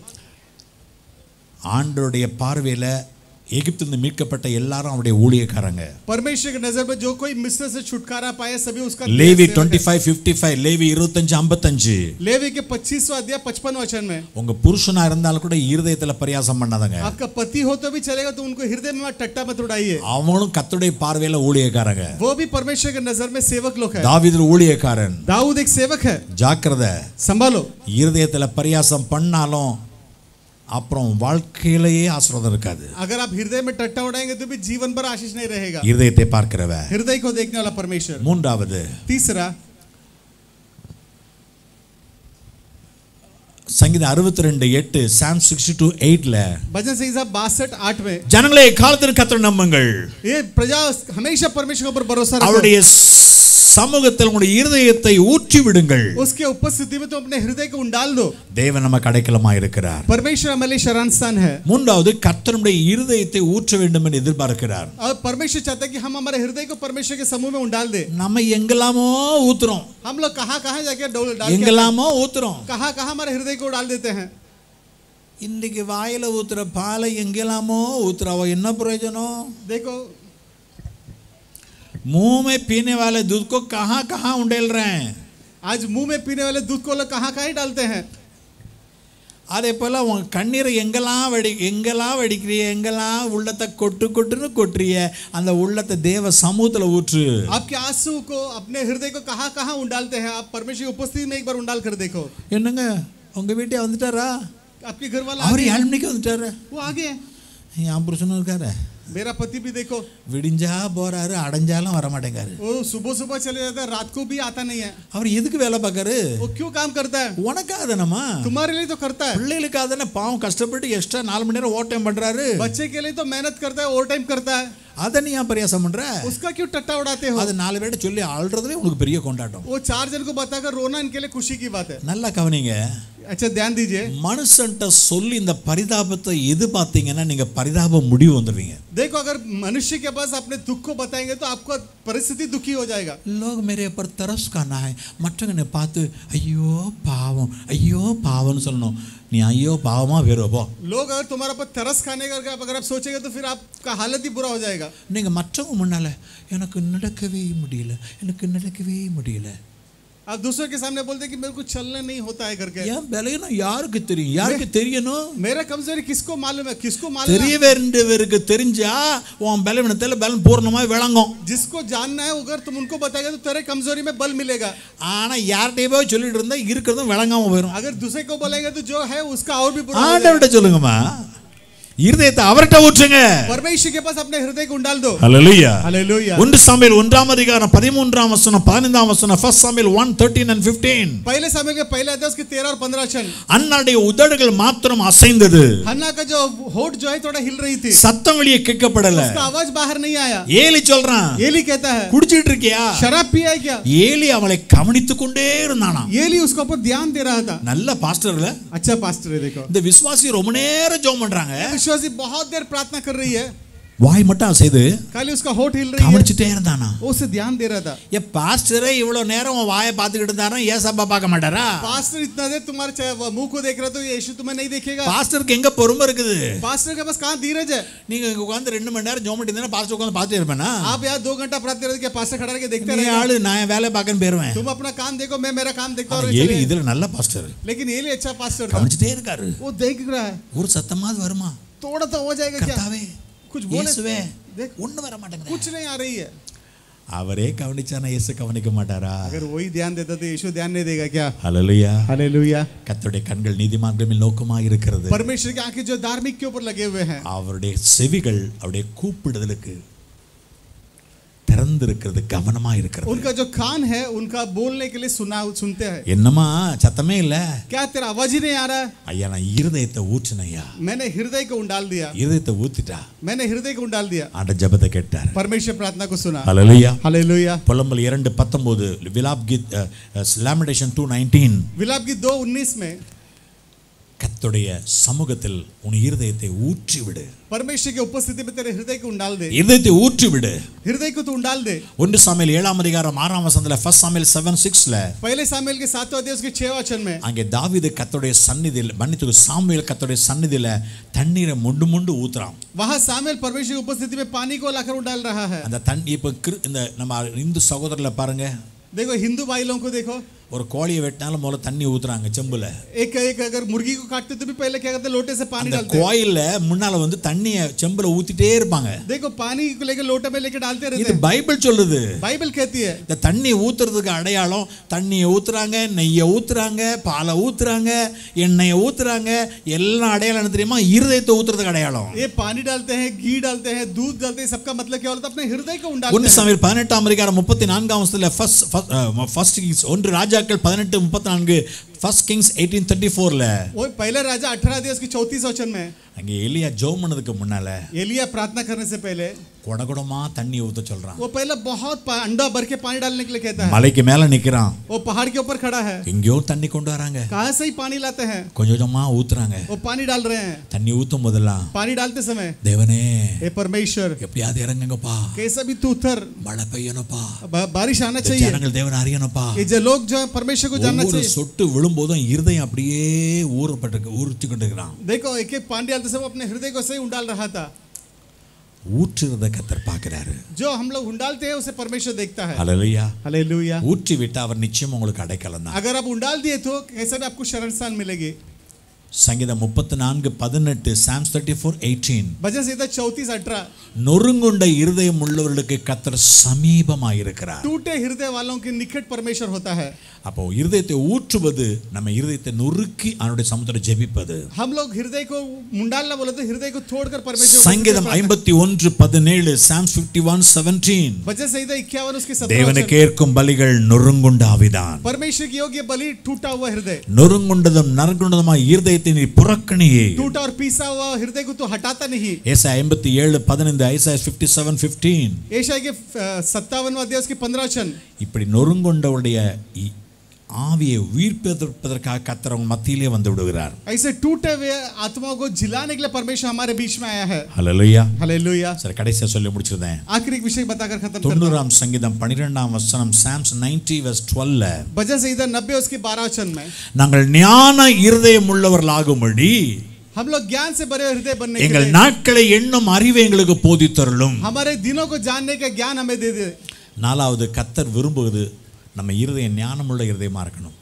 ஆண்டவருடைய பார்வையில எகிப்திலிருந்து மீட்கப்பட்ட எல்லாரும் அவருடைய ஊழியக்காரங்க परमेश्वर की नजर में जो कोई मिस्र से छुटकारा पाया सभी उसका லேவி सेवक டுவெண்ட்டி है। ஃபைவ் ஃபிஃப்டி ஃபைவ் லேவி இருபத்தஞ்சு ஐம்பத்தஞ்சு लेवी के 25वां अध्याय 55 वचन में உங்க புருஷனா இருந்தாலும் கூட இருதயத்துல பரியாசம் பண்ணாதங்க आपका पति हो तो भी चलेगा तो उनको हृदय में टट्टा मत उड़ाइए அவங்களும் கத்துடைய பார்வையில ஊழியக்காரங்க वो भी परमेश्वर की नजर में सेवक लोग है தாவீது ஊழியக்காரன் दाऊद एक सेवक है ஜாக்கிரதை संभालो இருதயத்துல பரியாசம் பண்ணாலும் அப்புறம் வாழ்க்கையிலேயே ஆசீர்வாதம் இருக்காது अगर आप हृदय में टट्टा उड़ाएंगे तो भी जीवन भर आशीष नहीं रहेगा இருதயத்தை பார்க்கிறவ हृदय को देखने वाला परमेश्वर மூன்றாவது तीसरा சங்கீதம் அறுபத்தி ரெண்டு எட்டு சாம் சிக்ஸ்டி டூ எயிட்ல भजन संहिता बासठ आठ में ஜனங்களே காலத்தின் கத்தர் நம்புங்கள் ये प्रजा हमेशा परमेश्वर के ऊपर भरोसा रखो அவருடைய சமூகத்தில் உங்களுடைய இருதயத்தை ஊற்றி விடுங்கள் उसके उपस्थिति में तो अपने हृदय को उंडाल दो தேவன் நமக்கு அடைக்கலமா இருக்கிறார் परमेश्वर हमारे लिए शरण स्थान है மூன்றாவது கர்த்தருடைய இருதயத்தை ஊற்ற வேண்டும் என்று எதிர்பார்க்கிறார் और परमेश्वर चाहता है कि हम हमारे हृदय को परमेश्वर के समूह में उंडाल दे நம்ம எங்கெல்லாமோ ஊத்துறோம் हम लोग कहाँ कहाँ जाके डोल डाल के எங்கெல்லாமோ ஊத்துறோம் कहाँ कहाँ हमारे हृदय को डाल देते हैं இன்னைக்கு வாயில ஊத்துற பாலை எங்கெல்லாமோ ஊத்துறாவோ என்ன பிரயோஜனம் देखो मुंह में पीने वाले दूध को कहाँ कहाँ उंडेल रहे हैं आज मुंह में पीने वाले दूध को लोग कहाँ कहाँ ही डालते हैं அதே போல உன் கண்ணீரை எங்கெல்லாம் வெடி எங்கெல்லாம் வெடிக்கிறிய எங்கெல்லாம் உள்ளத்தை கொட்டு கொட்டுன்னு கொட்டுறிய அந்த உள்ளத்தை தேவ சமூகத்துல ஊற்று आपके आंसू को अपने हृदय को कहाँ कहाँ उंडालते हैं आप परमेश्वर की उपस्थिति में एक बार उंडाल कर देखो என்னங்க உங்க வீட்டே வந்துட்டாரா आपके घर वाला அவர் आगे ஏழு மணிக்கு வந்துட்டாரு वो आगे है என் புருஷனும் இருக்காரு मेरा पति भी देखो விடிஞ்சா போறாரு அடைஞ்சாலும் வர மாட்டேங்காரு वो सुबह सुबह चले जाता है रात को भी आता नहीं है அவர் எதுக்கு வேலை பார்க்காரு वो क्यों काम करता है உனக்காக தானம்மா तुम्हारे लिए तो करता है பிள்ளைகளுக்காக தானே பாவம் கஷ்டப்பட்டு எக்ஸ்ட்ரா நாலு மணி நேரம் ஓவர் டைம் பண்றாரு बच्चे के लिए तो मेहनत करता है ओवर टाइम करता है அதை நீ ஏன் பரியாசம் பண்ற उसका क्यों टट्टा उड़ाते हो அது நாலு பேர்ட்ட சொல்லி ஆள்றதுலே உனக்கு பெரிய கொண்டாட்டம் वो चार जन को बताकर रोना इनके लिए खुशी की बात है நல்லா கவனிங்க अच्छा ध्यान दीजिए மனுஷன்ட்ட சொல்லி இந்த பரிதாபத்தை எது பார்த்தீங்கன்னா நீங்க பரிதாப முடிவு வந்துடுவீங்க देखो अगर मनुष्य के पास अपने दुख को बताएंगे तो आपका परिस्थिति दुखी हो जाएगा लोग मेरे ऊपर तरस खाना है மற்றவங்க பார்த்து ஐயோ பாவம் ஐயோ பாவம்னு சொல்லணும் நீ ஐயோ பாவமா வேறு போ लोग अगर तुम्हारा पर तरस खाने का अगर अगर आप सोचेंगे तो फिर आपका हालत ही बुरा हो जाएगा நீங்க மற்றவங்க முன்னால எனக்கு நடக்கவே முடியல எனக்கு நடக்கவே முடியல आप दूसरों के सामने बोलते हैं कि मेरे को चलना नहीं होता है करके ஏன் பலகீனம் யாருக்கு தெரியும் யாருக்கு தெரியணும் मेरा कमजोरी किसको मालूम है किसको मालूम தெரிய है வேண்டியவருக்கு தெரிஞ்சா உன் பலவீனத்தில் பலன் பூர்ணமாய் விளங்கும் जिसको जानना है अगर तुम उनको बताएगा तो तेरे कमजोरी में बल मिलेगा ஆனா யார்கிட்டயே போய் சொல்லிட்டு இருந்தா இருக்கிறதும் விளங்காம போயிடும் अगर दूसरे को बोलेंगे तो जो है उसका और भी बुरा हो जाएगा। ஆண்டவர்கிட்ட சொல்லுங்கம்மா இருதயத்தை அவர்கிட்ட ஊற்றுங்க परमेश्वर के पास अपने हृदय को डाल दो ஹalleluya हालेलुया ஒன்று சாமுவேல் ஒன்றாம் அதிகாரம் பதிமூன்றாம் வசனம் பதினைந்தாம் வசனம் first Samuel one thirteen and fifteen पहले समय के पहले अध्याय उसके तेरह और पंद्रह वचन அன்னாடைய உதடுகள் மாத்திரம் அசைந்தது हन्ना का जो होठ जो है थोड़ा हिल रही थी சத்தம் வெளியே கேட்கப்படல उसका आवाज बाहर नहीं आया ஏலி சொல்றான் एली कहता है குடிச்சிட்டு இருக்கியா शराब पिया है क्या ஏலி அவளை கவனித்துக் கொண்டே இருந்தானா एली उसके ऊपर ध्यान दे रहा था நல்ல பாஸ்டர்ல अच्छा पास्टर है देखो இந்த விசுவாசி ரொம்ப நேரம் ஜெபம் பண்றாங்க विश्वासी बहुत देर प्रार्थना कर रही है வாய் மட்டும் அசைது खाली उसका होठ हिल रही है கவனிச்சுட்டே இருந்தானா वो उसे ध्यान दे रहा था ஏ பாஸ்டரே இவ்வளவு நேரம் உன் வாயை பார்த்துக்கிட்டு இருந்தாரா ஏன் சப்பா பார்க்க மாட்டாரா पास्टर इतना देर तुम्हारे चा- वो मुंह को देख रहा तो यीशु तुम्हें नहीं देखेगा பாஸ்டருக்கு எங்க பொறுமை இருக்குது पास्टर के पास कहाँ धीरज है நீங்க இங்க உட்காந்து ரெண்டு மணி நேரம் ஜோம் பண்ணிட்டு பாஸ்டர் உட்காந்து பார்த்துட்டு இருப்பேனா आप यहाँ दो घंटा प्रार्थना करते क्या पास्टर खड़ा करके देखते நீ रहेगा ஆளு நான் என் வேலையை பார்க்கன்னு போயிருவேன் तुम अपना काम देखो मैं मेरा काम देखता ஆனா हूँ ஏலி இதுல நல்ல பாஸ்டர் लेकिन ये अच्छा पास्टर था கவனிச்சுட்டே இருக்காரு वो देख रहा है ஒரு சத்தமாவது வருமா थोड़ा तो हो जाएगा क्या கர்த்தாவே कुछ बोले இயேசுவே देख ஒண்ணு வர மாட்டேங்குது कुछ नहीं आ रही है அவரே கவனிச்சானா இயேசு கவனிக்க மாட்டாரா अगर वही ध्यान देता तो यीशु ध्यान नहीं देगा क्या ஹalleluya हालेलुया கர்த்தருடைய கண்கள் நீதிமான்கள் மேல் நோக்கமாக இருக்கிறது परमेश्वर की आंखें जो धार्मिक के ऊपर लगे हुए हैं அவருடைய செவிகள் அவருடைய கூப்பிடுதலுக்கு திறந்திருக்கிறது கவனமா இருக்கிறது उनका जो कान है उनका बोलने के लिए सुना सुनते हैं என்னமா சத்தமே இல்ல क्या तेरा आवाज ही नहीं आ रहा है ஐயா நான் இருதயத்தை ஊற்றினையா मैंने हृदय को उंडाल दिया இருதயத்தை ஊத்திட்டா मैंने हृदय को उंडाल दिया ஆண்ட ஜெபத்தை கேட்டார் परमेश्वर प्रार्थना को सुना ஹalleluya हालेलुया புலம்பல் இரண்டு பத்தொன்பது விலாப் கீத் லாமிடேஷன் டூ நைன்டீன் विलाप की दो उन्नीस में கர்த்தருடைய சமூகத்தில் உன் இருதயத்தை ஊற்றி விடு परमेश्वर की उपस्थिति में तेरे हृदय को उंडाल दे இருதயத்தை ஊற்றி விடு हृदय को तू उंडाल दे ஒன்று சாமியல் ஏழாம் அதிகாரம் ஆறாம் வசனத்துல ஃபர்ஸ்ட் சாமியல் செவன் சிக்ஸ்ல पहले सामेल के सातवें अध्याय उसके छह वचन में அங்கே தாவீது கர்த்தருடைய சந்நிதியில் மன்னித்து சாமுவேல் கர்த்தருடைய சந்நிதியில தண்ணீரை முண்டு முண்டு ஊத்துறான் वहां सामेल परमेश्वर की उपस्थिति में पानी को लाकर उंडाल रहा है அந்த தண்ணி இப்போ கிரு- இந்த நம்ம இந்து சகோதரர்ல பாருங்க देखो हिंदू भाई लोगों को देखो ஒரு கோழியை வெட்டினாலும் முதல்ல தண்ணி ஊத்துறாங்க செம்புல एक एक अगर मुर्गी को काटते तो भी पहले क्या करते लोटे से पानी அந்த डालते हैं। கோயில்ல முன்னால வந்து தண்ணியை செம்புல ஊத்திட்டே இருப்பாங்க देखो पानी को लेकर लोटे में लेकर डालते रहते இது हैं பைபிள் சொல்லுது बाइबल कहती है இந்த தண்ணி ஊத்துறதுக்கு அடையாளம் தண்ணியை ஊத்துறாங்க நெய்யை ஊத்துறாங்க பாலை ஊத்துறாங்க எண்ணெயை ஊத்துறாங்க எல்லாம் அடையாளம் என்ன தெரியுமா இருதயத்தை ஊத்துறதுக்கு அடையாளம் ये पानी डालते हैं घी डालते हैं दूध डालते हैं सबका मतलब क्या होता है अपने हृदय को उंडालते ஒன்று हैं சமையல் பதினெட்டாம் அதிகாரம் முப்பத்தி நான்காம் வருஷத்துல ஃபர்ஸ்ட் ஃபர்ஸ்ட் கிங்ஸ் ஒன்று ராஜாக்கள் பதினெட்டு முப்பத்தி நான்கு ஃபர்ஸ்ட் கிங்ஸ் எயிட்டீன் தேர்ட்டி ஃபோர்ல वो पहले राजा अठारह दिवस की चौतीस वचन में அங்கே எலியா ஜோம் பண்ணதுக்கு முன்னால एलिया प्रार्थना करने से पहले குடகுடமா தண்ணி ஊத்த சொல்றான் वो पहले बहुत पा- अंडा भर के पानी डालने के लिए कहता है மலைக்கு மேல நிக்கிறான் वो पहाड़ के ऊपर खड़ा है எங்கேயோ தண்ணி கொண்டு வராங்க कहाँ से ही पानी लाते हैं கொஞ்சம் கொஞ்சமா ஊத்துறாங்க वो पानी डाल रहे हैं தண்ணி ஊத்தும் போதெல்லாம் पानी डालते समय தேவனே हे परमेश्वर எப்படியாவது இறங்குங்கப்பா कैसा भी तू उतर மழை பெய்யணும்ப்பா ब- बारिश आना இந்த चाहिए ஜனங்கள் தேவனை அறியணும்ப்பா ये जो लोग जो है परमेश्वर को जानना ஒவ்வொரு चाहिए சொட்டு விழும்போதும் இருதயம் அப்படியே ஊறப்பட்டிருக்கு ஊறிச்சு கொண்டு இருக்கிறான் देखो एक एक पानी डालते समय अपने हृदय को सही उंडाल रहा था ஊற்றுறத கத்தர் பார்க்கிறாரு जो हम लोग उंडालते हैं उसे परमेश्वर देखता है ஹalleluya हालेलुया ஊற்றி விட்டு அவர் நிச்சயம் உங்களுக்கு அடைக்கலம் தான் अगर आप उंडाल दिए तो कैसे भी आपको शरण स्थान मिलेगी சங்கீதம் முப்பத்தி நான்கு பதினெட்டு சாம்ஸ் தேர்ட்டி ஃபோர் எயிட்டீன் भजन संहिता चौतीस अठारह நொறுங்குண்ட இருதயம் உள்ளவர்களுக்கு கத்தர் சமீபமாயிருக்கிறார் टूटे हृदय वालों के निकट परमेश्वर होता है அப்போ இருதயத்தை ஊற்றுவது நம்ம இருதயத்தை நொறுக்கி அவனுடைய சமுத்திரம் ஜெபிப்பது हम लोग हृदय को मुंडालना बोले तो हृदय को तोड़कर परमेश्वर को சங்கீதம் ஐம்பத்தி ஒன்று பதினேழு சாம்ஸ் ஃபிஃப்டி ஒன் செவன்டீன் भजन संहिता इक्यावन उसके सत्रह தேவனுக்கு वचन। ஏற்கும் பலிகள் நொறுங்குண்ட ஆவிதான் परमेश्वर की योग्य बलि टूटा हुआ हृदय நொறுங்குண்டதும் நறுங்குண்டதுமாய் இருதயத்தை நீ புறக்கணியே टूटा और पीसा हुआ हृदय को तो हटाता नहीं ஏசா ஐம்பத்தி ஏழு பதினைந்து ஐசா ஃபிஃப்டி செவன் ஃபிஃப்டீன் एशिया के सत्तावन अध्याय उसके पंद्रह वचन இப்படி நொறுங்குண்டவருடைய இ- ஆவியை உயிர்ப்பதற்காக கத்தர் அவங்க மத்தியிலே வந்து விடுகிறார் ऐसे टूटे हुए आत्माओं को जिलाने के लिए परमेश्वर हमारे बीच में आया है ஹalleluya हालेलुया சரி கடைசியா சொல்லி முடிச்சிருந்தேன் आखिरी एक विषय बताकर खत्म करता हूं। தொண்ணூறாம் சங்கீதம் பன்னிரெண்டாம் வசனம் சாம்ஸ் நைன்டி வெஸ் டுவெல்ல भजन संहिता नब्बे उसके बारह वचन में நாங்கள் ஞான இருதயம் உள்ளவர்களாகும்படி हम लोग ज्ञान से भरे हृदय बनने के எங்கள் लिए நாட்களை எண்ணும் அறிவை எங்களுக்கு போதித்தருளும் हमारे दिनों को जानने का ज्ञान हमें दे दे நாலாவது கத்தர் விரும்புவது நம்ம இருதயம் ஞானமுள்ள இருதயமா இருக்கணும்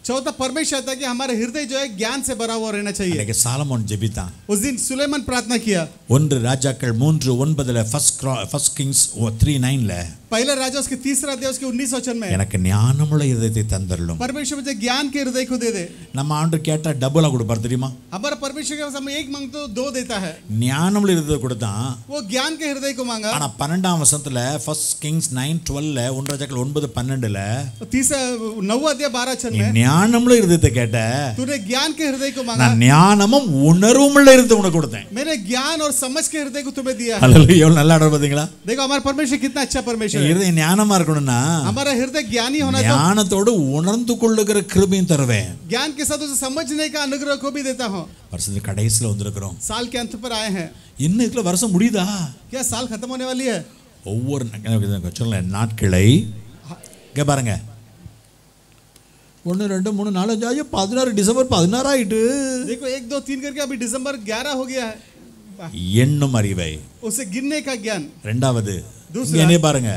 चौथा परमेश्वर चाहता है कि हमारा हृदय जो है ज्ञान से भरा हुआ रहना चाहिए அன்னைக்கு சாலமோன் ஜெபித்தான் उस दिन सुलेमान प्रार्थना किया ஒன்று ராஜாக்கள் மூன்று ஒன்பதுல ஃபர்ஸ்ட் ஃபர்ஸ்ட் கிங்ஸ் த்ரீ நைன்ல पहला राजा उसके तीसरा अध्याय उसके उन्नीस वचन में எனக்கு ஞானமுள்ள இதயத்தை தந்தரலும் परमेश्वर मुझे ज्ञान के हृदय को दे दे நம்ம ஆண்டு கேட்டா டபுளா கொடுப்பார் தெரியுமா हमारा परमेश्वर के पास हमें एक मांगते तो दो देता है ஞானமுள்ள இதயத்தை கொடுத்தான் वो ज्ञान के हृदय को मांगा ஆனா பன்னெண்டாம் வருஷத்துல ஃபர்ஸ்ட் கிங்ஸ் நைன் டுவெல்ல ஒன்று ராஜாக்கள் ஒன்பது பன்னெண்டுல तो तीसरा नौ अध्याय बारह वचन நீ में ஞானமுள்ள இருதயத்தை கேட்ட तूने ज्ञान के हृदय को मांगा நான் ஞானமும் உணர்வும் உள்ள இருதயத்தை உனக்கு கொடுத்தேன் मैंने ज्ञान और समझ के हृदय को तुम्हें दिया है அல்ல எவ்வளவு நல்லா ஆர்டர் பாத்தீங்களா देखो हमारा परमेश्वर कितना अच्छा परमेश्वर है இருதயம் ஞானமா இருக்கணும்னா हमारा हृदय ज्ञानी होना तो ஞானத்தோடு உணர்ந்து கொள்ளுகிற கிருபையும் தருவேன் ज्ञान के साथ उसे समझने का अनुग्रह को भी देता हूँ வருஷத்து கடைசியில் வந்திருக்கிறோம் साल के अंत पर आए हैं இன்னும் இதுல வருஷம் முடியுதா क्या साल खत्म होने वाली है ஒவ்வொரு ந- சொல்ல நாட்களை இங்க பாருங்க ஒன்று ரெண்டு மூணு நாலு அஞ்சு ஐயோ பதினாறு டிசம்பர் பதினாறு ஆயிட்டு देखो एक दो तीन करके अभी दिसंबर ग्यारह हो गया है எண்ணும் அறிவை उसे गिनने का ज्ञान ரெண்டாவது दूसरा- இங்க என்னைய பாருங்க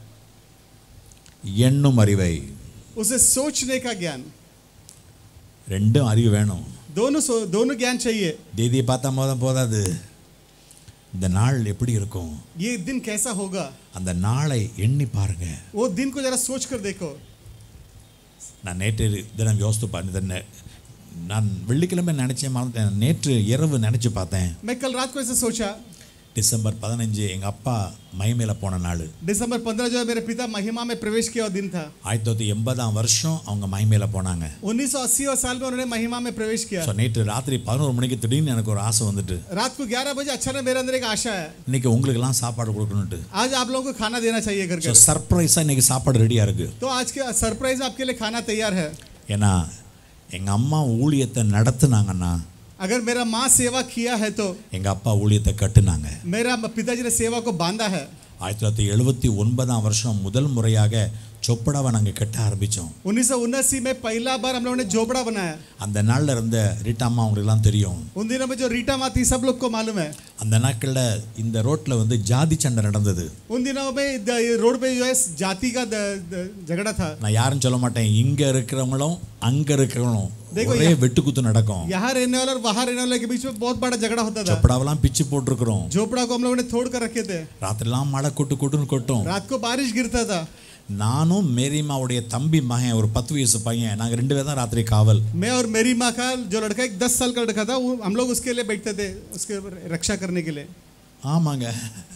எண்ணும் அறிவை उसे सोचने का ज्ञान ரெண்டும் அறிவு வேணும் दोनों सो, दोनों ज्ञान चाहिए தேதியை பார்த்தா போதும் போதாது இந்த நாள் எப்படி இருக்கும் ये दिन कैसा होगा அந்த நாளை எண்ணி பாருங்க वो दिन को जरा सोच कर देखो நான் நேற்று தினம் யோசித்து பார்த்தேன் நான் வெள்ளிக்கிழமை நினைச்சேன் மறந்துட்டேன் நேற்று இரவு நினைச்சு பார்த்தேன் मैं कल रात को ऐसे सोचा டிசம்பர் பதினஞ்சு எங்க அப்பா மைமேல போன நாள் दिसंबर पंद्रह जो है मेरे पिता महिमा में प्रवेश किया हुआ दिन था ஆயிரத்தி தொள்ளாயிரத்தி எண்பதாம் வருஷம் அவங்க மைமேல போனாங்க 1980 साल में उन्होंने महिमा में प्रवेश किया ஸோ நேற்று ராத்திரி பதினோரு மணிக்கு திடீர்னு எனக்கு ஒரு ஆசை வந்துட்டு रात को 11 बजे अचानक मेरे अंदर एक आशा है இன்னைக்கு உங்களுக்கெல்லாம் சாப்பாடு கொடுக்கணுன்ட்டு आज आप लोगों को खाना देना चाहिए ஸோ करके சர்ப்ரைஸாக இன்னைக்கு சாப்பாடு ரெடியாக இருக்கு तो आज के सरप्राइज आपके लिए खाना तैयार है ஏன்னா எங்க அம்மா ஊழியத்தை நடத்துனாங்கன்னா अगर मेरा माँ सेवा किया है तो எங்க அப்பா ஊழியத்தை கட்டுனாங்க मेरा पिताजी ने सेवा को बांधा है ஆயிரத்தி தொள்ளாயிரத்தி எழுபத்தி ஒன்பதாம் வருஷம் முதல் முறையாக சொப்படாவை நாங்கள் கட்ட ஆரம்பித்தோம் उन्नीस में पहला बार हम लोगों ने झोपड़ा बनाया அந்த நாளில் இருந்த ரீட்டா அம்மா அவங்களுக்குலாம் தெரியும் उन दिनों में जो रीटा माँ थी सब लोग को मालूम है அந்த நாட்களில் இந்த ரோட்டில் வந்து ஜாதி சண்டை நடந்தது उन दिनों में द- ये रोड पे जो है जाति का द- द- झगड़ा था நான் யாரும் சொல்ல மாட்டேன் இங்கே இருக்கிறவங்களும் அங்கே இருக்கிறவங்களும் देखो ஒரே வெட்டுக்குத்து நடக்கும் यहाँ रहने वाले और वहाँ रहने वाले के बीच में बहुत बड़ा झगड़ा होता था சொப்படாவெல்லாம் பிச்சு போட்டிருக்கிறோம் झोपड़ा को हम लोगों ने तोड़ कर रखे थे ராத்திரிலாம் மழை கொட்டு கொட்டுன்னு கொட்டும் रात को बारिश गिरता था நானும் மேரிமாவுடைய தம்பி மகன் ஒரு பத்து வயசு பையன் நாங்கள் ரெண்டு பேர் தான் ராத்திரி காவல் मैं और मेरी माँ का जो लड़का एक दस साल का लड़का था वो हम लोग उसके लिए बैठते थे उसके रक्षा करने के लिए ஆமாங்க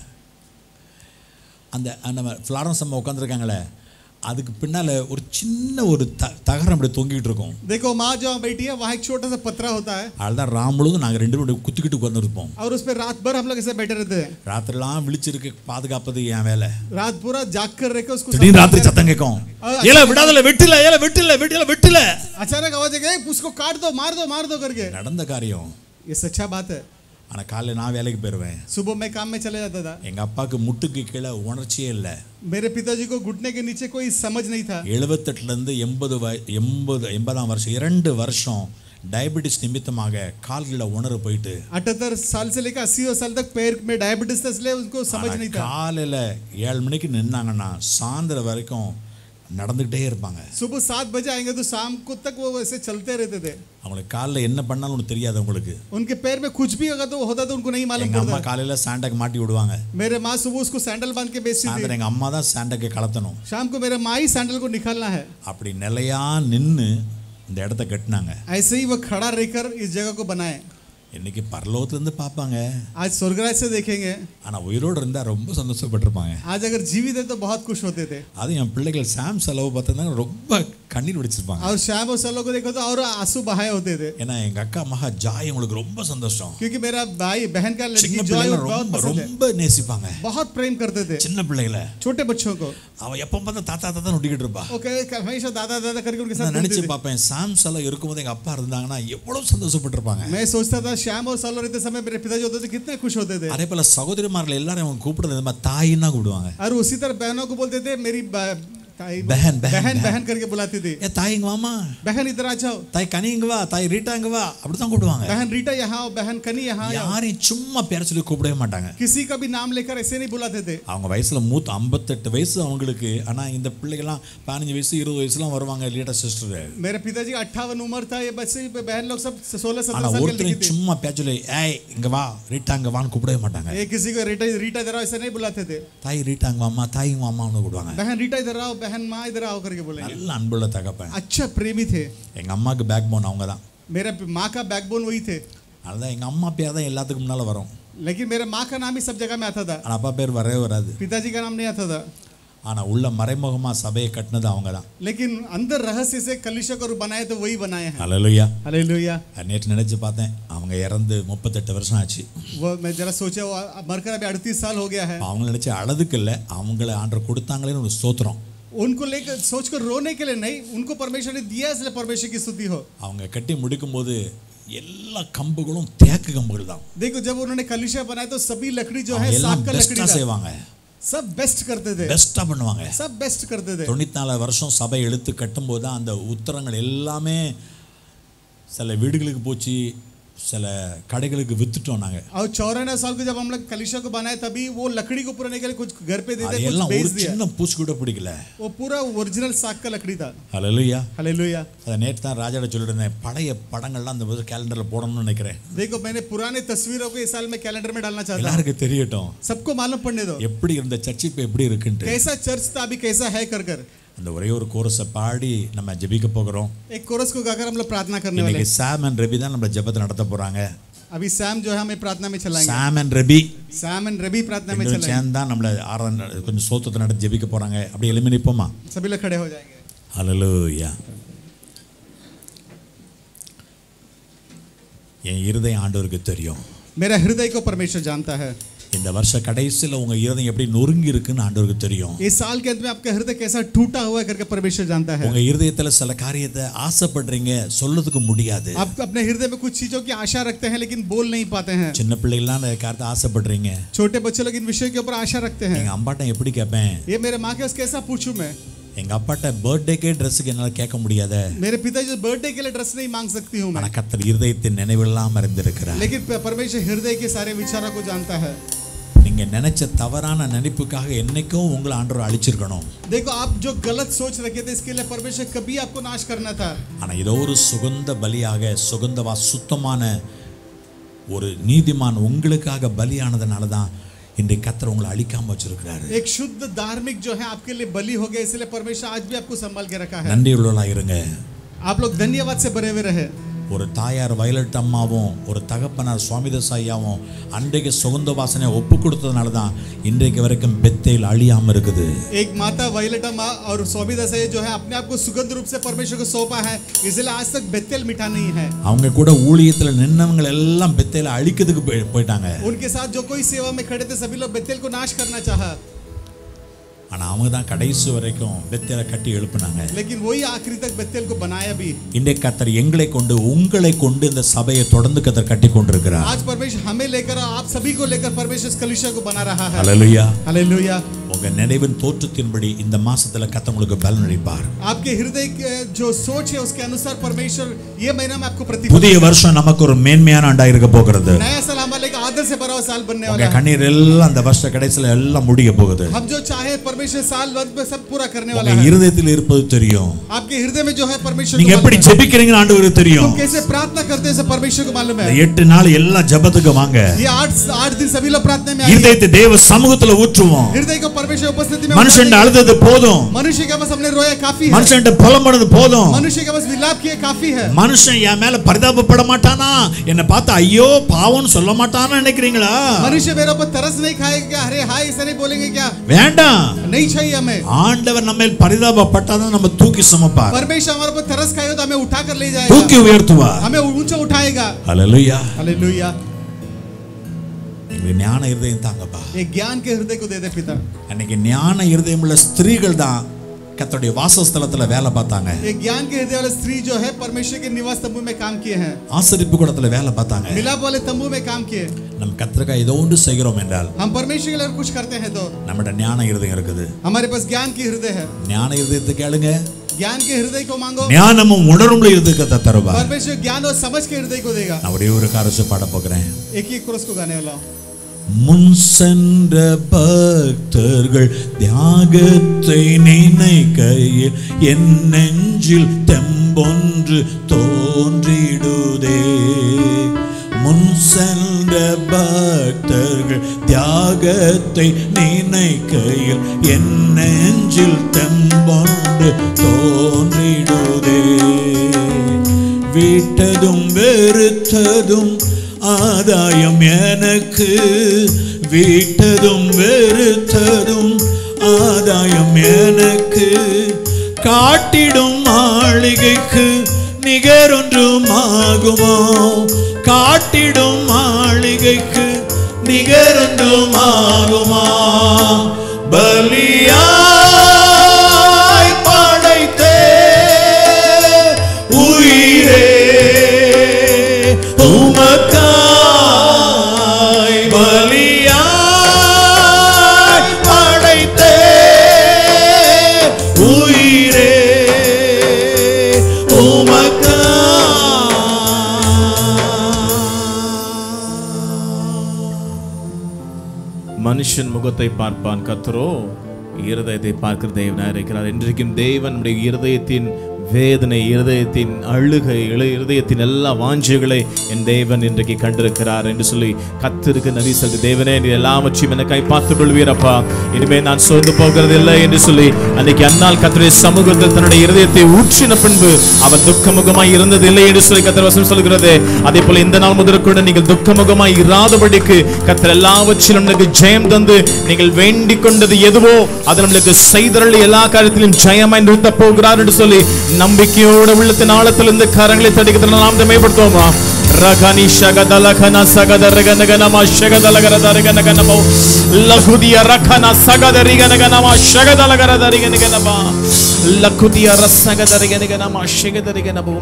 அந்த நம்ம ஃப்ளாரன்ஸ் அம்மா உட்காந்துருக்காங்களே அதுக்கு பின்னால் ஒரு சின்ன ஒரு த தகரம் அப்படி தொங்கிட்டு இருக்கும் देखो माँ जो बैठी है वहाँ एक छोटा सा पत्रा होता है அதுதான் ராம் முழுதும் நாங்கள் ரெண்டு பேரும் குத்திக்கிட்டு உட்காந்துருப்போம் और उस पर रात भर हम लोग ऐसे बैठे रहते हैं ராத்திரிலாம் விழிச்சிருக்கு பாதுகாப்பது என் வேலை रात पूरा जाग कर रह के उसको திடீர்னு ராத்திரி சத்தம் கேட்கும் ஏல விடாதல வெட்டில ஏல வெட்டில வெட்டில வெட்டில अचानक आवाज है "ए, उसको काट दो मार दो मार दो करके நடந்த காரியம் ये सच्चा बात है ஆனால் காலையில் நான் வேலைக்கு போயிடுவேன் सुबह मैं काम में चले जाता था எங்கள் அப்பாவுக்கு முட்டுக்கு கீழே உணர்ச்சியே இல்லை मेरे पिताजी को घुटने के नीचे कोई समझ नहीं था எழுபத்தெட்டுலேருந்து எண்பது வய எண்பது எண்பதாம் வருஷம் இரண்டு வருஷம் டயபெட்டிஸ் நிமித்தமாக கால்களில் உணர்வு போயிட்டு अठहत्तर साल से लेकर अस्सी साल तक पैर में डायबिटीज था इसलिए उनको समझ नहीं था காலையில் ஏழு மணிக்கு நின்னாங்கன்னா சாயந்தரம் வரைக்கும் நடந்துக்கிட்டே இருப்பாங்க सुबह सात बजे आएंगे तो शाम को तक वो वैसे चलते रहते थे அவங்களுக்கு காலைல என்ன பண்ணாலும் ஒன்று தெரியாது உங்களுக்கு उनके पैर में कुछ भी अगर तो होता तो उनको नहीं मालूम எங்கள் அம்மா पड़ता காலையில் சாண்டாக்கு மாட்டி விடுவாங்க मेरे माँ सुबह उसको सैंडल बांध के बेचती थी சாயந்தரம் எங்கள் அம்மா தான் சாண்டாக்கு கலத்தணும் शाम को मेरे माँ ही सैंडल को निकालना है அப்படி நிலையா நின்று இந்த இடத்த கட்டினாங்க ऐसे ही वो खड़ा रहकर इस जगह को बनाए இன்னைக்கு பரலோகத்துலேருந்து பார்ப்பாங்க आज स्वर्गराज से देखेंगे ஆனால் உயிரோடு இருந்தால் ரொம்ப சந்தோஷப்பட்டிருப்பாங்க आज अगर जीवित है तो बहुत खुश होते थे அதுவும் என் பிள்ளைகள் சாம் செலவு பார்த்தீங்கன்னா ரொம்ப கண்ணீர் வடிச்சிருப்பாங்க और श्याम और सलो को देखो तो और आंसू बहाए होते थे ஏன்னா எங்க அக்கா மகா ஜாய் உங்களுக்கு ரொம்ப சந்தோஷம் क्योंकि मेरा भाई बहन का लड़की சின்ன जो है பிள்ளைகளை वो बहुत ரொம்ப पसंद है ரொம்ப நேசிப்பாங்க बहुत प्रेम करते थे சின்ன பிள்ளைகளை छोटे बच्चों को அவ எப்போ பார்த்தா தாத்தா தாத்தா நொட்டிக்கிட்டு இருப்பா ओके हमेशा दादा दादा करके उनके நான் साथ நினைச்சு घूमते थे। பார்ப்பேன் சாம் செலவு இருக்கும்போது எங்க அப்பா இருந்தாங்கன்னா எவ்வளவு சந்தோஷப்பட்டிருப்பாங்க मैं सोचता था श्याम और सलो रहते समय मेरे पिताजी होते थे कितने खुश होते थे அதே போல சகோதரிமார்கள் எல்லாரும் அவங்க கூப்பிடுறது இந்த மாதிரி தாயின்னு தான் கூப்பிடுவாங்க और उसी तरह बहनों को बोलते थे मेरी ब- ताई बहन, बहन, बहन बहन। बहन करके बुलाती थी ஏ தாய் இங்க வாமா बहन इधर आ जाओ தாய் கனி இங்க வா தாய் ரீட்டா இங்க வா அப்படிதான் கூப்பிடுவாங்க बहन रीटा यहाँ आओ बहन कनी यहाँ आओ யாரையும் சும்மா பேர சொல்லி கூப்பிடவே மாட்டாங்க किसी का भी नाम लेकर ऐसे नहीं बुलाते थे அவங்க வயசுல மூத்த ஐம்பத்தெட்டு வயசு அவங்களுக்கு ஆனா இந்த பிள்ளைகள்லாம் பதினஞ்சு வயசு இருபது வயசுலாம் வருவாங்க லேட்டா சிஸ்டர் मेरे पिताजी अट्ठावन उम्र था ये बच्चे बहन लोग सब सोलह ஆனா सत्रह साल के ஒருத்தரையும் लड़की थे சும்மா பேர சொல்லி ஏய் இங்க வா ரீட்டா இங்க வான்னு கூப்பிடவே மாட்டாங்க ये किसी को रीटा रीटा इधर आओ ऐसे नहीं बुलाते थे தாய் ரீட்டா இங்க வாமா தாய் இங்க வாமான்னு கூப்பிடுவாங்க बहन रीटा इधर आओ बहन माँ इधर आओ करके बोलेंगे நல்ல அன்புள்ள தகப்பன் अच्छा प्रेमी थे எங்க அம்மாவுக்கு பேக் போன் அவங்க தான் मेरे माँ का बैकबोन वही थे அதுதான் எங்க அம்மா பேர் தான் எல்லாத்துக்கும் முன்னால வரும் लेकिन मेरे माँ का नाम ही सब जगह में आता था ஆனா அப்பா பேர் வரவே வராது पिताजी का नाम नहीं आता था ஆனா உள்ள மறைமுகமா சபையை கட்டினது அவங்க தான் लेकिन अंदर रहस्य से कलिशा को बनाए तो वही बनाए हैं அலலுயா हालेलुया நேற்று நினைச்சு பார்த்தேன் அவங்க இறந்து முப்பத்தெட்டு வருஷம் ஆச்சு वो मैं जरा सोचा वो मरकर अभी अड़तीस साल हो गया है அவங்க நினைச்சு அழதுக்கு இல்லை அவங்கள ஆண்டர் கொடுத்தாங்களேன்னு ஒரு ஸ்தோத்திரம் उनको लेकर सोच कर रोने के लिए नहीं उनको परमेश्वर ने दिया इसलिए परमेश्वर की स्तुति हो அவங்க கட்டி முடிக்கும்போது எல்லா கம்புகளும் தேக்கு கம்புகள் தான் देखो जब उन्होंने कलिशा बनाया तो सभी लकड़ी जो है அவங்க எல்லாம் साग का लकड़ी பெஸ்டா था செய்வாங்க सब बेस्ट करते थे பெஸ்டா பண்ணுவாங்க सब बेस्ट करते थे தொண்ணூத்தி நாலு வருஷம் சபை எழுத்து கட்டும்போது தான் அந்த உத்தரங்கள் எல்லாமே சில வீடுகளுக்கு போச்சு சில கடைகளுக்கு வித்துட்டோம் நாங்க और चौरानवे साल को जब हम लोग कलिशा को बनाए तभी वो लकड़ी को पुराने के लिए कुछ घर पे दे दे कुछ அதையெல்லாம் बेच ஒரு दिया சின்ன பூச்சி கூட பிடிக்கல वो पूरा ओरिजिनल साग का लकड़ी था ஹalleluya हालेलुया அதை நேற்று தான் ராஜாட சொல்லிட்டு இருந்தேன் பழைய படங்கள்லாம் அந்த கேலண்டரில் போடணும்னு நினைக்கிறேன் देखो मैंने पुराने तस्वीरों को इस साल में कैलेंडर में डालना चाहता हूँ எல்லாருக்கும் தெரியட்டும் सबको मालूम पड़ने दो எப்படி இருந்த சர்ச் இப்போ எப்படி இருக்குன்ட்டு कैसा चर्च था अभी कैसा है कर कर அந்த ஒரே ஒரு கோரஸை பாடி நம்ம ஜெபிக்க போகிறோம் एक कोरस को गाकर हम लोग प्रार्थना करने वाले இன்னைக்கு சாம் அண்ட் ரபி தான் நம்ம ஜெபத்தை நடத்த போறாங்க हैं। अभी सैम जो है हमें प्रार्थना में चलाएंगे Sam and Rabi Sam and Ravi प्रार्थना में ரெண்டு चलाएंगे சேர்ந்து தான் நம்மளை ஆராதனை கொஞ்சம் சோத்தத்தை நடத்தி ஜெபிக்க போறாங்க அப்படி எளிமை நிற்போமா सभी लोग खड़े हो जाएंगे ஹalleluya என் இருதயம் ஆண்டவருக்கு தெரியும் मेरा हृदय को परमेश्वर जानता है இந்த வருஷ கடைசியில் உங்க இருதயம் எப்படி நொறுங்கி இருக்குன்னு ஆண்டவருக்கு தெரியும் इस साल के अंत में आपका हृदय कैसा टूटा हुआ है करके परमेश्वर जानता है உங்க இருதயத்துல சில காரியத்தை ஆசைப்படுறீங்க சொல்லதுக்கு முடியாது आप अपने हृदय में कुछ चीजों की आशा रखते हैं लेकिन बोल नहीं पाते हैं சின்ன பிள்ளைகள்லாம் இந்த காரியத்தை ஆசைப்படுறீங்க छोटे बच्चे लोग इन विषयों के ऊपर आशा रखते हैं எங்க அம்மாட்ட எப்படி கேட்பேன் ये मेरे माँ के पास कैसा पूछूं मैं எங்க அப்பாட்ட பர்த்டேக்கே ட்ரெஸ்ஸுக்கு என்னால கேட்க முடியாத मेरे पिताजी बर्थडे के लिए ड्रेस नहीं मांग सकती हूँ मैं ஆனா கத்தர் இருதயத்தின் நினைவெல்லாம் அறிந்திருக்கிறார் लेकिन परमेश्वर हृदय के सारे विचारों को जानता है நீங்க நினைச்ச தவறான நினைப்புக்காக என்னைக்கும் உங்களை ஆண்டவர் அழிச்சிருக்கணும் देखो आप जो गलत सोच रखे थे इसके लिए परमेश्वर कभी आपको नाश करना था ஆனா ஏதோ ஒரு சுகந்த பலியாக சுகந்தவா சுத்தமான ஒரு நீதிமான் உங்களுக்காக பலியானதுனால தான் இன்றைக்கு கத்தர் உங்களை அழிக்காம வச்சிருக்கிறாரு एक शुद्ध धार्मिक जो है आपके लिए बलि हो गया इसलिए परमेश्वर आज भी आपको संभाल के रखा है நன்றி உள்ளவளா இருங்க आप लोग धन्यवाद से भरे हुए रहे ஒரு தாயார் வயலட் அம்மாவும் ஒரு தகப்பனார் சுவாமிதாஸ் ஐயாவும் அன்றைக்கு சுகந்த வாசனை ஒப்பு கொடுத்ததுனால தான் இன்றைக்கு வரைக்கும் பெத்தையில் அழியாம இருக்குது एक माता वैलेटा माँ और स्वामी दसाई जो है अपने आप को सुगंध रूप से परमेश्वर को सौंपा है इसलिए आज तक बेतेल मिठा नहीं है அவங்க கூட ஊழியத்துல நின்னவங்க எல்லாம் பெத்தையில அழிக்கிறதுக்கு போய்- போயிட்டாங்க उनके साथ जो कोई सेवा में खड़े थे सभी लोग बेतेल को नाश करना चाहा ஆனா அவங்க தான் கடைசி வரைக்கும் பெத்தையில கட்டி எழுப்புனாங்க लेकिन वही आखिरी तक बेतेल को बनाया भी இன்றைக்கு கத்தர் எங்களை கொண்டு உங்களை கொண்டு இந்த சபையை தொடர்ந்து கத்தர் கட்டி கொண்டிருக்கிறார் आज परमेश्वर हमें लेकर आप सभी को लेकर परमेश्वर इस कलिशा को बना रहा है ஹalleluya हालेलुया உங்க நினைவின் தோற்றத்தின்படி இந்த மாசத்துல கத்த உங்களுக்கு பலன் அளிப்பார் आपके हृदय के जो सोच है उसके अनुसार परमेश्वर ये महीना में आपको प्रतिफल புதிய வருஷம் நமக்கு ஒரு மேன்மையான ஆண்டா இருக்க போகிறது नया साल हमारे लिए एक आदर से भरा हुआ साल बनने உங்க वाला है கண்ணீர் எல்லாம் அந்த வருஷ கடைசியில எல்லாம் முடிய போகுது हम जो चाहे परमेश्वर साल अंत में सब पूरा करने உங்க वाला है இருதயத்தில் இருப்பது தெரியும் आपके हृदय में जो है परमेश्वर நீங்க को எப்படி मालूम है। ஜெபிக்கிறீங்கன்னு ஆண்டவருக்கு தெரியும் तुम कैसे प्रार्थना करते हैं इसे परमेश्वर को मालूम இந்த है எட்டு நாள் எல்லா ஜெபத்துக்கு வாங்க ये आठ आठ दिन सभी लोग प्रार्थना में आइए இருதயத்தை தேவ சமூகத்துல ஊற்றுவோம் हृदय को परमेश्वर उपस्थिति में மனுஷன் उतारने- அழுதது போதும் मनुष्य के बस हमने रोया काफी है மனுஷன் புலம் பண்ணது போதும் मनुष्य के बस विलाप किए काफी है மனுஷன் என் மேல பரிதாபப்பட மாட்டானா என்னை பார்த்து ஐயோ பாவம்னு சொல்ல மாட்டான்னு நினைக்கிறீங்களா मनुष्य मेरे ऊपर तरस नहीं खाएगा क्या अरे हाय ऐसा नहीं बोलेंगे क्या வேண்டாம் नहीं चाहिए हमें ஆண்டவர் நம்ம மேல் பரிதாபப்பட்டாதான் நம்ம தூக்கி சுமப்பார் परमेश्वर हमारे ऊपर तरस खाएगा तो हमें उठा कर ले जाएगा தூக்கி உயர்த்துவார் हमें ऊंचा उठाएगा ஹalleluya हालेलुया எங்களுக்கு ஞான இருதயம் தாங்கப்பா ये ज्ञान के हृदय को दे दे पिता அன்னைக்கு ஞான இருதயம் உள்ள ஸ்திரீகள் தான் கர்த்தருடைய வாசஸ்தலத்துல வேலை பார்த்தாங்க एक ज्ञान के हृदय वाले स्त्री जो है परमेश्वर के निवास तंबू में काम किए हैं ஆசரிப்பு கூடத்துல வேலை பார்த்தாங்க मिलाप वाले तंबू में काम किए நம்ம கர்த்தருக்காக ஏதோ ஒன்று செய்கிறோம் என்றால் हम परमेश्वर के लिए कुछ करते हैं तो நம்மட ஞான இருதயம் இருக்குது हमारे पास ज्ञान की हृदय है ஞான இருதயத்தை கேளுங்க ज्ञान के हृदय को मांगो ஞானமும் உணர்வுள்ள இருதயத்தை தருவா परमेश्वर ज्ञान और समझ के हृदय को देगा நான் ஒரே ஒரு காரசை பாட போகிறேன் एक ही कोरस को गाने वाला हूं। முன் சென்ற பக்தர்கள் தியாகத்தை நினைக்கையில் என் நெஞ்சில் தெம்பொன்று தோன்றிடுதே முன் சென்ற பக்தர்கள் தியாகத்தை நினைக்கையில் என் நெஞ்சில் தெம்பொன்று தோன்றிடுதே விட்டதும் வெறுத்ததும் ஆதாயம் எனக்கு விட்டதும் வெறுத்ததும் ஆதாயம் எனக்கு காட்டிடும் மாளிகைக்கு நிகரொன்றும் ஆகுமோ காட்டிடும் மாளிகைக்கு நிகரொன்றும் ஆகுமா பலியாய் படைத்தே உயிரே உமக்காய் பலியாய் படைத்தே உயிரே உமக்காய் மனுஷன் முகத்தை பார்ப்பான் கத்தரோ இருதயத்தை பார்க்கிற தேவனாக இருக்கிறார் இன்றைக்கும் தேவன் நம்முடைய இருதயத்தின் வேதனை இருதயத்தின் அழுகை இள இருதயத்தின் எல்லா வாஞ்சைகளை என் தேவன் இன்றைக்கு கண்டிருக்கிறார் என்று சொல்லி கத்திருக்கு நதி சொல்லி தேவனே நீ எல்லாவற்றையும் எனக்காய் பார்த்துக் கொள்வீரப்பா இனிமே நான் சோர்ந்து போகிறது இல்லை என்று சொல்லி அன்னைக்கு அன்னால் கத்தருடைய சமூகத்தில் தன்னுடைய இருதயத்தை ஊற்றின பின்பு அவர் துக்கமுகமாய் இருந்தது இல்லை என்று சொல்லி கத்தர் வசனம் சொல்கிறது அதே போல இந்த நாள் முதற்கொண்டு நீங்கள் துக்கமுகமாய் இராதபடிக்கு கத்தர் எல்லாவற்றிலும் நமக்கு ஜெயம் தந்து நீங்கள் வேண்டிக் கொண்டது எதுவோ அது நம்மளுக்கு செய்தரல் எல்லா காரியத்திலும் ஜெயமாய் நிறுத்த போகிறார் என்று சொல்லி நம்பிக்கையோட உள்ளத்தின் ஆழத்தில் இந்த கரங்களை தடிக்கிறதுல நாம் மேம்படுத்துவோமா ரகனி ಶಗದಲಖನ ಸಗದರಗನಗನಮ ಶಗದಲಗರದರಗನಗನಮೋ ಲಘುದಿಯ ರಖನ ಸಗದರಿಗನಗನಮ ಶಗದಲಗರದರಿಗನಗನಮ ಲಘುದಿಯ ರಸಗದರಿಗನಗನಮ ಶಗದರಿಗನಮೋ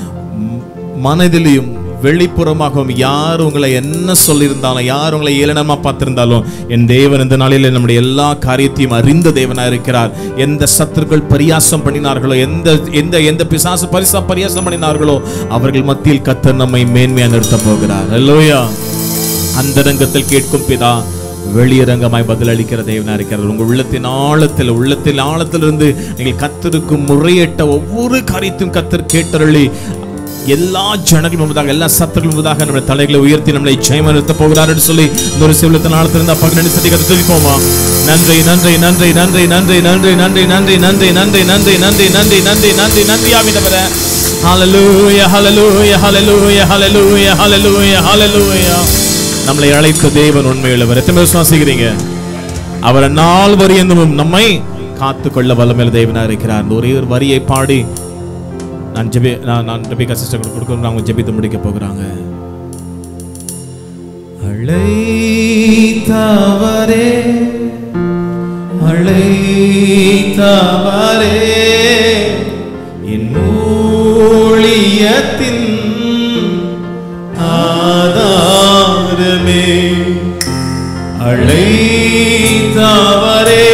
மனதிலையும் வெளிப்புறமாகவும் யார் உங்களை என்ன சொல்லியிருந்தாலும் யார் உங்களை ஏளனமா பார்த்திருந்தாலும் என் தேவன் இந்த நாளில் நம்முடைய எல்லா காரியத்தையும் அறிந்த தேவனா இருக்கிறார் எந்த சத்துருக்கள் பரியாசம் பண்ணினார்களோ எந்த எந்த எந்த பிசாசு பரிசா பரியாசம் பண்ணினார்களோ அவர்கள் மத்தியில் கத்தர் நம்மை மேன்மையா நிறுத்த போகிறார் அல்லோயா அந்தரங்கத்தில் கேட்கும் பிதா வெளியரங்கமாய் பதிலளிக்கிற தேவனா இருக்கிறார் உங்கள் உள்ளத்தின் ஆழத்தில் உள்ளத்தின் ஆழத்திலிருந்து நீங்கள் கத்தருக்கு முறையிட்ட ஒவ்வொரு காரியத்தையும் கத்தர் கேட்டருளி எல்லா ஜனங்கள் முன்பதாக எல்லா சத்தர்கள் முன்பதாக நம்முடைய தலைகளை உயர்த்தி நம்மளை ஜெயமா நிறுத்த போகிறார் என்று சொல்லி இந்த ஒரு சிவலத்தின் ஆழத்திலிருந்து அப்பா நன்றி சதி கதை துதிப்போமா நன்றி நன்றி நன்றி நன்றி நன்றி நன்றி நன்றி நன்றி நன்றி நன்றி நன்றி நன்றி நன்றி நன்றி நன்றி நன்றி ஆவிதவர ஹalleluya ஹalleluya ஹalleluya ஹalleluya ஹalleluya ஹalleluya நம்மளை அழைத்த தேவன் உண்மையுள்ளவர் எத்தனை பேர் விசுவாசிக்கிறீங்க அவர் நாள் வரியந்தமும் நம்மை காத்து கொள்ள வல்லமையில தேவனா இருக்கிறார் இந்த ஒரே ஒரு வரியை பாடி நான் ஜெபி நான் நான் ரெபிகா சிஸ்டர் கொடுக்கணும் அவங்க ஜெபித்து முடிக்க போகிறாங்க அழைத்தவரே அழைத்தவரே என் ஊழியத்தின் ஆதாரமே அழைத்தவரே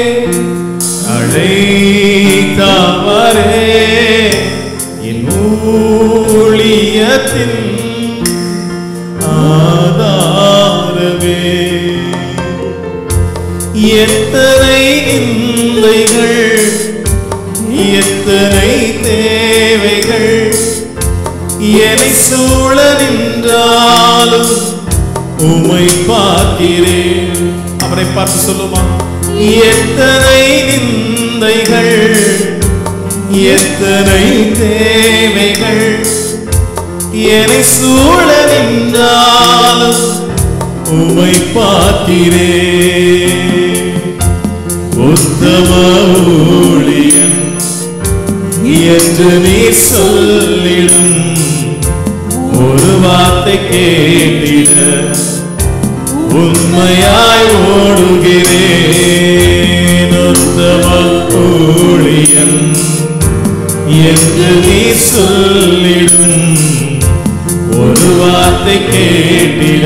அழைத்தவரே என் ஊழியத்தின் ஆதாரமே எத்தனை நிந்தைகள் எத்தனை தேவைகள் என்னை சூழ நின்றாலும் உமை பார்க்கிறேன் அவரை பார்த்து சொல்லுமா எத்தனை நிந்தைகள் எத்தனை தேவைகள் என்னை சூழ நின்றாலும் உமை பார்க்கிறேன் உத்தம ஊழியன் என்று நீ சொல்லிடும் ஒரு வார்த்தை கேட்டிட உண்மையாய் ஓடுகிறேன் உத்தம ஊழியன் என்று நீ சொல்லிடும் ஒரு வார்த்தை கேட்டிட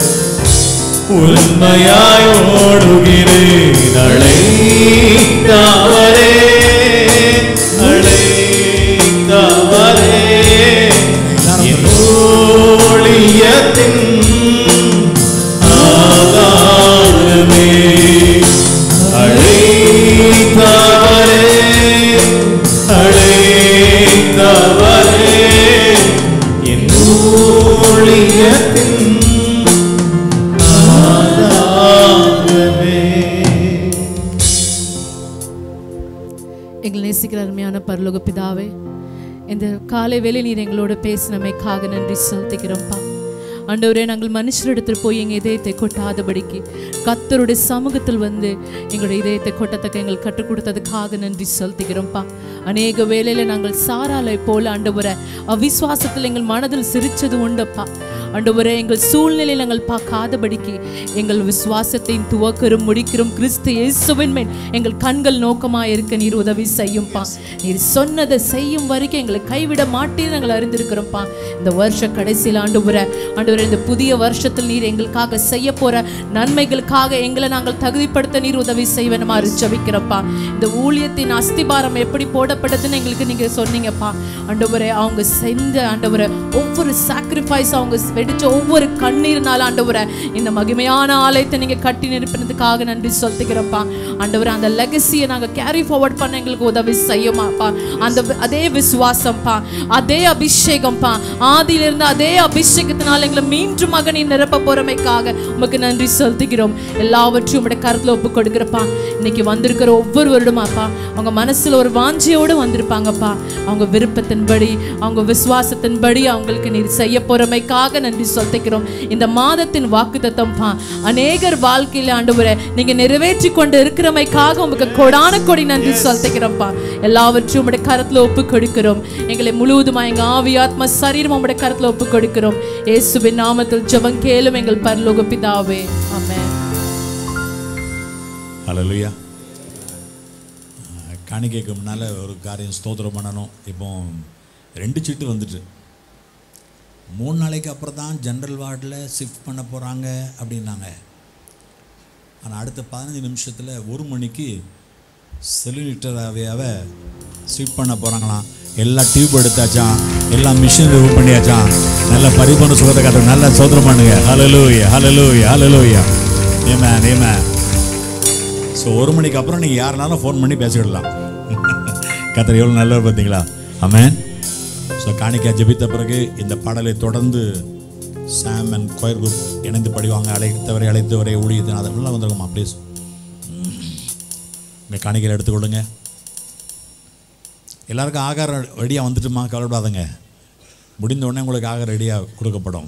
உண்மையாய் ஓடுகிறேன் அழைத்தவரே அழைத்தவரே என் ஊழியத்தின் ஆதாரமே அழைத்தவரே அழைத்தவரே என் ஊழியத்தின் ஆதாரமே எங்களை நேசிக்கிற அருமையான பரலோக பிதாவே இந்த காலை வேளை நீர் எங்களோட பேசினமைக்காக நன்றி செலுத்துகிறோம்ப்பா ஆண்டவரே நாங்கள் மனுஷரிடத்தில் போய் எங்கள் இதயத்தை கொட்டாதபடிக்கு கத்தருடைய சமூகத்தில் வந்து எங்களுடைய இதயத்தை கொட்டத்தக்க எங்கள் கற்றுக் கொடுத்ததுக்காக நன்றி செலுத்துகிறோம்ப்பா அநேக வேளையில நாங்கள் சாராலை போல ஆண்டவரை அவிசுவாசத்தில் எங்கள் மனதில் சிரிச்சது உண்டப்பா ஆண்டவரே எங்கள் சூழ்நிலை நாங்கள் பார்க்காதபடிக்கு எங்கள் விசுவாசத்தின் துவக்கரும் முடிக்கிறோம் கிறிஸ்து இயேசுவின் மேல் எங்கள் கண்கள் நோக்கமா இருக்க நீர் உதவி செய்யும்பா நீர் சொன்னதை செய்யும் வரைக்கும் எங்களை கைவிட மாட்டேன்னு நாங்கள் அறிந்திருக்கிறோம்ப்பா இந்த வருஷ கடைசியில் ஆண்டவரே ஆண்டவரே இந்த புதிய வருஷத்தில் நீர் எங்களுக்காக செய்ய போற நன்மைகளுக்காக எங்களை நாங்கள் தகுதிப்படுத்த நீர் உதவி செய்வேனுமா ஜபிக்கிறப்பா இந்த ஊழியத்தின் அஸ்திபாரம் எப்படி போடப்பட்டதுன்னு எங்களுக்கு நீங்க சொன்னீங்கப்பா ஆண்டவரே அவங்க செஞ்ச ஆண்டவரை ஒவ்வொரு சாக்ரிஃபைஸ் அவங்க வெடிச்ச ஒவ்வொரு கண்ணீர்னால ஆண்டவரை இந்த மகிமையான ஆலயத்தை நீங்க கட்டி நிரப்பினதுக்காக நன்றி சொல்லிக்கிறோம்ப்பா ஆண்டவரை அந்த லெகசியை நாங்க கேரி ஃபார்வர்ட் பண்ண எங்களுக்கு உதவி செய்யுமாப்பா அந்த வி- அதே விசுவாசம்ப்பா அதே அபிஷேகம்ப்பா ஆதியிலிருந்து அதே அபிஷேகத்தினால எங்களை மீண்டும் மகனை நிரப்ப போறமைக்காக உமக்கு நன்றி செலுத்துகிறோம் எல்லாவற்றையும் உடைய கருத்துல ஒப்பு கொடுக்கிறப்பா இன்னைக்கு வந்திருக்கிற ஒவ்வொருவருடுமாப்பா அவங்க மனசுல ஒரு வாஞ்சியோடு வந்திருப்பாங்கப்பா அவங்க விருப்பத்தின்படி அவங்க விசுவாசத்தின்படி அவங்களுக்கு நீர் செய்ய போறமைக்காக நன்றி சொல்லிக்கிறோம் இந்த மாதத்தின் வாக்குத்தத்தம்ப்பா அநேகர் வாழ்க்கையில ஆண்டவரை நீங்க நிறைவேற்றி கொண்டு இருக்கிறமைக்காக உங்களுக்கு கொடான கொடி நன்றி சொல்லிக்கிறோம்ப்பா எல்லாவற்றையும் உடைய கரத்துல ஒப்பு கொடுக்கிறோம் எங்களை முழுவதுமா எங்க ஆவி ஆத்ம சரீரம் உடைய கரத்துல ஒப்பு கொடுக்கிறோம் இயேசுவின் நாமத்தில் ஜெபம் கேளும் எங்கள் பரலோக பிதாவே ஆமென் ஹalleluya காணிக்கைக்கு முன்னால் ஒரு காரியம் ஸ்தோத்திரம் பண்ணணும் இப்போ ரெண்டு சீட்டு வந்துட்டு மூணு நாளைக்கு அப்புறம் தான் ஜென்ரல் வார்டில் ஷிஃப்ட் பண்ண போகிறாங்க அப்படின்னாங்க ஆனால் அடுத்த பதினஞ்சு நிமிஷத்தில் ஒரு மணிக்கு செலினிட்டராகவே ஷிஃப்ட் பண்ண போகிறாங்களாம் எல்லா டியூப் எடுத்தாச்சான் எல்லா மிஷின் ரிமூவ் பண்ணியாச்சான் நல்ல பரிபூர்ண சுகத்தை காட்டு நல்லா சோதனம் பண்ணுங்க ஹalleluya ஹalleluya ஹalleluya ஏமேன் ஏமேன் ஸோ ஒரு மணிக்கு அப்புறம் நீங்கள் யாருனாலும் ஃபோன் பண்ணி பேசிவிடலாம் கத்தர் எவ்வளோ நல்லவர் பார்த்தீங்களா ஆமென் ஸோ காணிக்கா ஜெபித்த பிறகு இந்த பாடலை தொடர்ந்து சாம் அண்ட் கொயர் குரூப் இணைந்து படிவாங்க அழைத்தவரை அழைத்தவரை ஊழியத்தின் அதெல்லாம் வந்துருக்குமா ப்ளீஸ் இந்த காணிக்கையில் எடுத்துக்கொள்ளுங்க எல்லாருக்கும் ஆகாரம் ரெடியாக வந்துட்டுமா கவலைப்படாதங்க முடிந்த உடனே உங்களுக்கு ஆகாரம் ரெடியாக கொடுக்கப்படும்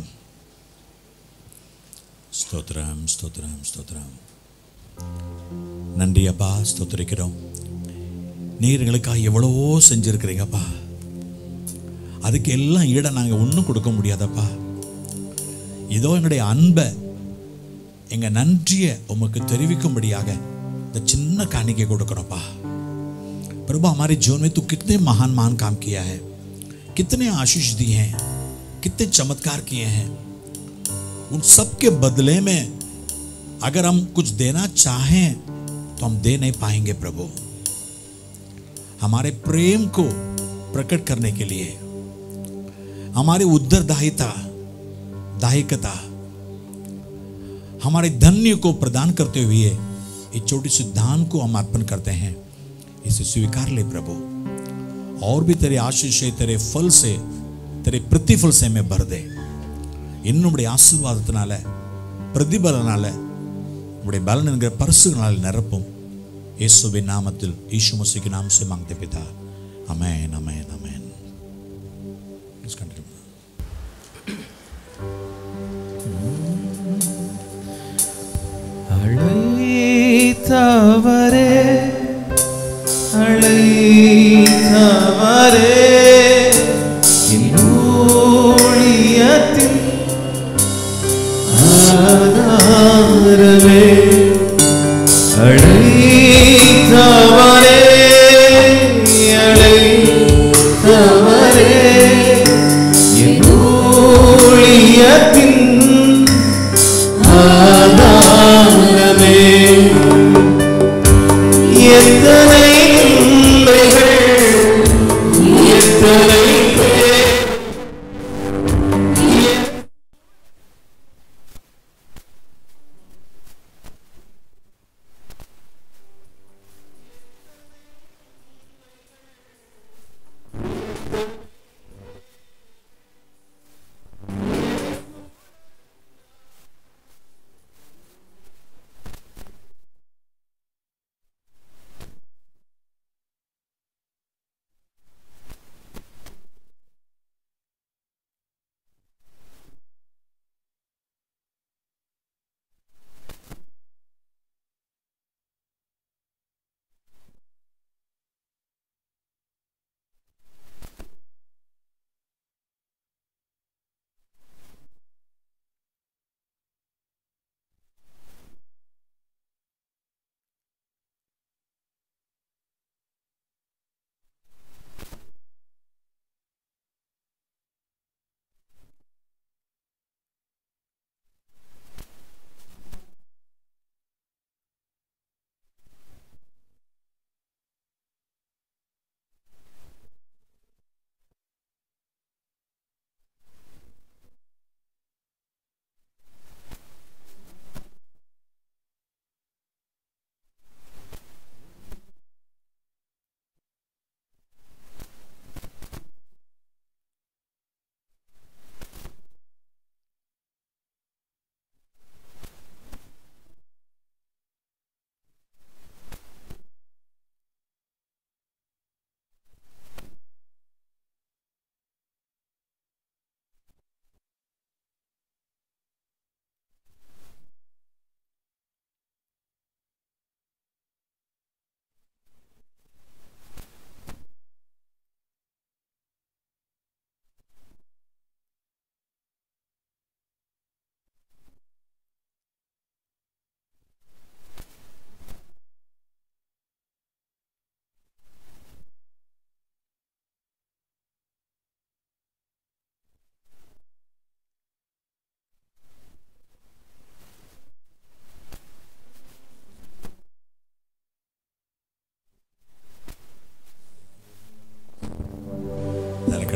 ஸ்தோத்திரம் ஸ்தோத்திரம் ஸ்தோத்திரம் நன்றி அப்பா ஸ்தோத்திரிக்கிறோம் நீர் எங்களுக்காக எவ்வளவோ செஞ்சிருக்கிறீங்கப்பா அதுக்கு எல்லாம் ஈட நாங்கள் ஒன்றும் கொடுக்க முடியாதப்பா இதோ எங்களுடைய அன்பை எங்கள் நன்றியை உமக்கு தெரிவிக்கும்படியாக இந்த சின்ன காணிக்கை கொடுக்குறோப்பா प्रभु हमारे जीवन में तू कितने महान महान काम किया है कितने आशीष दिए हैं कितने चमत्कार किए हैं उन सब के बदले में अगर हम कुछ देना चाहें तो हम दे नहीं पाएंगे प्रभु हमारे प्रेम को प्रकट करने के लिए हमारी उत्तरदायिता दायिकता हमारे धन्य को प्रदान करते हुए ये छोटी सी दान को हम अर्पण करते हैं इसे स्वीकार ले प्रभु और भी तेरे आशीष से तेरे फल से तेरे प्रतिफल से मैं भर दे என்னுடைய ஆசீர்வாதத்தினால பிரதிபலனால உடைய பலன் என்கிற பரிசுகளால் நிரப்பும் இயேசுவின் நாமத்தில் ஈசு மசிக்கு நாம் से मांगते पिता அமேன் அமேன் அமேன் Let's continue. அழைத்தவரே அழைத்தவரே என் ஊழியத்தின் ஆதாரமே அழைத்தவரே அழைத்தவரே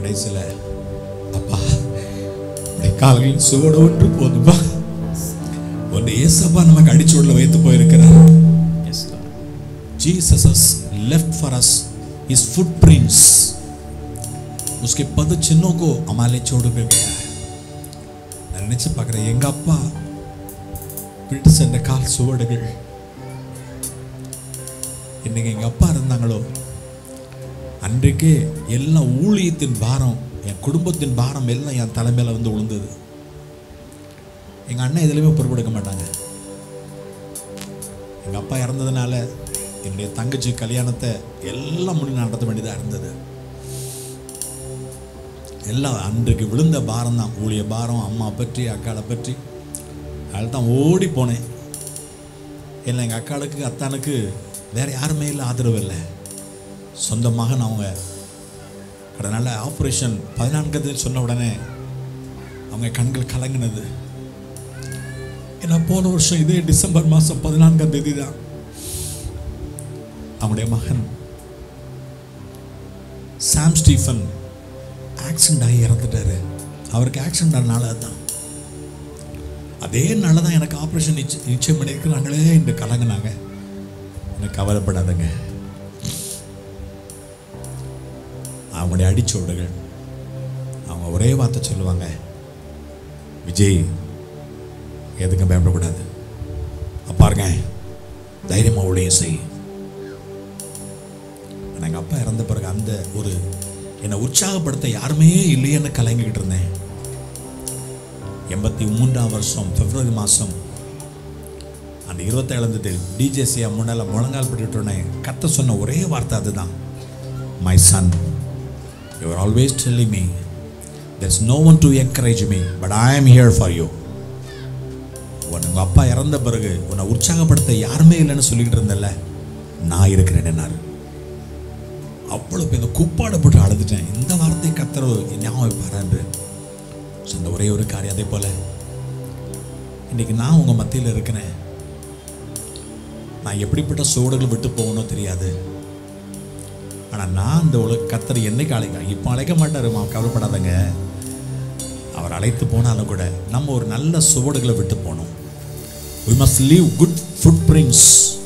கடைசியில் அப்பா உடைய கால்களின் சுவடு ஒன்று போதுமா ஒன்று ஏசப்பா நமக்கு அடிச்சுள்ள வைத்து போயிருக்கிறார் Jesus has left for us his footprints उसके पद चिन्हों को हमारे छोड़ के गया है நான் நினைச்சு பார்க்குறேன் எங்க அப்பா விட்டு சென்ற கால் சுவடுகள் இன்னைக்கு எங்க அப்பா இருந்தாங்களோ அன்றைக்கே எல்லா ஊழியத்தின் பாரம் என் குடும்பத்தின் பாரம் எல்லாம் என் தலைமையில வந்து விழுந்தது எங்க அண்ணன் எதுலையுமே பொறுப்பெடுக்க மாட்டாங்க எங்க அப்பா இறந்ததுனால என்னுடைய தங்கச்சி கல்யாணத்தை எல்லாம் முடி நடத்த வேண்டியதாக இருந்தது எல்லாம் அன்றைக்கு விழுந்த பாரம் தான் ஊழிய பாரம் அம்மா பற்றி அக்காளை பற்றி அதில் தான் ஓடி போனேன் இல்லை எங்கள் அக்காளுக்கு அத்தானுக்கு வேற யாருமே இல்லை ஆதரவு இல்லை சொந்த மகன் அவங்க அதனால் ஆப்ரேஷன் பதினான்கு சொன்ன உடனே அவங்க கண்கள் கலங்கினது ஏன்னா போன வருஷம் இதே டிசம்பர் மாதம் பதினான்காம் தேதி தான் அவங்களுடைய மகன் சாம் ஸ்டீஃபன் ஆக்சிடென்ட் ஆகி இறந்துட்டாரு அவருக்கு ஆக்சிடென்ட் ஆனால தான் அதே நாள் தான் எனக்கு ஆப்ரேஷன் நிச்சயம் நிச்சயம் பண்ணியிருக்கிறாங்களே என்று கலங்கினாங்க எனக்கு கவலைப்படாதங்க அவங்களுடைய அடிச்சோடுகள் அவங்க ஒரே வார்த்தை சொல்லுவாங்க விஜய் எதுக்கும் பயப்படக்கூடாது அப்ப பாருங்க தைரியமாக ஊழியம் செய் ஆனா எங்கள் அப்பா இறந்த பிறகு அந்த ஒரு என்னை உற்சாகப்படுத்த யாருமே இல்லையேன்னு கலங்கிக்கிட்டு இருந்தேன் எண்பத்தி மூன்றாம் வருஷம் பிப்ரவரி மாதம் அந்த இருபத்தேழாம் தேதி டிஜேசியா முன்னால் முழங்கால் பட்டுட்டோன்னே கத்த சொன்ன ஒரே வார்த்தை அதுதான் my son you are always telling me there's no one to encourage me but i am here for you உங்கள் அப்பா இறந்த பிறகு உன்னை உற்சாகப்படுத்த யாருமே இல்லைன்னு சொல்லிக்கிட்டு இருந்தல்ல நான் இருக்கிறேன் என்னாரு அவ்வளோ இந்த குப்பாடை போட்டு அழுதுட்டேன் இந்த வார்த்தை கத்தரவு ஞாபகம் பாரு அந்த ஒரே ஒரு காரியம் அதே போல இன்னைக்கு நான் உங்கள் மத்தியில் இருக்கிறேன் நான் எப்படிப்பட்ட சூடுகள் விட்டு போகணும் தெரியாது ஆனால் நான் அந்த உலக கத்தர் என்னைக்கு அழைக்க இப்போ அழைக்க மாட்டாருமா கவலைப்படாதங்க அவர் அழைத்து போனாலும் கூட நம்ம ஒரு நல்ல சுவடுகளை விட்டு போகணும் we must leave good footprints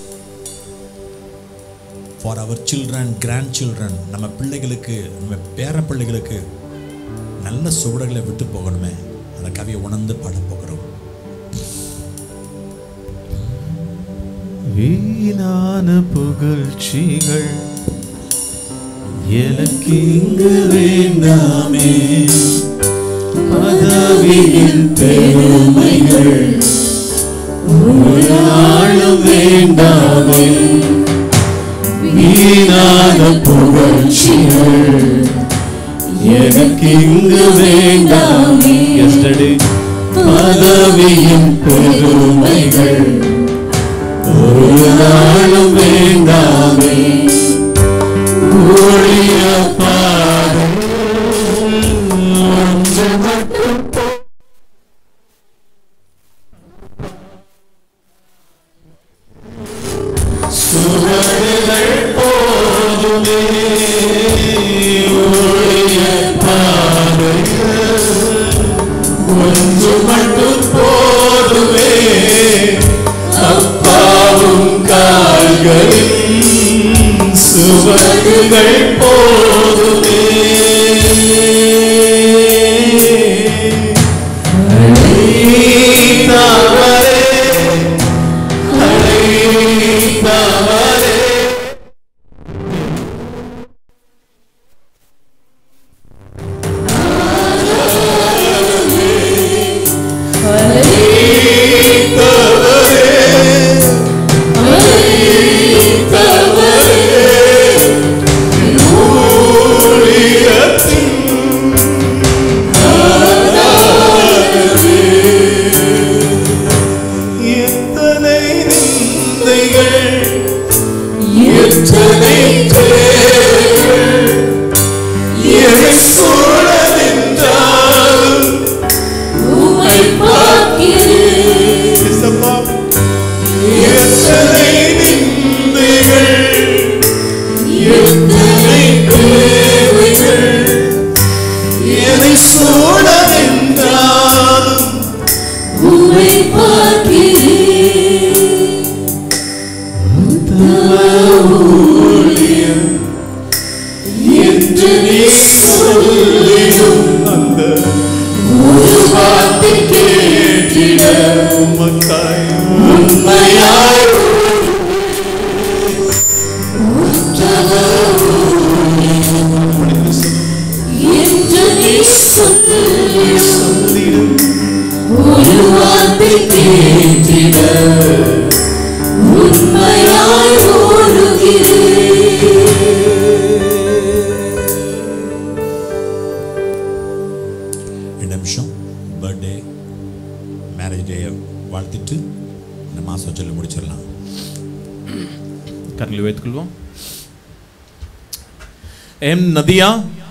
for our children grandchildren நம்ம பிள்ளைகளுக்கு நம்ம பேர பிள்ளைகளுக்கு நல்ல சுவடுகளை விட்டு போகணுமே அந்த கவியை உணர்ந்து பாட போகிறோம் வீணான புகழ்ச்சிகள் எனக்கு இங்கு வேண்டாமே பதவியின் பெருமைகள் ஒரு நாளும் வேண்டாமே வீணான புகழ்ச்சிகள் எனக்கு இங்கு வேண்டாமே எஸ்டர்டே பதவியின் பெருமைகள் ஒரு நாளும் வேண்டாமே ஊழிய பாதம் ஒன்று மட்டும் போ- சுவடுகள் போதுமே ஊழிய பாதைகள் ஒன்று மட்டும் போதுமே அப்பாவும் கால்களின் சுவடுகள் போதுமே அழைத்தவரே, அழைத்தவரே, எத்தனை நிந்தைகள் எத்தனை தேவைகள் எதை சூழ நின்றாலும் உம்மை பார்க்கிறேன் எத்தனை நிந்தைகள் எத்தனை தேவைகள் உம்மை பார்க்கிறேன் என்று நீ சொல்லிடும் அந்த ஒரு வார்த்தை கேட்டிட உமக்காய் உண்மையாய் என்று நீ சொல்லிடும் சொல்லிடும் ஒரு வார்த்தை கேட்டிட உண்மையாய் ஓடுகிறேன் ரெண்டு நிமிஷம் பர்த்டே மேரேஜ் டே வாழ்த்திட்டு இந்த மாதம் சொல்லி முடிச்சிடலாம் கரங்களை வைத்துக்கொள்வோம் M Nadiya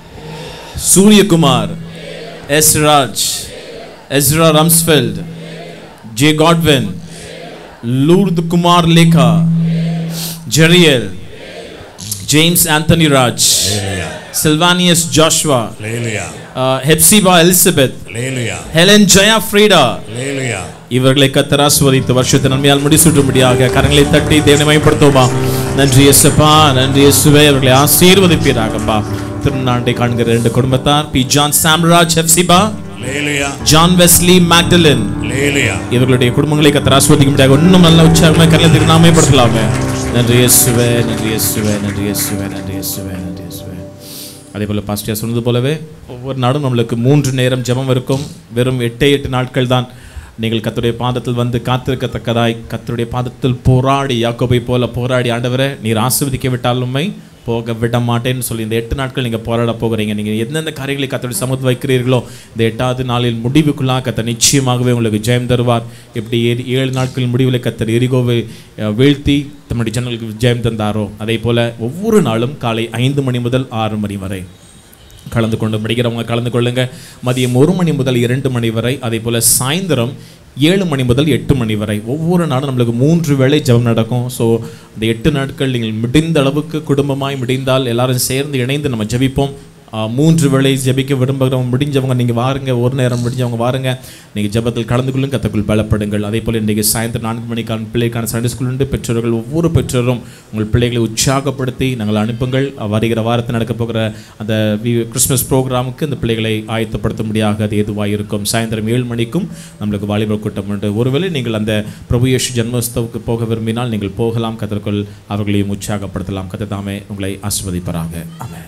Suryakumar S Raj Ezra Rumsfeld J Godwin Lourdu Kumar Lekha Jeriel James Anthony Raj Silvanius Joshua லேலுயா ஹெப்சிபா எலிசபெத் லேலுயா ஹெலன் ஜெயா ஃப்ரீடா லேலுயா இவர்களை கத்தர் ஆஸ்வதித்து வருஷத்தை நன்மையால் முடிசூட்டும்படியாக கரங்களை தட்டி தேவனை மயப்படுத்துவோமா நன்றி எஸ்ப்பா நன்றி இயேசுவே அவர்களை ஆசீர்வதிப்பீராகப்பா திருநாட்டை காண்கிற ரெண்டு குடும்பத்தார் பி ஜான் சாம்ராஜ் ஹெப்சிபா லேலுயா ஜான் வெஸ்லி மேக்டலின் லேலுயா இவர்களுடைய குடும்பங்களை கத்தர் ஆஸ்வதிக்கும்படியாக இன்னும் நல்ல உற்சாகமாக கரங்களை தட்டி நாமயப்படுத்தலாமே நன்றி இயேசுவே நன்றி இயேசுவே நன்றி இயேசுவே நன்றி இயேசுவே நன்றி இயேசுவே அதே போல் பாஸ்டியா சொன்னது போலவே ஒவ்வொரு நாளும் நம்மளுக்கு மூன்று நேரம் ஜெபம் இருக்கும் வெறும் எட்டே எட்டு நாட்கள் தான் நீங்கள் கர்த்தருடைய பாதத்தில் வந்து காத்திருக்கத்தக்கதாய் கர்த்தருடைய பாதத்தில் போராடி யாக்கோபை போல போராடி ஆண்டவரை நீர் ஆசீர்வதிக்க விட்டாலுமே போக விட மாட்டேன்னு சொல்லி இந்த எட்டு நாட்கள் நீங்கள் போராட போகிறீங்க நீங்கள் எந்தெந்த காரியங்களை கத்தோடைய சமத்து வைக்கிறீர்களோ இந்த எட்டாவது நாளில் முடிவுக்குள்ளாக கத்தர் நிச்சயமாகவே உங்களுக்கு ஜெயம் தருவார் இப்படி ஏழு ஏழு நாட்கள் முடிவில் கத்தர் எரிகோவை அஹ், வீழ்த்தி தம்முடைய ஜனங்களுக்கு ஜெயம் தந்தாரோ அதே போல் ஒவ்வொரு நாளும் காலை ஐந்து மணி முதல் ஆறு மணி வரை கலந்து கொண்டு முடிக்கிறவங்க கலந்து கொள்ளுங்க மதியம் ஒரு மணி முதல் இரண்டு மணி வரை அதே போல் சாயந்தரம் ஏழு மணி முதல் எட்டு மணி வரை ஒவ்வொரு நாளும் நம்மளுக்கு மூன்று வேளை ஜெபம் நடக்கும் ஸோ அந்த எட்டு நாட்கள் நீங்கள் முடிந்த அளவுக்கு குடும்பமாய் முடிந்தால் எல்லாரும் சேர்ந்து இணைந்து நம்ம ஜெபிப்போம் ஆ, மூன்று வேளை ஜெபிக்க விரும்புகிறவங்க முடிஞ்சவங்க நீங்கள் வாருங்க ஒரு நேரம் முடிஞ்சவங்க வாருங்க நீங்கள் ஜெபத்தில் கலந்து கொள்ளும் கத்தக்குள் பலப்படுங்கள் அதே போல் இன்றைக்கு சாயந்தரம் நான்கு மணிக்கான பிள்ளைக்கான சண்டே ஸ்கூல் உண்டு பெற்றோர்கள் ஒவ்வொரு பெற்றோரும் உங்கள் பிள்ளைகளை உற்சாகப்படுத்தி நாங்கள் அனுப்புங்கள் வருகிற வாரத்தில் நடக்க போகிற அந்த வி- கிறிஸ்மஸ் ப்ரோக்ராமுக்கு இந்த பிள்ளைகளை ஆயத்தப்படுத்தும்படியாக அது எதுவாக இருக்கும் சாயந்தரம் ஏழு மணிக்கும் நம்மளுக்கு வாலிபர் கூட்டம் உண்டு ஒருவேளை நீங்கள் அந்த பிரபு யேசு ஜன்மோத்சவுக்கு போக விரும்பினால் நீங்கள் போகலாம் கத்தற்குள் அவர்களையும் உற்சாகப்படுத்தலாம் கத்த தாமே உங்களை ஆசிர்வதிப்பராக ஆமென்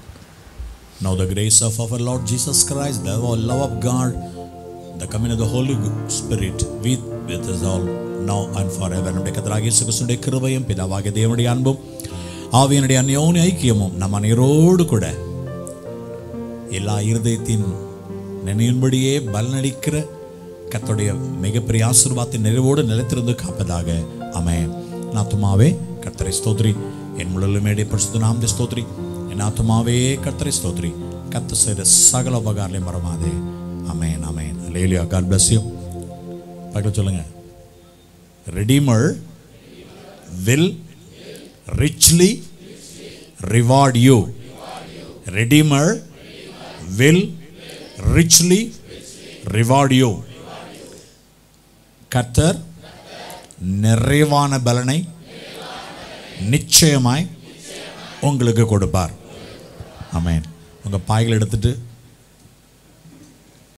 Now the grace of our Lord Jesus Christ, the love of God, the coming of the Holy Spirit with, with us all now and forever. நம்முடைய கத்தராகிய இயேசு கிறிஸ்துவினுடைய கிருபையும் பிதாவாகிய தேவனுடைய அன்பும் ஆவியனுடைய அந்யோன்ய ஐக்கியமும் நம் அனைவரோடு கூட எல்லா இருதயத்தின் நினைவின்படியே பலனளிக்கிற கர்த்தருடைய மிகப்பெரிய ஆசீர்வாதத்தின் நிறைவோடு நிலைத்திருந்து காப்பதாக அமேன் என் ஆத்துமாவே கர்த்தரை ஸ்தோத்ரி என் முழுமையுடைய பரிசுத்த நாமத்தை ஸ்தோத்ரி என் ஆத்துமாவே கர்த்தரை ஸ்தோத்ரி கத்த செய்த சகல உபகாரலையும் மறவாதே அமேன் அமேன் லேலியா காட் பிளஸ் யூ பக்கத்தில் சொல்லுங்க redeemer will richly reward you redeemer will richly reward you கர்த்தர் நிறைவான பலனை நிச்சயமாய் உங்களுக்கு கொடுப்பார் ஆமென் உங்கள் பாய்கள் எடுத்துட்டு